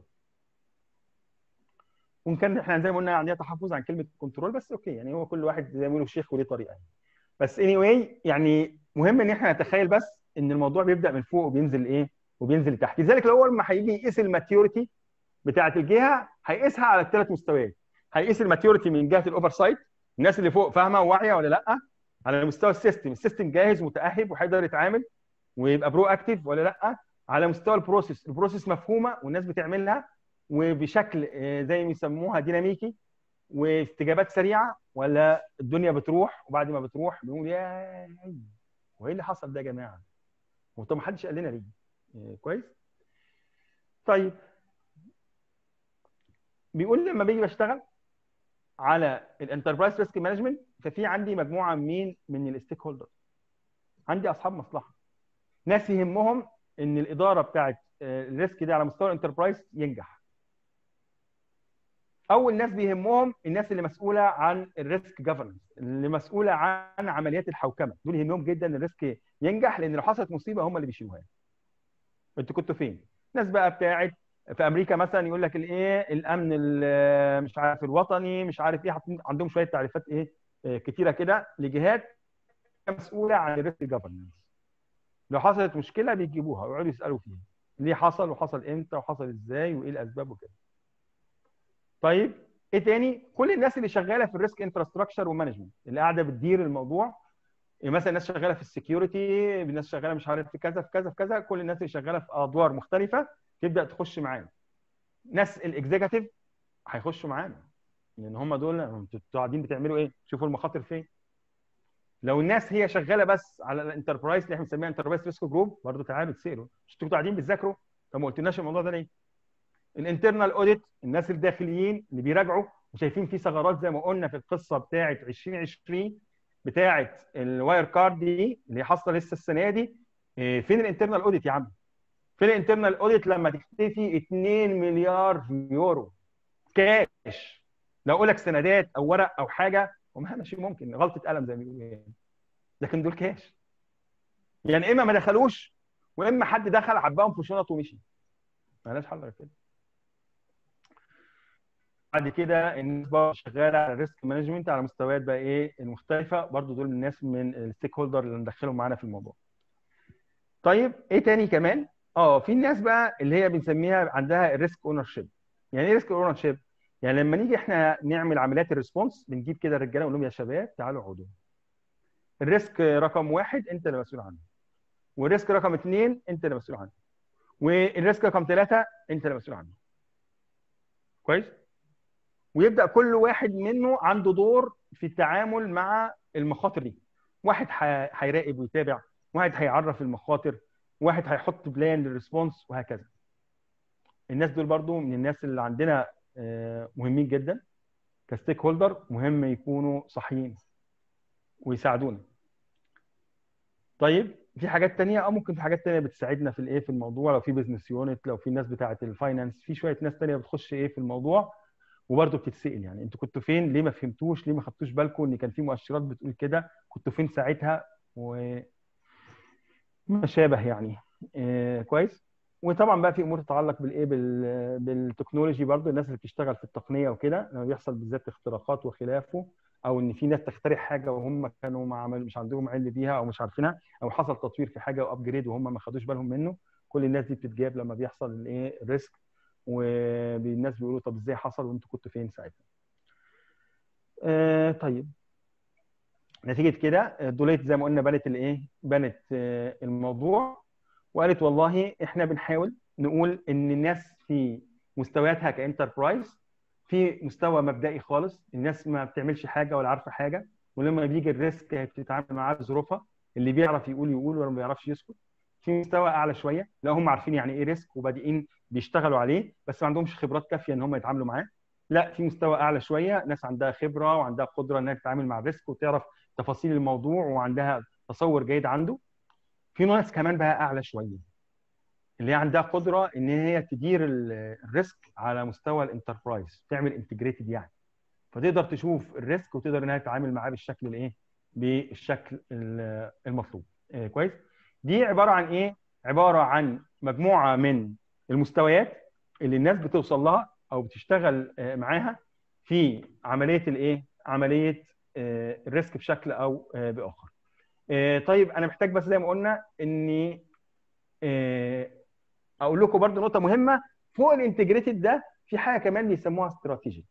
وان كان احنا زي ما قلنا عندنا تحفظ عن كلمه كنترول بس اوكي يعني هو كل واحد زي ما بيقولوا شيخ وليه طريقه يعني. بس اني anyway يعني مهم ان احنا نتخيل بس ان الموضوع بيبدا من فوق وبينزل ايه وبينزل تحت لذلك لو اول ما هيجي يقيس الماتيوريتي بتاعه الجهه هيقيسها على الثلاث مستويات هيقيس الماتيوريتي من جهه الاوفر سايت الناس اللي فوق فاهمه وواعيه ولا لا على مستوى السيستم السيستم جاهز ومتاهب وهيقدر يتعامل ويبقى برو اكتيف ولا لا على مستوى البروسيس البروسيس مفهومه والناس بتعملها وبشكل آه، زي ما يسموها ديناميكي واستجابات سريعه ولا الدنيا بتروح وبعد ما بتروح بنقول يا وايه اللي حصل ده يا جماعه؟ هو طب ما حدش قال لنا ليه؟ آه، كويس؟ طيب بيقول لما باجي بشتغل على الانتربرايز ريسك مانجمنت ففي عندي مجموعه من من الستيك هولدر عندي اصحاب مصلحه ناس يهمهم ان الاداره بتاعت آه، الريسك ده على مستوى الانتربرايز ينجح اول ناس بيهمهم الناس اللي مسؤوله عن الريسك جفرنس اللي مسؤوله عن عمليات الحوكمه دول يهمهم جدا ان الريسك ينجح لان لو حصلت مصيبه هم اللي بيشيلوها انتوا كنتوا فين ناس بقى بتاعت في امريكا مثلا يقول لك الايه الامن ال- مش عارف الوطني مش عارف ايه حاطين عندهم شويه تعريفات ايه آه، كتيره كده لجهات مسؤوله عن الريسك جفرنس لو حصلت مشكله بيجيبوها ويقعدوا يسالوا فيها ليه حصل وحصل امتى وحصل ازاي وايه الاسباب وكده طيب ايه تاني كل الناس اللي شغاله في الريسك انفراستراكشر ومانجمنت اللي قاعده بتدير الموضوع مثلا ناس شغاله في السكيورتي ناس شغاله مش عارف في كذا في كذا في كذا كل الناس اللي شغاله في ادوار مختلفه تبدا تخش معانا ناس الاكزيكتيف هيخشوا معانا لان هم دول انتوا قاعدين بتعملوا ايه شوفوا المخاطر فين لو الناس هي شغاله بس على الانتربرايز اللي احنا بنسميها انتربرايز ريسك جروب برضه تعالوا تسالوا مش انتوا قاعدين بتذاكروا طب ما قلتلناش الموضوع ده ليه الانترنال اوديت الناس الداخليين اللي بيراجعوا وشايفين في ثغرات زي ما قلنا في القصه بتاعه 2020 بتاعه الواير كارد دي اللي حاصله لسه السنه دي إيه، فين الانترنال اوديت يا عم في الانترنال اوديت لما تختفي 2 مليار يورو كاش لو اقول لك سندات او ورق او حاجه ومهما شيء ممكن غلطه قلم زي ما بيقولوا يعني لكن دول كاش يعني اما ما دخلوش واما حد دخل عباهم في شنط ومشي مالهاش حل غير كده بعد كده الناس برضه شغاله على الريسك مانجمنت على مستويات بقى ايه المختلفه برضه دول الناس من الستيك هولدر اللي ندخلهم معانا في الموضوع طيب ايه تاني كمان اه في الناس بقى اللي هي بنسميها عندها الريسك اونر شيب يعني ايه ريسك اونر شيب يعني لما نيجي احنا نعمل عمليات الريسبونس بنجيب كده الرجاله نقول لهم يا شباب تعالوا اقعدوا الريسك رقم واحد انت اللي مسؤول عنه والريسك رقم اثنين انت اللي مسؤول عنه والريسك رقم ثلاثه انت اللي مسؤول عنه كويس ويبدا كل واحد منه عنده دور في التعامل مع المخاطر دي واحد هيراقب ويتابع واحد هيعرف المخاطر واحد هيحط بلان للريسبونس وهكذا الناس دول برضو من الناس اللي عندنا مهمين جدا كستيك هولدر مهم يكونوا صحيين ويساعدونا طيب في حاجات تانية اه ممكن في حاجات تانية بتساعدنا في الايه في الموضوع لو في بزنس يونت لو في ناس بتاعه الفاينانس في شويه ناس تانية بتخش ايه في الموضوع وبرضه بتتسال يعني انتوا كنتوا فين ليه ما فهمتوش ليه ما خدتوش بالكم ان كان في مؤشرات بتقول كده كنتوا فين ساعتها و ما شابه يعني إيه كويس وطبعا بقى في امور تتعلق بالايه بال... بالتكنولوجي برضه الناس اللي بتشتغل في التقنيه وكده لما بيحصل بالذات اختراقات وخلافه او ان في ناس تخترع حاجه وهم كانوا ما عمل مش عندهم علم بيها او مش عارفينها او حصل تطوير في حاجه وابجريد وهم ما خدوش بالهم منه كل الناس دي بتتجاب لما بيحصل الايه الريسك والناس بيقولوا طب ازاي حصل وانتوا كنتوا فين ساعتها آه طيب نتيجه كده دوليت زي ما قلنا بنت الايه بنت آه الموضوع وقالت والله احنا بنحاول نقول ان الناس في مستوياتها كانتربرايز في مستوى مبدئي خالص الناس ما بتعملش حاجه ولا عارفه حاجه ولما بيجي الريسك هي بتتعامل معاه بظروفها اللي بيعرف يقول يقول ولا ما بيعرفش يسكت في مستوى اعلى شويه لا هم عارفين يعني ايه ريسك وبادئين بيشتغلوا عليه بس ما عندهمش خبرات كافيه ان هم يتعاملوا معاه لا في مستوى اعلى شويه ناس عندها خبره وعندها قدره انها تتعامل مع الريسك وتعرف تفاصيل الموضوع وعندها تصور جيد عنده في ناس كمان بقى اعلى شويه اللي هي عندها قدره ان هي تدير الريسك على مستوى الانتربرايز تعمل انتجريتد يعني فتقدر تشوف الريسك وتقدر انها تتعامل معاه بالشكل الايه بالشكل المطلوب كويس دي عباره عن ايه عباره عن مجموعه من المستويات اللي الناس بتوصل لها او بتشتغل معاها في عمليه الايه عمليه الريسك بشكل او باخر طيب انا محتاج بس زي ما قلنا اني اقول لكم برضو نقطه مهمه فوق الانتجريتد ده في حاجه كمان بيسموها استراتيجيك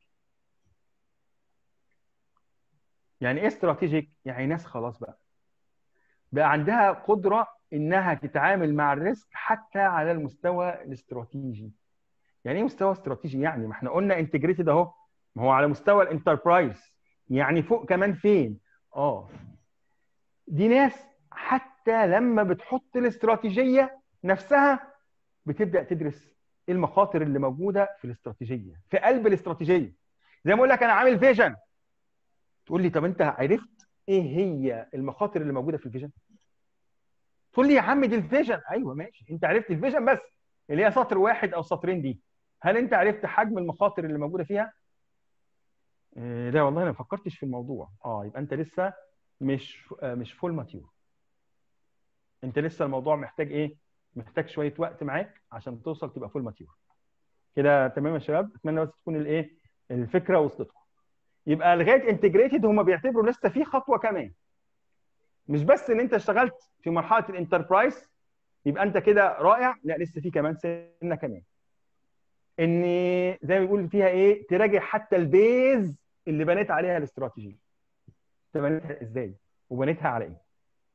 يعني ايه استراتيجيك يعني ناس خلاص بقى بقى عندها قدره انها تتعامل مع الريسك حتى على المستوى الاستراتيجي يعني ايه مستوى استراتيجي يعني ما احنا قلنا انتجريتد اهو ما هو على مستوى الانتربرايز يعني فوق كمان فين اه دي ناس حتى لما بتحط الاستراتيجيه نفسها بتبدا تدرس ايه المخاطر اللي موجوده في الاستراتيجيه في قلب الاستراتيجيه زي ما اقول لك انا عامل فيجن تقول لي طب انت عرفت ايه هي المخاطر اللي موجوده في الفيجن تقول لي يا عم دي الفيجن ايوه ماشي انت عرفت الفيجن بس اللي هي سطر واحد او سطرين دي هل انت عرفت حجم المخاطر اللي موجوده فيها إيه لا والله انا ما فكرتش في الموضوع اه يبقى انت لسه مش مش فول ماتيور انت لسه الموضوع محتاج ايه محتاج شويه وقت معاك عشان توصل تبقى فول ماتيور كده تمام يا شباب اتمنى بس تكون الايه الفكره وصلتكم يبقى لغايه انتجريتد هم بيعتبروا لسه في خطوه كمان مش بس ان انت اشتغلت في مرحله الانتربرايز يبقى انت كده رائع لا لسه في كمان سنه كمان ان زي ما بيقول فيها ايه تراجع حتى البيز اللي بنيت عليها الاستراتيجيه انت بنيتها ازاي وبنيتها على ايه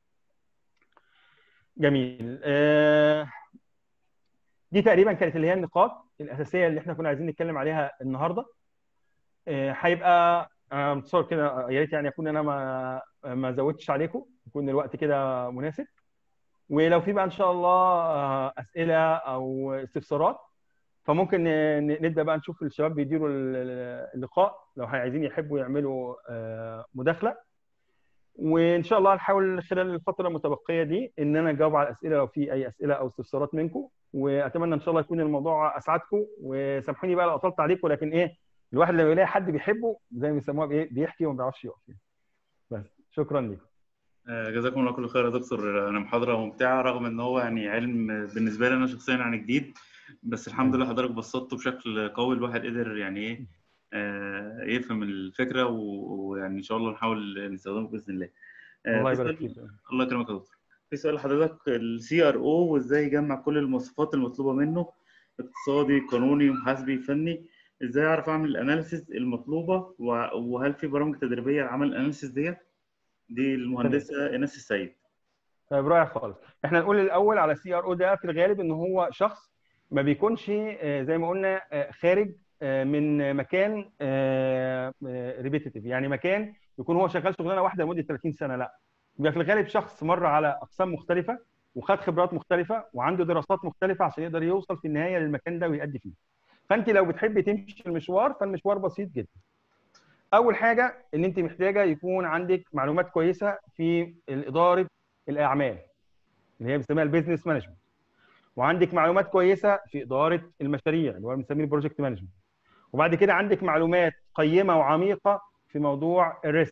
جميل آه دي تقريبا كانت اللي هي النقاط الاساسيه اللي احنا كنا عايزين نتكلم عليها النهارده هيبقى آه متصور كده يا ريت يعني اكون انا ما ما زودتش عليكم يكون الوقت كده مناسب ولو في بقى ان شاء الله اسئله او استفسارات فممكن نبدا بقى نشوف الشباب بيديروا اللقاء لو عايزين يحبوا يعملوا مداخله وان شاء الله هنحاول خلال الفتره المتبقيه دي ان انا اجاوب على الاسئله لو في اي اسئله او استفسارات منكم واتمنى ان شاء الله يكون الموضوع اسعدكم وسامحوني بقى لو اطلت عليكم لكن ايه الواحد لما يلاقي حد بيحبه زي ما بيسموها بايه بيحكي وما بيعرفش يقف بس شكرا لكم آه، جزاكم الله كل خير يا دكتور انا محاضره ممتعه رغم ان هو يعني علم بالنسبه لي انا شخصيا يعني جديد بس الحمد لله حضرتك بسطته بشكل قوي الواحد قدر يعني ايه آه، يفهم الفكره و- ويعني ان شاء الله نحاول نستخدمه باذن الله آه، الله في يبارك سؤال- فيك الله يكرمك يا دكتور في سؤال لحضرتك السي ار او وازاي يجمع كل المواصفات المطلوبه منه اقتصادي قانوني محاسبي فني ازاي اعرف اعمل الاناليسيز المطلوبه و- وهل في برامج تدريبيه لعمل الاناليسيز ديت دي المهندسه ايناس السيد طيب رائع خالص احنا نقول الاول على سي ار او ده في الغالب ان هو شخص ما بيكونش آه، زي ما قلنا آه، خارج آه، من مكان ريبيتيتيف يعني مكان يكون هو شغال شغلانه واحده لمده 30 سنه لا يبقى في الغالب شخص مر على اقسام مختلفه وخد خبرات مختلفه وعنده دراسات مختلفه عشان يقدر يوصل في النهايه للمكان ده ويأدي فيه فانت لو بتحبي تمشي المشوار فالمشوار بسيط جدا اول حاجه ان انت محتاجه يكون عندك معلومات كويسه في اداره الاعمال اللي هي بنسميها البيزنس مانجمنت وعندك معلومات كويسه في اداره المشاريع اللي هو بنسميه البروجكت مانجمنت وبعد كده عندك معلومات قيمه وعميقه في موضوع الريسك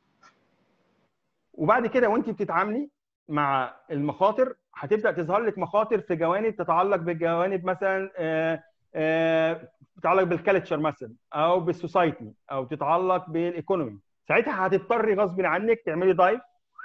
وبعد كده وانت بتتعاملي مع المخاطر هتبدا تظهر لك مخاطر في جوانب تتعلق بالجوانب مثلا آه، آه، تتعلق بالكالتشر مثلا او بالسوسايتي او تتعلق بالايكونومي ساعتها هتضطري غصب عنك تعملي دايف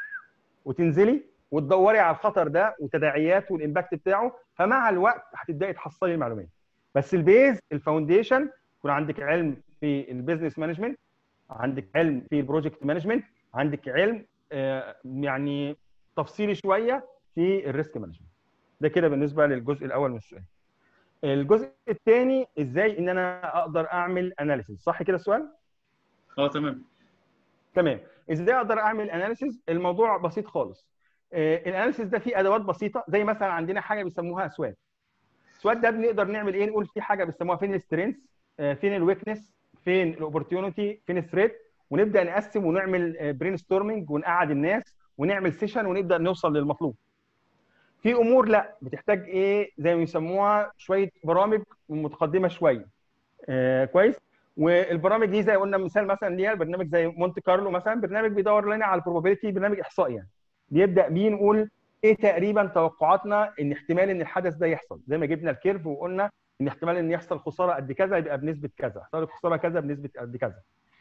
وتنزلي وتدوري على الخطر ده وتداعياته والامباكت بتاعه فمع الوقت هتبداي تحصلي المعلومات بس البيز الفاونديشن يكون عندك علم في البيزنس مانجمنت عندك علم في البروجكت مانجمنت عندك علم آه، يعني تفصيلي شويه في الريسك مانجمنت ده كده بالنسبه للجزء الاول من السؤال الجزء الثاني ازاي ان انا اقدر اعمل اناليسيس صح كده السؤال اه تمام تمام ازاي اقدر اعمل اناليسيس الموضوع بسيط خالص الاناليسيس ده فيه ادوات بسيطه زي مثلا عندنا حاجه بيسموها سوات سوات ده بنقدر نعمل ايه نقول في حاجه بيسموها فين السترينث فين الويكنس فين الاوبورتيونيتي فين الثريت ونبدا نقسم ونعمل برين ستورمنج ونقعد الناس ونعمل سيشن ونبدا نوصل للمطلوب في امور لا بتحتاج ايه زي ما يسموها شويه برامج متقدمه شويه آه كويس والبرامج دي زي قلنا مثال مثلا ليها برنامج زي مونت كارلو مثلا برنامج بيدور لنا على البروبابيلتي برنامج احصائي يعني بيبدا بيه نقول ايه تقريبا توقعاتنا ان احتمال ان الحدث ده يحصل زي ما جبنا الكيرف وقلنا ان احتمال ان يحصل خساره قد كذا يبقى بنسبه كذا يحصل خساره كذا بنسبه قد كذا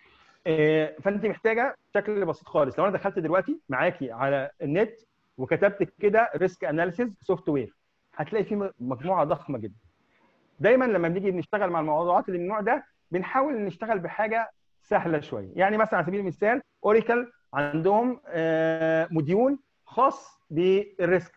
إيه فانت محتاجه بشكل بسيط خالص لو انا دخلت دلوقتي معاكي على النت وكتبت كده ريسك اناليسيز سوفت وير هتلاقي فيه مجموعه ضخمه جدا دايما لما بنيجي نشتغل مع الموضوعات اللي من النوع ده بنحاول نشتغل بحاجه سهله شويه يعني مثلا على سبيل المثال اوريكل عندهم موديول خاص بالريسك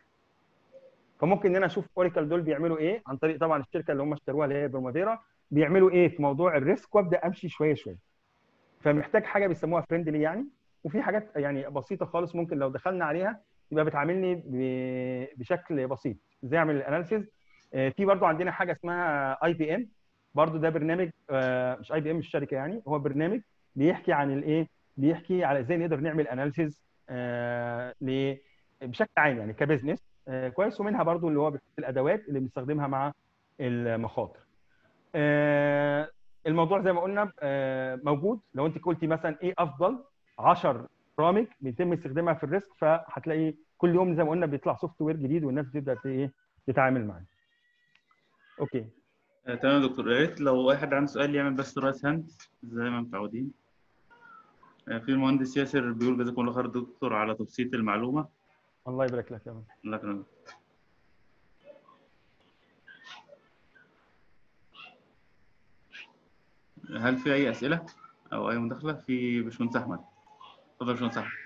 فممكن ان انا اشوف اوريكل دول بيعملوا ايه عن طريق طبعا الشركه اللي هم اشتروها اللي هي برومافيرا بيعملوا ايه في موضوع الريسك وابدا امشي شويه شويه فمحتاج حاجه بيسموها فريندلي يعني وفي حاجات يعني بسيطه خالص ممكن لو دخلنا عليها يبقى بتعاملني بشكل بسيط ازاي اعمل الاناليسيز في برضو عندنا حاجه اسمها اي بي ام برضو ده برنامج مش اي بي ام الشركه يعني هو برنامج بيحكي عن الايه بيحكي على ازاي نقدر نعمل اناليسيز بشكل عام يعني كبزنس كويس ومنها برضو اللي هو الادوات اللي بنستخدمها مع المخاطر الموضوع زي ما قلنا موجود لو انت قلتي مثلا ايه افضل 10 برامج بيتم استخدامها في الريسك فهتلاقي كل يوم زي ما قلنا بيطلع سوفت وير جديد والناس بتبدا ايه تتعامل معاه اوكي آه، تمام يا دكتور يا ريت لو اي حد عنده سؤال يعمل بس رايس هاند زي ما متعودين آه، في المهندس ياسر بيقول جزاكم الله خير دكتور على تبسيط المعلومه الله يبارك لك يا رب الله يكرمك هل في اي اسئله او اي مداخله في باشمهندس احمد اتفضل يا باشمهندس احمد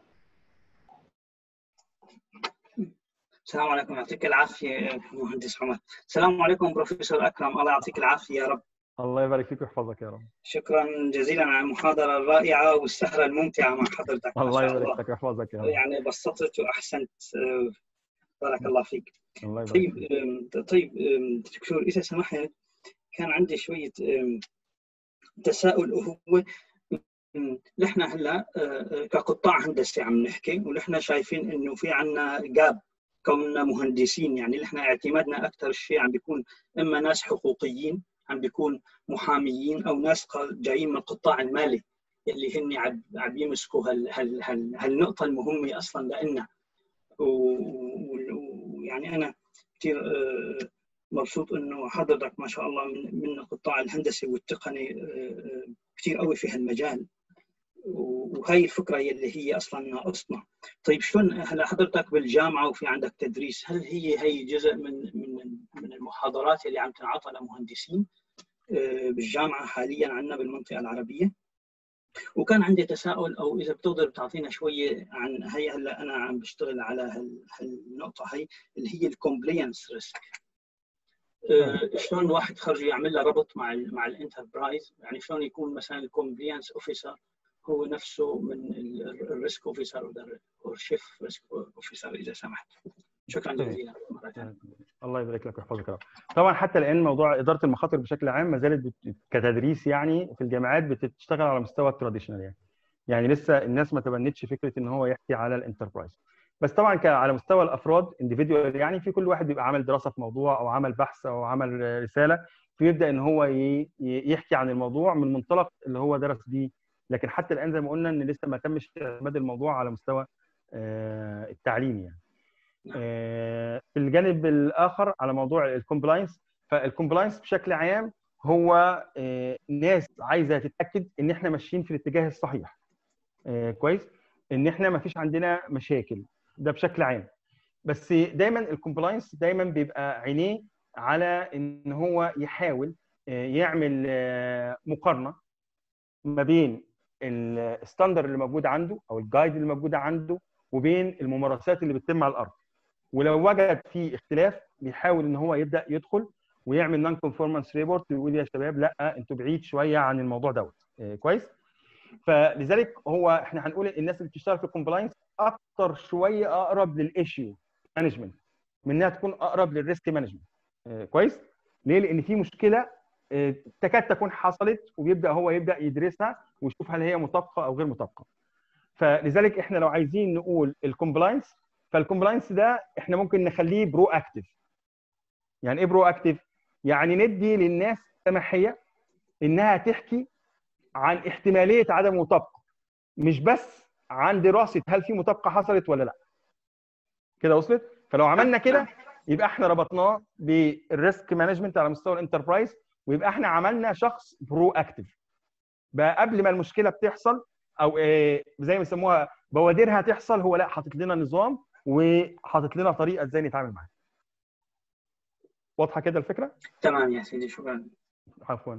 السلام عليكم يعطيك العافيه مهندس عمر السلام عليكم بروفيسور اكرم الله يعطيك العافيه يا رب الله يبارك فيك ويحفظك يا رب شكرا جزيلا على المحاضره الرائعه والسهره الممتعه مع حضرتك الله يبارك فيك ويحفظك يا رب يعني بسطت واحسنت بارك الله فيك الله يبارك طيب فيك. طيب دكتور اذا سمحت كان عندي شويه تساؤل وهو نحن هلا كقطاع هندسي عم نحكي ونحن شايفين انه في عندنا جاب كوننا مهندسين يعني احنا اعتمادنا اكثر شيء عم بيكون اما ناس حقوقيين عم بيكون محاميين او ناس جايين من القطاع المالي اللي هن عم يمسكوا هال هال هال هالنقطه المهمه اصلا لنا ويعني انا كثير مبسوط انه حضرتك ما شاء الله من من القطاع الهندسي والتقني كثير قوي في هالمجال وهي الفكره اللي هي اصلا ناقصنا طيب شلون هلا حضرتك بالجامعه وفي عندك تدريس هل هي هي جزء من من من المحاضرات اللي عم تنعطى لمهندسين بالجامعه حاليا عندنا بالمنطقه العربيه وكان عندي تساؤل او اذا بتقدر تعطينا شويه عن هي هلا انا عم بشتغل على هالنقطه هي اللي هي الكومبلينس ريسك شلون الواحد خرج يعمل له ربط مع ال مع الانتربرايز يعني شلون يكون مثلا الكومبلينس اوفيسر هو نفسه من الريسك اوفيسر او شيف ريسك اوفيسر اذا سمحت شكرا جزيلا الله يبارك لك ويحفظك طبعا حتى الان موضوع اداره المخاطر بشكل عام ما زالت كتدريس يعني في الجامعات بتشتغل على مستوى التراديشنال يعني يعني لسه الناس ما تبنتش فكره ان هو يحكي على الانتربرايز بس طبعا على مستوى الافراد انديفيدوال يعني في كل واحد بيبقى عمل دراسه في موضوع او عمل بحث او عمل رساله فيبدا ان هو يحكي عن الموضوع من منطلق اللي هو درس بيه لكن حتى الان زي ما قلنا ان لسه ما تمش اعتماد الموضوع على مستوى التعليم يعني في الجانب الاخر على موضوع الكومبلاينس فالكومبلاينس بشكل عام هو ناس عايزه تتاكد ان احنا ماشيين في الاتجاه الصحيح كويس ان احنا ما فيش عندنا مشاكل ده بشكل عام بس دايما الكومبلاينس دايما بيبقى عينيه على ان هو يحاول يعمل مقارنه ما بين الستاندر اللي موجود عنده او الجايد اللي موجوده عنده وبين الممارسات اللي بتتم على الارض ولو وجد في اختلاف بيحاول ان هو يبدا يدخل ويعمل نون كونفورمانس ريبورت ويقول يا شباب لا انتوا بعيد شويه عن الموضوع دوت كويس فلذلك هو احنا هنقول الناس اللي بتشتغل في الكومبلاينس اكتر شويه اقرب للايشيو مانجمنت من انها تكون اقرب للريسك مانجمنت كويس ليه لان في مشكله تكاد تكون حصلت وبيبدا هو يبدا يدرسها ويشوف هل هي مطابقه او غير مطابقه فلذلك احنا لو عايزين نقول الكومبلاينس فالكومبلاينس ده احنا ممكن نخليه برو اكتف يعني ايه برو اكتف يعني ندي للناس سماحيه انها تحكي عن احتماليه عدم مطابقه مش بس عن دراسه هل في مطابقه حصلت ولا لا كده وصلت فلو عملنا كده يبقى احنا ربطناه بالريسك مانجمنت على مستوى الانتربرايز ويبقى احنا عملنا شخص برو اكتف بقى قبل ما المشكله بتحصل او إيه زي ما يسموها بوادرها تحصل هو لا حاطط لنا نظام وحاطط لنا طريقه ازاي نتعامل معاها واضحه كده الفكره تمام يا سيدي شكرا عفوا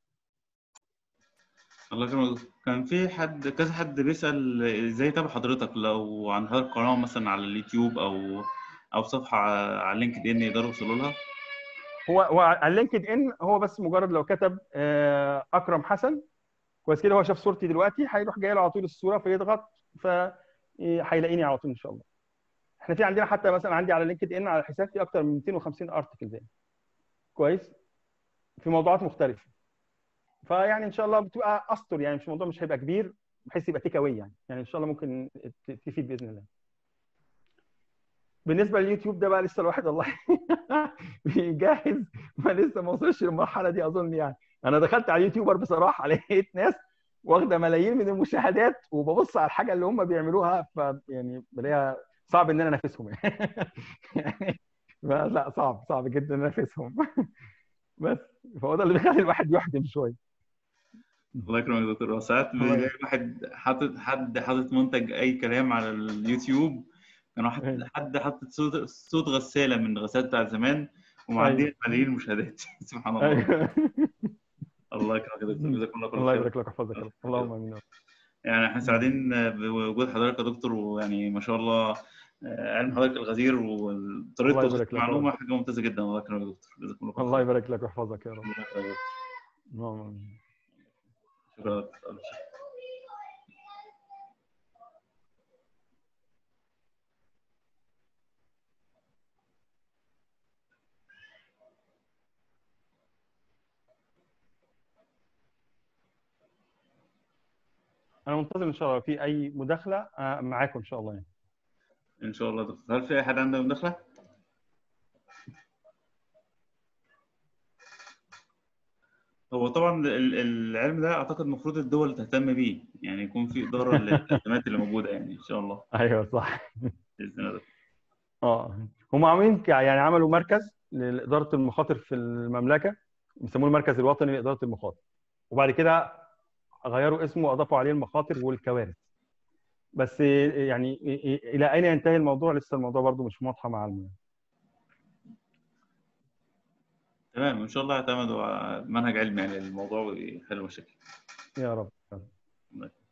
الله يكرمك كان في حد كذا حد بيسال ازاي تابع حضرتك لو عن حضرتك قناه مثلا على اليوتيوب او او صفحه على لينكد ان يقدروا يوصلوا لها هو هو على لينكد ان هو بس مجرد لو كتب اكرم حسن كويس كده هو شاف صورتي دلوقتي هيروح جاي له على طول الصوره فيضغط فهيلاقيني على طول ان شاء الله احنا في عندنا حتى مثلا عندي على لينكد ان على الحساب في اكتر من 250 ارتكل يعني كويس في موضوعات مختلفه فيعني ان شاء الله بتبقى استر يعني مش الموضوع مش هيبقى كبير بحيث يبقى تيك اواي يعني يعني ان شاء الله ممكن تفيد باذن الله بالنسبه لليوتيوب ده بقى لسه الواحد والله بيجهز ما لسه ما وصلش للمرحله دي اظن يعني انا دخلت على اليوتيوبر بصراحه لقيت ناس واخده ملايين من المشاهدات وببص على الحاجه اللي هم بيعملوها ف يعني بلاقيها صعب ان انا انافسهم يعني لا صعب صعب جدا ان انافسهم بس فهو ده اللي بيخلي الواحد يحجم شويه الله يكرمك يا دكتور ساعات بيلاقي واحد حاطط حد حاطط منتج اي كلام على اليوتيوب كان واحد حد حاطط صوت صوت غساله من الغسالات بتاعت زمان ومعديه ملايين المشاهدات سبحان الله الله يكرمك يا دكتور جزاك الله كل الله يبارك لك ويحفظك اللهم امين يعني احنا سعيدين بوجود حضرتك يا دكتور ويعني ما شاء الله علم حضرتك الغزير وطريقه توصيل المعلومه حاجه ممتازه جدا الله يكرمك يا دكتور جزاك الله الله يبارك لك ويحفظك يا رب اللهم امين شكرا انا منتظر ان شاء الله في اي مداخله معاكم ان شاء الله يعني ان شاء الله دكتور هل في اي حد عنده مداخله هو طبعا ال- العلم ده اعتقد المفروض الدول تهتم بيه يعني يكون في اداره للازمات اللي موجوده يعني ان شاء الله ايوه صح باذن الله اه هم عاملين ك- يعني عملوا مركز لاداره المخاطر في المملكه بيسموه المركز الوطني لاداره المخاطر وبعد كده غيروا اسمه واضافوا عليه المخاطر والكوارث بس يعني الى اين ينتهي الموضوع لسه الموضوع برضو مش واضحه مع الم... تمام ان شاء الله يعتمدوا على منهج علمي يعني للموضوع ويحلوا مشاكل يا رب الله